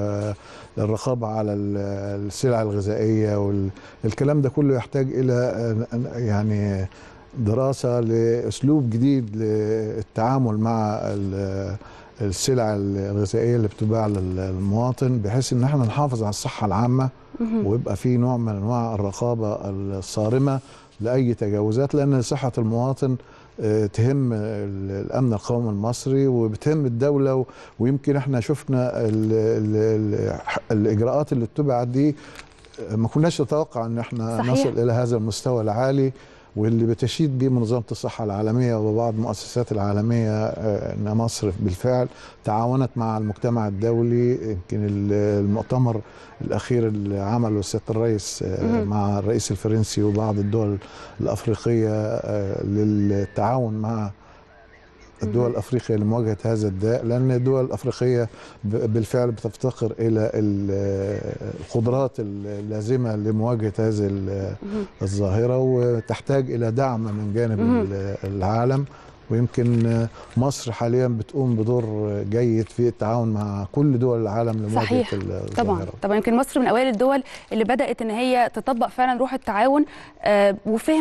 والرقابه على ال- السلع الغذائيه والكلام ده كله يحتاج الى يعني دراسه لاسلوب جديد للتعامل مع ال- السلع الغذائيه اللي بتباع للمواطن بحيث ان احنا نحافظ على الصحه العامه مهم. ويبقى في نوع من انواع الرقابه الصارمه لاي تجاوزات لان صحه المواطن آه، تهم ال- الامن القومي المصري وبتهم الدوله و- ويمكن احنا شفنا ال ال ال الاجراءات اللي اتبعت دي آه، ما كناش نتوقع ان احنا صحيح. نصل الى هذا المستوى العالي واللي بتشيد به منظمه الصحه العالميه وبعض المؤسسات العالميه آه، ان مصر بالفعل تعاونت مع المجتمع الدولي يمكن ال- المؤتمر الاخير اللي عمله سياده الرئيس آه، مهم. مع الرئيس الفرنسي وبعض الدول الافريقيه آه، للتعاون مع الدول الافريقيه لمواجهه هذا الداء لان الدول الافريقيه ب- بالفعل بتفتقر الى ال- القدرات اللازمه لمواجهه هذه ال- الظاهره وتحتاج الى دعم من جانب مهم. ال- العالم ويمكن مصر حاليا بتقوم بدور جيد في التعاون مع كل دول العالم لمواجهه صحيح الظاهره طبعا طبعا يمكن مصر من اوائل الدول اللي بدات ان هي تطبق فعلا روح التعاون آه، وفهمت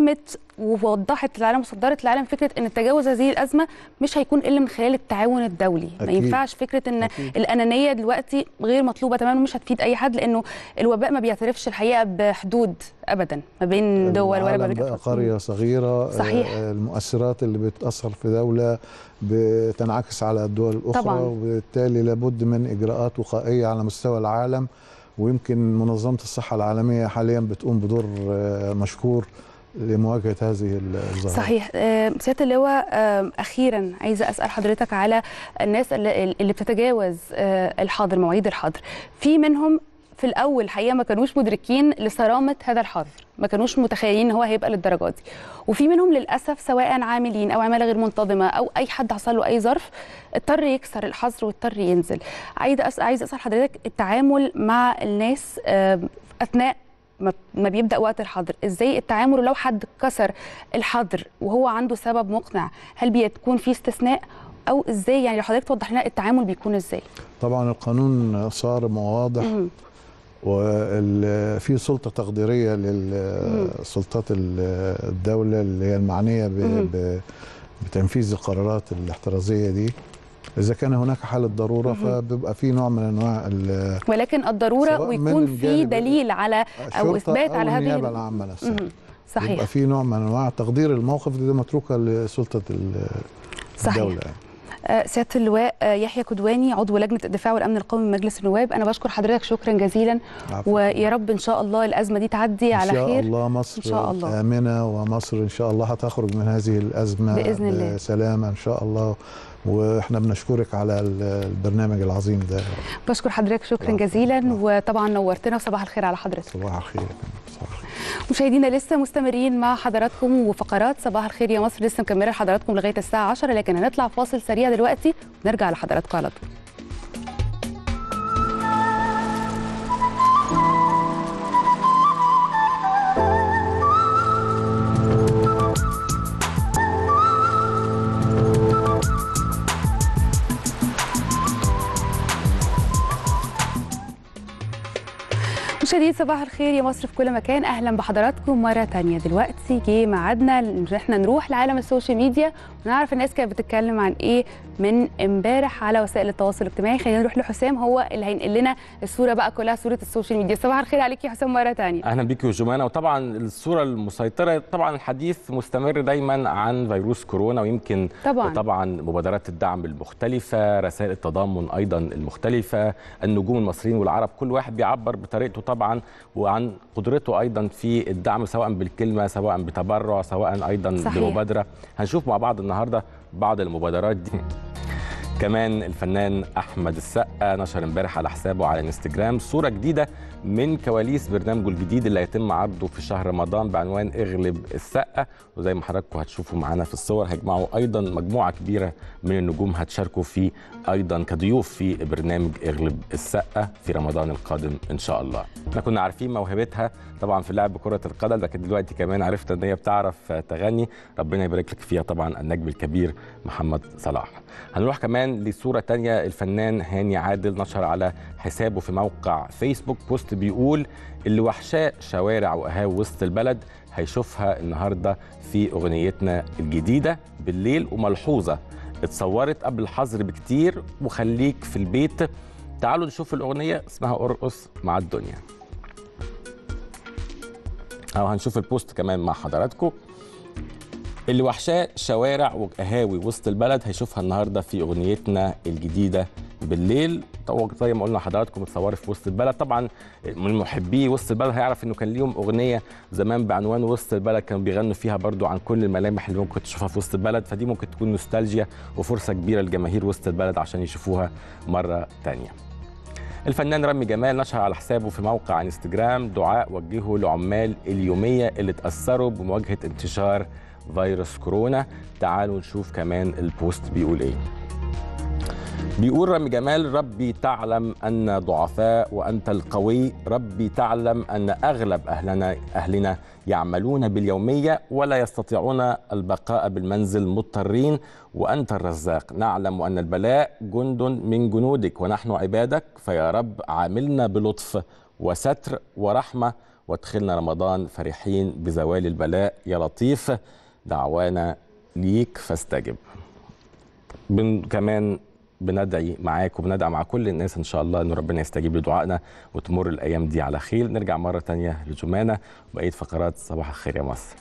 ووضحت للعالم وصدرت للعالم فكره ان تجاوز هذه الازمه مش هيكون الا من خلال التعاون الدولي ما أكيد. ينفعش فكره ان أكيد. الانانيه دلوقتي غير مطلوبه تماما ومش هتفيد اي حد لانه الوباء ما بيعترفش الحقيقه بحدود ابدا ما بين دول ولا ما العالم بين بقى قرية صغيرة صحيح. آه، المؤثرات اللي بتأثر في دولة بتنعكس على الدول الأخرى طبعاً. وبالتالي لابد من إجراءات وقائية على مستوى العالم ويمكن منظمة الصحة العالمية حاليا بتقوم بدور آه، مشكور لمواجهة هذه الظاهرة صحيح آه، سياده اللواء آه، اخيرا عايزه اسال حضرتك على الناس اللي اللي بتتجاوز آه، الحظر مواعيد الحظر في منهم في الاول الحقيقه ما كانوش مدركين لصرامه هذا الحظر ما كانوش متخيلين ان هو هيبقى للدرجه دي وفي منهم للاسف سواء عاملين او عماله غير منتظمه او اي حد حصل له اي ظرف اضطر يكسر الحظر واضطر ينزل عايزه أس... عايزه اسال حضرتك التعامل مع الناس آه، اثناء ما ما بيبدا وقت الحظر ازاي التعامل لو حد كسر الحظر وهو عنده سبب مقنع هل بيكون في استثناء او ازاي يعني لو حضرتك توضح لنا التعامل بيكون ازاي طبعا القانون صارم وواضح مم. وفي سلطة تقديرية للسلطات الدولة اللي هي المعنية ب- مم. ب- بتنفيذ القرارات الاحترازية دي إذا كان هناك حالة ضرورة مم. فبيبقى في نوع من أنواع ال- ولكن الضروره سواء من ويكون في جانب دليل على او الشرطة اثبات على هذه النيابة ال- العامة نفسها مم. صحيح يبقى في نوع من أنواع تقدير الموقف دي متروكة لسلطة ال- صحيح. الدولة يعني. آه، سياده اللواء آه، يحيى كدواني عضو لجنه الدفاع والامن القومي من مجلس النواب انا بشكر حضرتك شكرا جزيلا عفواً. ويا رب ان شاء الله الازمه دي تعدي على إن شاء خير الله مصر إن شاء الله. آمنة ومصر إن شاء الله هتخرج من هذه الأزمة بإذن الله. بسلامة إن شاء الله وإحنا بنشكرك على ال- البرنامج العظيم ده بشكر حضرتك شكرا جزيلا وطبعا نورتنا وصباح الخير على حضرتك صباح الخير يا فندم. صباح الخير مشاهدينا لسه مستمرين مع حضراتكم وفقرات صباح الخير يا مصر لسه مكمله لحضراتكم لغايه الساعه 10 لكن هنطلع فاصل سريع دلوقتي ونرجع لحضراتكم على طول مشاهدين صباح الخير يا مصر في كل مكان اهلا بحضراتكم مره تانية دلوقتي جه ميعادنا ان احنا نروح لعالم السوشيال ميديا ونعرف الناس كانت بتتكلم عن ايه من امبارح على وسائل التواصل الاجتماعي خلينا نروح لحسام هو اللي هينقل لنا الصوره بقى كلها صوره السوشيال ميديا صباح الخير عليك يا حسام مره تانية اهلا بيك يا جمانه وطبعا الصوره المسيطره طبعا الحديث مستمر دايما عن فيروس كورونا ويمكن طبعاً. طبعا مبادرات الدعم المختلفه رسائل التضامن ايضا المختلفه النجوم المصريين والعرب كل واحد بيعبر بطريقته طبعا وعن قدرته ايضا في الدعم سواء بالكلمه سواء بتبرع سواء ايضا صحيح. بمبادره هنشوف مع بعض النهارده بعض المبادرات دي كمان الفنان احمد السقا نشر امبارح على حسابه على انستجرام صوره جديده من كواليس برنامجه الجديد اللي هيتم عرضه في شهر رمضان بعنوان اغلب السقا وزي ما حضراتكم هتشوفوا معانا في الصور هيجمعوا ايضا مجموعه كبيره من النجوم هتشاركوا في ايضا كضيوف في برنامج اغلب السقا في رمضان القادم ان شاء الله احنا كنا عارفين موهبتها طبعا في لعب كره القدم لكن دلوقتي كمان عرفت ان هي بتعرف تغني ربنا يبارك لك فيها طبعا النجم الكبير محمد صلاح هنروح كمان لصورة تانية الفنان هاني عادل نشر على حسابه في موقع فيسبوك بوست بيقول اللي وحشاه شوارع وقهاوي وسط البلد هيشوفها النهاردة في أغنيتنا الجديدة بالليل وملحوظة اتصورت قبل الحظر بكتير وخليك في البيت تعالوا نشوف الأغنية اسمها أرقص مع الدنيا أو هنشوف البوست كمان مع حضراتكم اللي وحشاه شوارع وقهاوي وسط البلد هيشوفها النهارده في اغنيتنا الجديده بالليل طبعا زي ما قلنا لحضراتكم اتصورت في وسط البلد طبعا من محبي وسط البلد هيعرف انه كان ليهم اغنيه زمان بعنوان وسط البلد كانوا بيغنوا فيها برضو عن كل الملامح اللي ممكن تشوفها في وسط البلد فدي ممكن تكون نوستالجيا وفرصه كبيره لجماهير وسط البلد عشان يشوفوها مره تانية الفنان رامي جمال نشر على حسابه في موقع انستجرام دعاء وجهه لعمال اليوميه اللي اتاثروا بمواجهه انتشار فيروس كورونا تعالوا نشوف كمان البوست بيقول ايه بيقول رامي جمال ربي تعلم أن ضعفاء وأنت القوي ربي تعلم أن أغلب أهلنا أهلنا يعملون باليومية ولا يستطيعون البقاء بالمنزل مضطرين وأنت الرزاق نعلم أن البلاء جند من جنودك ونحن عبادك فيا رب عاملنا بلطف وستر ورحمة وادخلنا رمضان فرحين بزوال البلاء يا لطيف دعوانا ليك فاستجب بن كمان بندعي معاك وبندعي مع كل الناس ان شاء الله ان ربنا يستجيب لدعائنا وتمر الايام دي على خير نرجع مره تانية لجمانه وبقيه فقرات صباح الخير يا مصر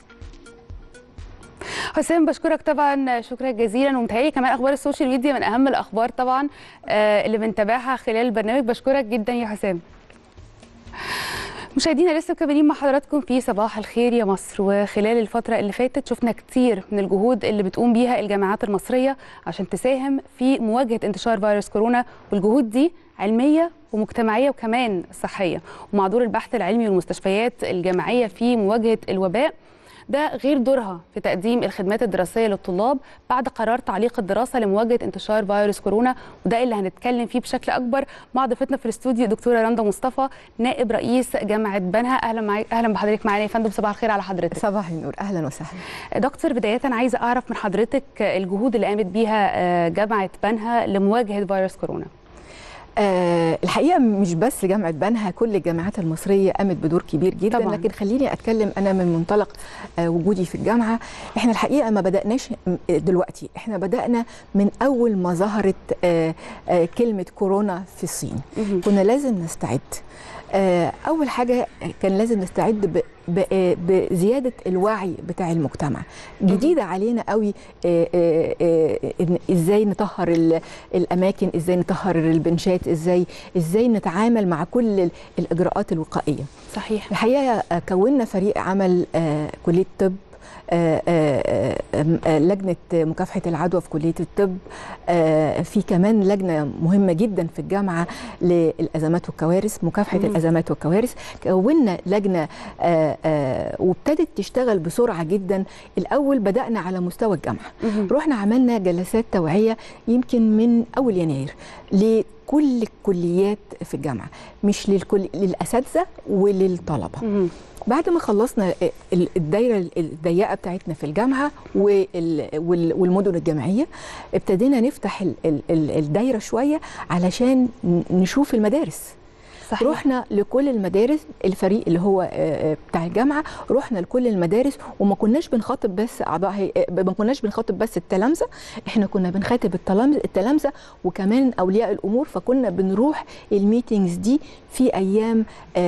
حسام بشكرك طبعا شكرا جزيلا ومتهيألي كمان اخبار السوشيال ميديا من اهم الاخبار طبعا آه، اللي بنتابعها خلال البرنامج بشكرك جدا يا حسام مشاهدينا لسه مكملين مع حضراتكم في صباح الخير يا مصر وخلال الفترة اللي فاتت شفنا كتير من الجهود اللي بتقوم بيها الجامعات المصرية عشان تساهم في مواجهة انتشار فيروس كورونا والجهود دي علمية ومجتمعية وكمان صحية ومع دور البحث العلمي والمستشفيات الجامعية في مواجهة الوباء ده غير دورها في تقديم الخدمات الدراسيه للطلاب بعد قرار تعليق الدراسه لمواجهه انتشار فيروس كورونا وده اللي هنتكلم فيه بشكل اكبر مع ضيفتنا في الاستوديو دكتوره رندا مصطفى نائب رئيس جامعه بنها اهلا معي اهلا بحضرتك معانا يا فندم صباح الخير على حضرتك صباح النور اهلا وسهلا دكتور بدايه عايزه اعرف من حضرتك الجهود اللي قامت بيها جامعه بنها لمواجهه فيروس كورونا أه الحقيقه مش بس جامعه بنها كل الجامعات المصريه قامت بدور كبير جدا طبعاً. لكن خليني اتكلم انا من منطلق أه وجودي في الجامعه احنا الحقيقه ما بداناش دلوقتي احنا بدانا من اول ما ظهرت أه أه كلمه كورونا في الصين كنا لازم نستعد أه اول حاجه كان لازم نستعد ب بزياده الوعي بتاع المجتمع جديده علينا قوي ازاي نطهر الاماكن ازاي نطهر البنشات ازاي ازاي نتعامل مع كل الاجراءات الوقائيه صحيح الحقيقه كونا فريق عمل كليه الطب آآ آآ لجنه مكافحه العدوى في كليه الطب في كمان لجنه مهمه جدا في الجامعه للازمات والكوارث مكافحه مم. الازمات والكوارث كونا لجنه آآ وابتدت تشتغل بسرعه جدا الاول بدانا على مستوى الجامعه مم. رحنا عملنا جلسات توعيه يمكن من اول يناير لكل الكليات في الجامعه مش للكل للاساتذه وللطلبه مم. بعد ما خلصنا الدايره الضيقه بتاعتنا في الجامعه والمدن الجامعيه ابتدينا نفتح الدايره شويه علشان نشوف المدارس صحيح. رحنا لكل المدارس الفريق اللي هو بتاع الجامعه رحنا لكل المدارس وما كناش بنخاطب بس اعضاء ما كناش بنخاطب بس التلامذه احنا كنا بنخاطب التلامذه وكمان اولياء الامور فكنا بنروح الميتينجز دي في ايام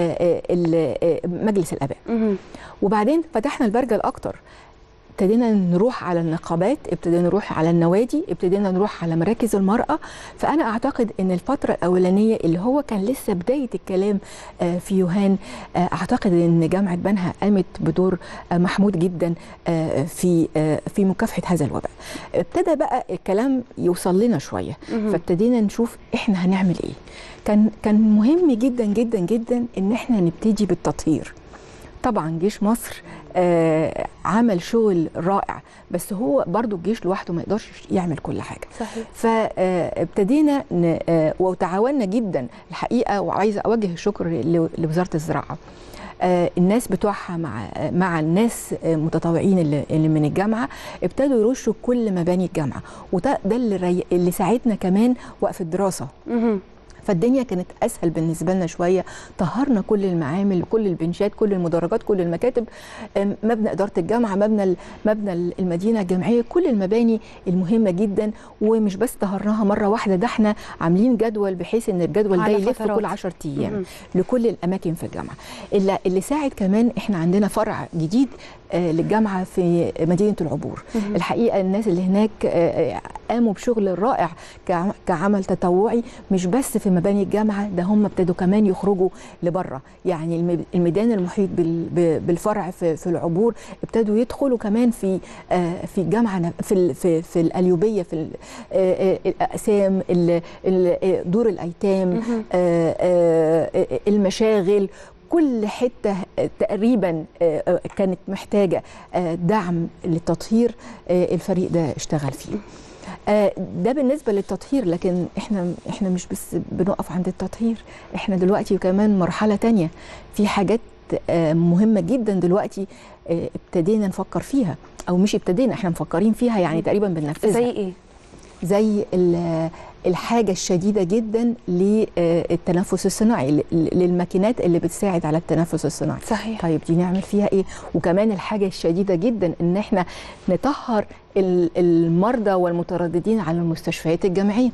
مجلس الاباء وبعدين فتحنا البرجل اكتر ابتدينا نروح على النقابات ابتدينا نروح على النوادي ابتدينا نروح على مراكز المرأة فأنا أعتقد أن الفترة الأولانية اللي هو كان لسه بداية الكلام في يوهان أعتقد أن جامعة بنها قامت بدور محمود جدا في في مكافحة هذا الوباء ابتدى بقى الكلام يوصل لنا شوية فابتدينا نشوف إحنا هنعمل إيه كان كان مهم جدا جدا جدا ان احنا نبتدي بالتطهير طبعا جيش مصر آه عمل شغل رائع بس هو برضو الجيش لوحده ما يقدرش يعمل كل حاجه صحيح فابتدينا آه وتعاوننا جدا الحقيقه وعايزه اوجه الشكر لوزاره الزراعه آه الناس بتوعها مع مع الناس متطوعين اللي, اللي من الجامعه ابتدوا يرشوا كل مباني الجامعه وده ده اللي, اللي ساعدنا كمان وقف الدراسه فالدنيا كانت اسهل بالنسبه لنا شويه طهرنا كل المعامل كل البنشات كل المدرجات كل المكاتب مبنى اداره الجامعه مبنى مبنى المدينه الجامعيه كل المباني المهمه جدا ومش بس طهرناها مره واحده ده احنا عاملين جدول بحيث ان الجدول ده يلف كل 10 ايام لكل الاماكن في الجامعه اللي, اللي ساعد كمان احنا عندنا فرع جديد للجامعه في مدينه العبور مم. الحقيقه الناس اللي هناك قاموا بشغل رائع كعمل تطوعي مش بس في مباني الجامعه ده هم ابتدوا كمان يخرجوا لبره يعني الميدان المحيط بالفرع في, في العبور ابتدوا يدخلوا كمان في في الجامعه في في, في الاليوبيه في الاقسام دور الايتام المشاغل كل حته تقريبا كانت محتاجه دعم للتطهير الفريق ده اشتغل فيه ده بالنسبه للتطهير لكن احنا احنا مش بس بنقف عند التطهير احنا دلوقتي كمان مرحله تانية في حاجات مهمه جدا دلوقتي ابتدينا نفكر فيها او مش ابتدينا احنا مفكرين فيها يعني تقريبا بننفذها زي ايه زي ال- الحاجه الشديده جدا للتنفس الصناعي ل- للماكينات اللي بتساعد على التنفس الصناعي صحيح طيب دي نعمل فيها ايه وكمان الحاجه الشديده جدا ان احنا نطهر ال- المرضى والمترددين على المستشفيات الجامعيه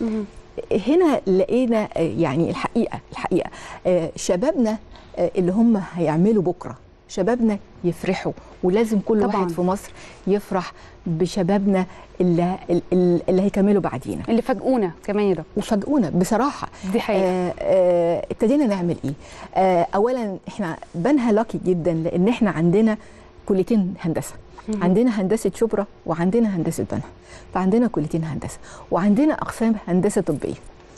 هنا لقينا آه، يعني الحقيقه الحقيقه آه، شبابنا آه، اللي هم هيعملوا بكره شبابنا يفرحوا ولازم كل طبعاً. واحد في مصر يفرح بشبابنا اللي, اللي اللي هيكملوا بعدينا اللي فاجئونا كمان يا دكتور وفاجئونا بصراحه دي حقيقة. آه آه ابتدينا نعمل ايه آه اولا احنا بنها لاكي جدا لان احنا عندنا كليتين هندسه مهم. عندنا هندسه شبرا وعندنا هندسه بنها فعندنا كليتين هندسه وعندنا اقسام هندسه طبيه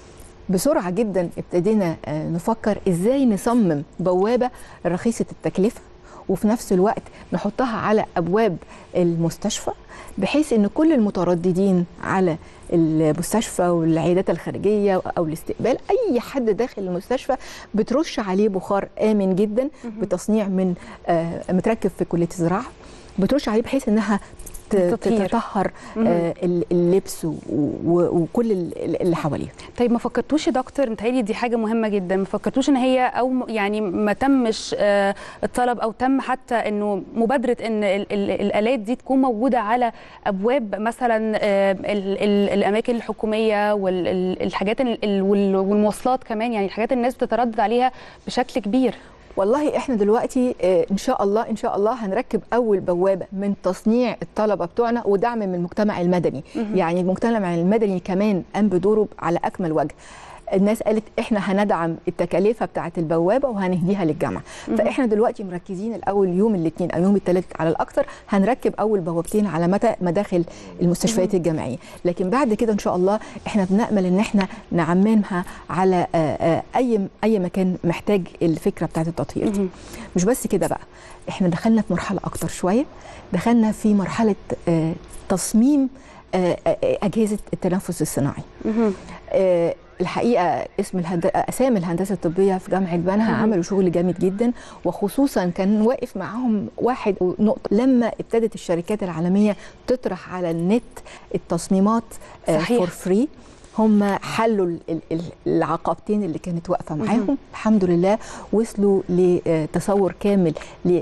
بسرعه جدا ابتدينا آه، نفكر ازاي نصمم بوابه رخيصه التكلفه وفي نفس الوقت نحطها على ابواب المستشفى بحيث ان كل المترددين على المستشفى والعيادات الخارجيه او الاستقبال اي حد داخل المستشفى بترش عليه بخار امن جدا بتصنيع من آه، متركب في كليه الزراعه بترش عليه بحيث انها ت- تطهير. تطهر مهم. آه، ال- اللبس و- و- وكل ال- اللي حواليه طيب ما فكرتوش يا دكتور متهيألي دي حاجه مهمه جدا ما فكرتوش ان هي او م- يعني ما تمش آه، الطلب او تم حتى انه مبادره ان ال- ال- الالات دي تكون موجوده على ابواب مثلا آه، ال- ال- الاماكن الحكوميه والحاجات والمواصلات كمان يعني الحاجات الناس بتتردد عليها بشكل كبير والله احنا دلوقتي آه، ان شاء الله ان شاء الله هنركب اول بوابه من تصنيع الطلبه بتوعنا ودعم من المجتمع المدني مهم. يعني المجتمع المدني كمان قام بدوره على اكمل وجه الناس قالت احنا هندعم التكاليف بتاعه البوابه وهنهديها للجامعه مهم. فاحنا دلوقتي مركزين الاول يوم الاثنين او يوم الثلاث على الاكثر هنركب اول بوابتين على متى مداخل المستشفيات الجامعيه لكن بعد كده ان شاء الله احنا بنامل ان احنا نعممها على آه، آه، اي اي مكان محتاج الفكره بتاعه التطهير دي مهم. مش بس كده بقى احنا دخلنا في مرحله اكتر شويه دخلنا في مرحله آه، تصميم آه، آه، اجهزه التنفس الصناعي مهم. آه، الحقيقه اسم الهند... اسامي الهندسه الطبيه في جامعه بنها مهم. عملوا شغل جامد جدا وخصوصا كان واقف معاهم واحد نقطه لما ابتدت الشركات العالميه تطرح على النت التصميمات صحيح. فور فري هم حلوا ال- ال- ال- العقبتين اللي كانت واقفه مهم. معاهم الحمد لله وصلوا لتصور كامل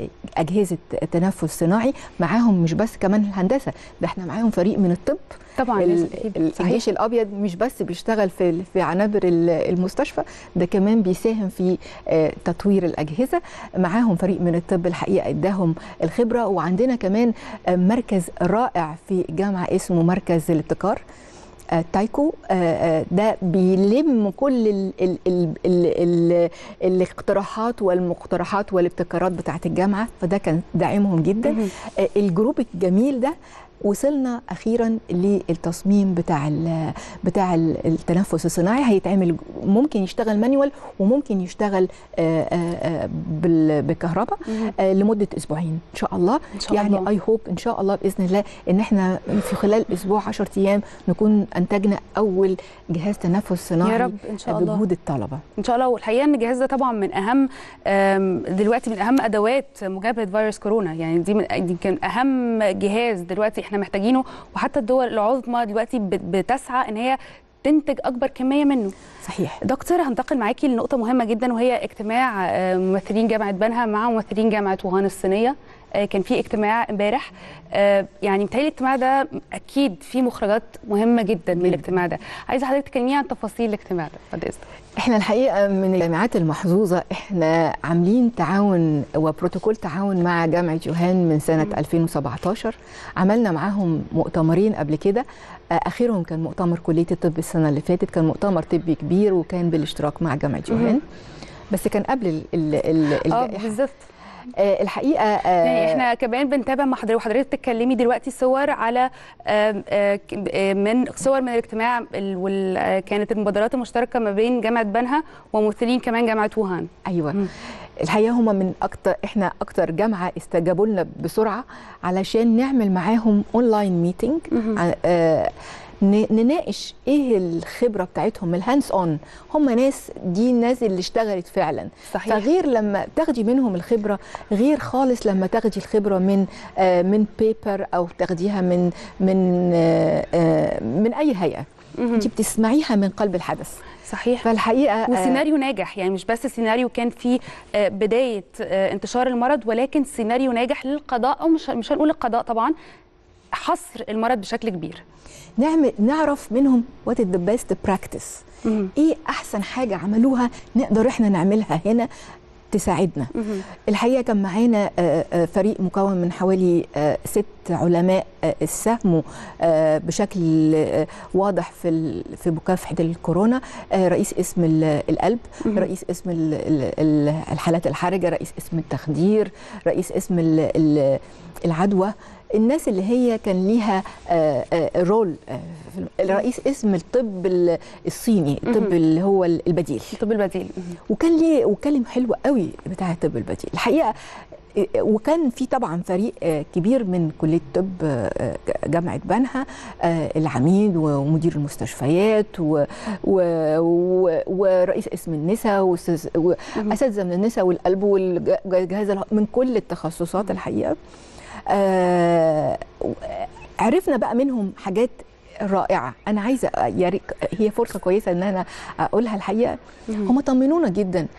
لاجهزه تنفس صناعي معاهم مش بس كمان الهندسه ده احنا معاهم فريق من الطب طبعا ال- لازم أكيد. ال- صحيح. الجيش الابيض مش بس بيشتغل في في عنابر ال- المستشفى ده كمان بيساهم في آه، تطوير الاجهزه معاهم فريق من الطب الحقيقه اداهم الخبره وعندنا كمان آه، مركز رائع في الجامعه اسمه مركز الابتكار آه، تايكو آه، آه، ده بيلم كل ال ال ال ال ال الاقتراحات والمقترحات والابتكارات بتاعت الجامعه فده كان داعمهم جدا مهم. آه، الجروب الجميل ده وصلنا اخيرا للتصميم بتاع ال بتاع ال- التنفس الصناعي هيتعمل ممكن يشتغل مانيوال وممكن يشتغل آه، آه، آه، بال- بالكهرباء مهم. آه، لمده اسبوعين ان شاء الله إن شاء يعني الله. اي هوب ان شاء الله باذن الله ان احنا في خلال اسبوع 10 ايام نكون انتجنا اول جهاز تنفس صناعي يا رب ان شاء الله بجهود الطلبه ان شاء الله والحقيقه ان الجهاز ده طبعا من اهم آم، دلوقتي من اهم ادوات مجابهه فيروس كورونا يعني دي من دي يمكن اهم جهاز دلوقتي احنا محتاجينه وحتى الدول العظمى دلوقتي بت- بتسعى ان هي تنتج اكبر كميه منه صحيح دكتور هنتقل معاكي لنقطه مهمه جدا وهي اجتماع آه، ممثلين جامعه بنها مع ممثلين جامعه ووهان الصينيه آه، كان في اجتماع امبارح آه، يعني متهيألي الاجتماع ده اكيد فيه مخرجات مهمه جدا من الاجتماع ده عايزه حضرتك تكلميني عن تفاصيل الاجتماع ده بعد اذنك احنا الحقيقه من الجامعات المحظوظه احنا عاملين تعاون وبروتوكول تعاون مع جامعه يوهان من سنه 2017 عملنا معاهم مؤتمرين قبل كده آه، اخرهم كان مؤتمر كليه الطب السنه اللي فاتت كان مؤتمر طبي كبير وكان بالاشتراك مع جامعه يوهان مهم. بس كان قبل ال ال ال اه الجائحة. بالظبط آه، الحقيقه آه، يعني احنا كمان بنتابع مع حضرتك وحضرتك بتتكلمي دلوقتي صور على آم، آه، ك- آه، من صور من الاجتماع ال- وال- آه، كانت المبادرات المشتركه ما بين جامعه بنها وممثلين كمان جامعه ووهان ايوه مم. الحقيقه هم من اكتر احنا اكتر جامعه استجابوا لنا بسرعه علشان نعمل معاهم اونلاين ميتنج مهم. ع- آه، نناقش ايه الخبره بتاعتهم الهاندز اون هم ناس دي الناس اللي اشتغلت فعلا صحيح. فغير لما تاخدي منهم الخبره غير خالص لما تاخدي الخبره من آه من بيبر او تاخديها من من آه آه من اي هيئه انت بتسمعيها من قلب الحدث صحيح فالحقيقه وسيناريو ناجح يعني مش بس سيناريو كان فيه بدايه انتشار المرض ولكن سيناريو ناجح للقضاء او مش مش هنقول القضاء طبعا حصر المرض بشكل كبير نعمل نعرف منهم وات ذا بيست براكتس ايه احسن حاجه عملوها نقدر احنا نعملها هنا تساعدنا الحقيقه كان معانا فريق مكون من حوالي ست علماء ساهموا بشكل واضح في في مكافحه الكورونا رئيس اسم القلب رئيس اسم الحالات الحرجه رئيس اسم التخدير رئيس اسم العدوى الناس اللي هي كان ليها رول رئيس اسم الطب الصيني الطب اللي هو البديل الطب البديل وكان ليه وكلم حلو قوي بتاع الطب البديل الحقيقه وكان في طبعا فريق كبير من كليه الطب جامعه بنها العميد ومدير المستشفيات و و و ورئيس اسم النساء واساتذه من النساء والقلب والجهاز من كل التخصصات الحقيقه آه عرفنا بقى منهم حاجات رائعه انا عايزه يا هي فرصه كويسه ان انا اقولها الحقيقه هم طمنونا جدا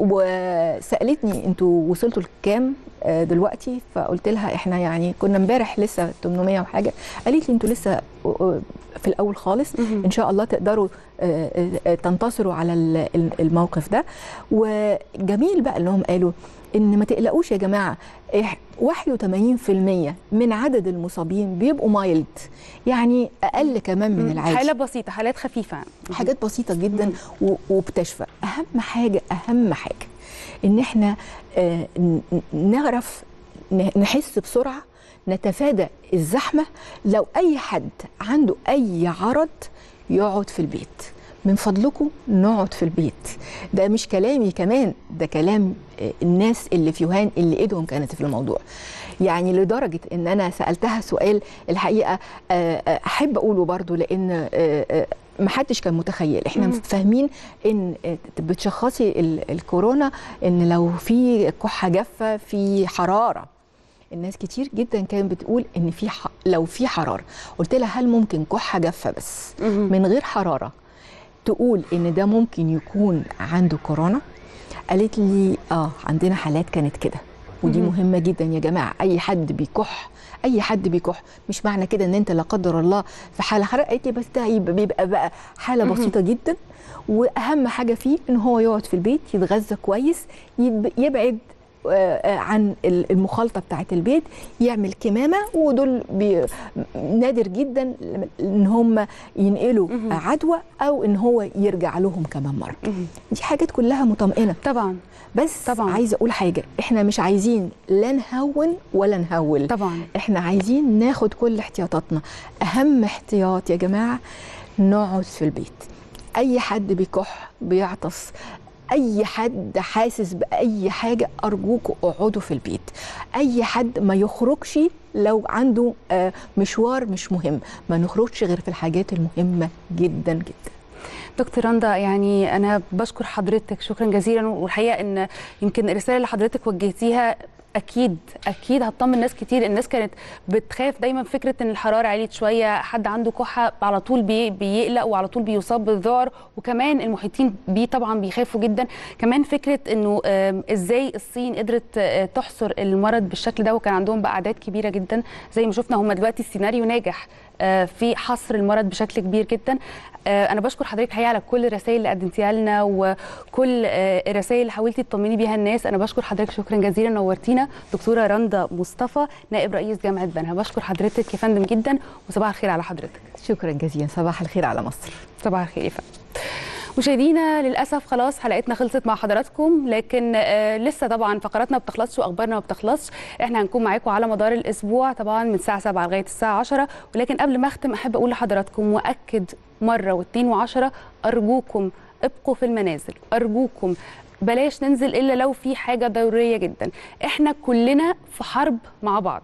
وسالتني انتوا وصلتوا لكام دلوقتي فقلت لها احنا يعني كنا امبارح لسه 800 وحاجه قالت لي انتوا لسه في الاول خالص ان شاء الله تقدروا تنتصروا على الموقف ده وجميل بقى انهم قالوا ان ما تقلقوش يا جماعه 81% من عدد المصابين بيبقوا مايلد يعني اقل كمان من العادي حاله بسيطه حالات خفيفه حاجات بسيطه جدا وبتشفى اهم حاجه اهم حاجه ان احنا آه نعرف نحس بسرعه نتفادى الزحمه لو اي حد عنده اي عرض يقعد في البيت من فضلكم نقعد في البيت ده مش كلامي كمان ده كلام الناس اللي في يوهان اللي ايدهم كانت في الموضوع يعني لدرجه ان انا سالتها سؤال الحقيقه احب اقوله برضو لان ما حدش كان متخيل احنا مم. فاهمين ان بتشخصي الكورونا ان لو في كحه جافه في حراره الناس كتير جدا كانت بتقول ان في ح... لو في حراره قلت لها هل ممكن كحه جافه بس مم. من غير حراره تقول ان ده ممكن يكون عنده كورونا قالت لي اه عندنا حالات كانت كده ودي مهمه جدا يا جماعه اي حد بيكح اي حد بيكح مش معنى كده ان انت لا قدر الله في حاله حرق قالت لي بس ده بيبقى بقى حاله بسيطه جدا واهم حاجه فيه ان هو يقعد في البيت يتغذى كويس يبعد عن المخالطه بتاعه البيت يعمل كمامه ودول بي نادر جدا ان هم ينقلوا عدوى او ان هو يرجع لهم كمان مره دي حاجات كلها مطمئنه طبعا بس طبعا عايزه اقول حاجه احنا مش عايزين لا نهون ولا نهول طبعا احنا عايزين ناخد كل احتياطاتنا اهم احتياط يا جماعه نقعد في البيت اي حد بيكح بيعطس اي حد حاسس باي حاجه ارجوكوا اقعدوا في البيت اي حد ما يخرجش لو عنده مشوار مش مهم ما نخرجش غير في الحاجات المهمه جدا جدا دكتور رندا يعني انا بشكر حضرتك شكرا جزيلا والحقيقه ان يمكن الرساله اللي حضرتك وجهتيها اكيد اكيد هتطمن ناس كتير الناس كانت بتخاف دايما فكره ان الحراره عليت شويه حد عنده كحه على طول بي بيقلق وعلى طول بيصاب بالذعر وكمان المحيطين بيه طبعا بيخافوا جدا كمان فكره انه ازاي الصين قدرت تحصر المرض بالشكل ده وكان عندهم بقى اعداد كبيره جدا زي ما شفنا هم دلوقتي السيناريو ناجح في حصر المرض بشكل كبير جدا انا بشكر حضرتك الحقيقه على كل الرسائل اللي قدمتيها لنا وكل الرسائل اللي حاولتي تطمني بيها الناس انا بشكر حضرتك شكرا جزيلا نورتينا دكتوره رندا مصطفى نائب رئيس جامعه بنها بشكر حضرتك يا فندم جدا وصباح الخير على حضرتك شكرا جزيلا صباح الخير على مصر صباح الخير يا فندم مشاهدينا للاسف خلاص حلقتنا خلصت مع حضراتكم لكن آه لسه طبعا فقراتنا ما بتخلصش واخبارنا ما بتخلصش احنا هنكون معاكم على مدار الاسبوع طبعا من الساعه 7 لغايه الساعه 10 ولكن قبل ما اختم احب اقول لحضراتكم واكد مره واثنين وعشرة ارجوكم ابقوا في المنازل ارجوكم بلاش ننزل الا لو في حاجه ضروريه جدا احنا كلنا في حرب مع بعض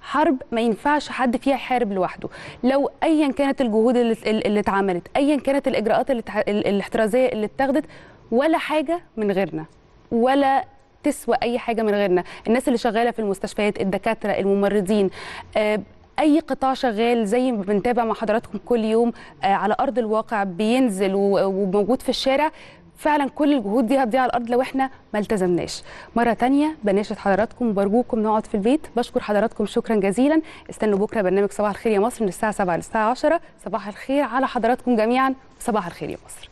حرب ما ينفعش حد فيها يحارب لوحده لو ايا كانت الجهود اللي اللي اتعملت ايا كانت الاجراءات اللي تع- ال- الاحترازيه اللي اتخذت ولا حاجه من غيرنا ولا تسوى اي حاجه من غيرنا الناس اللي شغاله في المستشفيات الدكاتره الممرضين آه، اي قطاع شغال زي ما بنتابع مع حضراتكم كل يوم آه، على ارض الواقع بينزل و- وموجود في الشارع فعلا كل الجهود دي هتضيع على الارض لو احنا ما التزمناش مره تانية بناشد حضراتكم وبرجوكم نقعد في البيت بشكر حضراتكم شكرا جزيلا استنوا بكره برنامج صباح الخير يا مصر من الساعه 7 للساعه 10 صباح الخير على حضراتكم جميعا صباح الخير يا مصر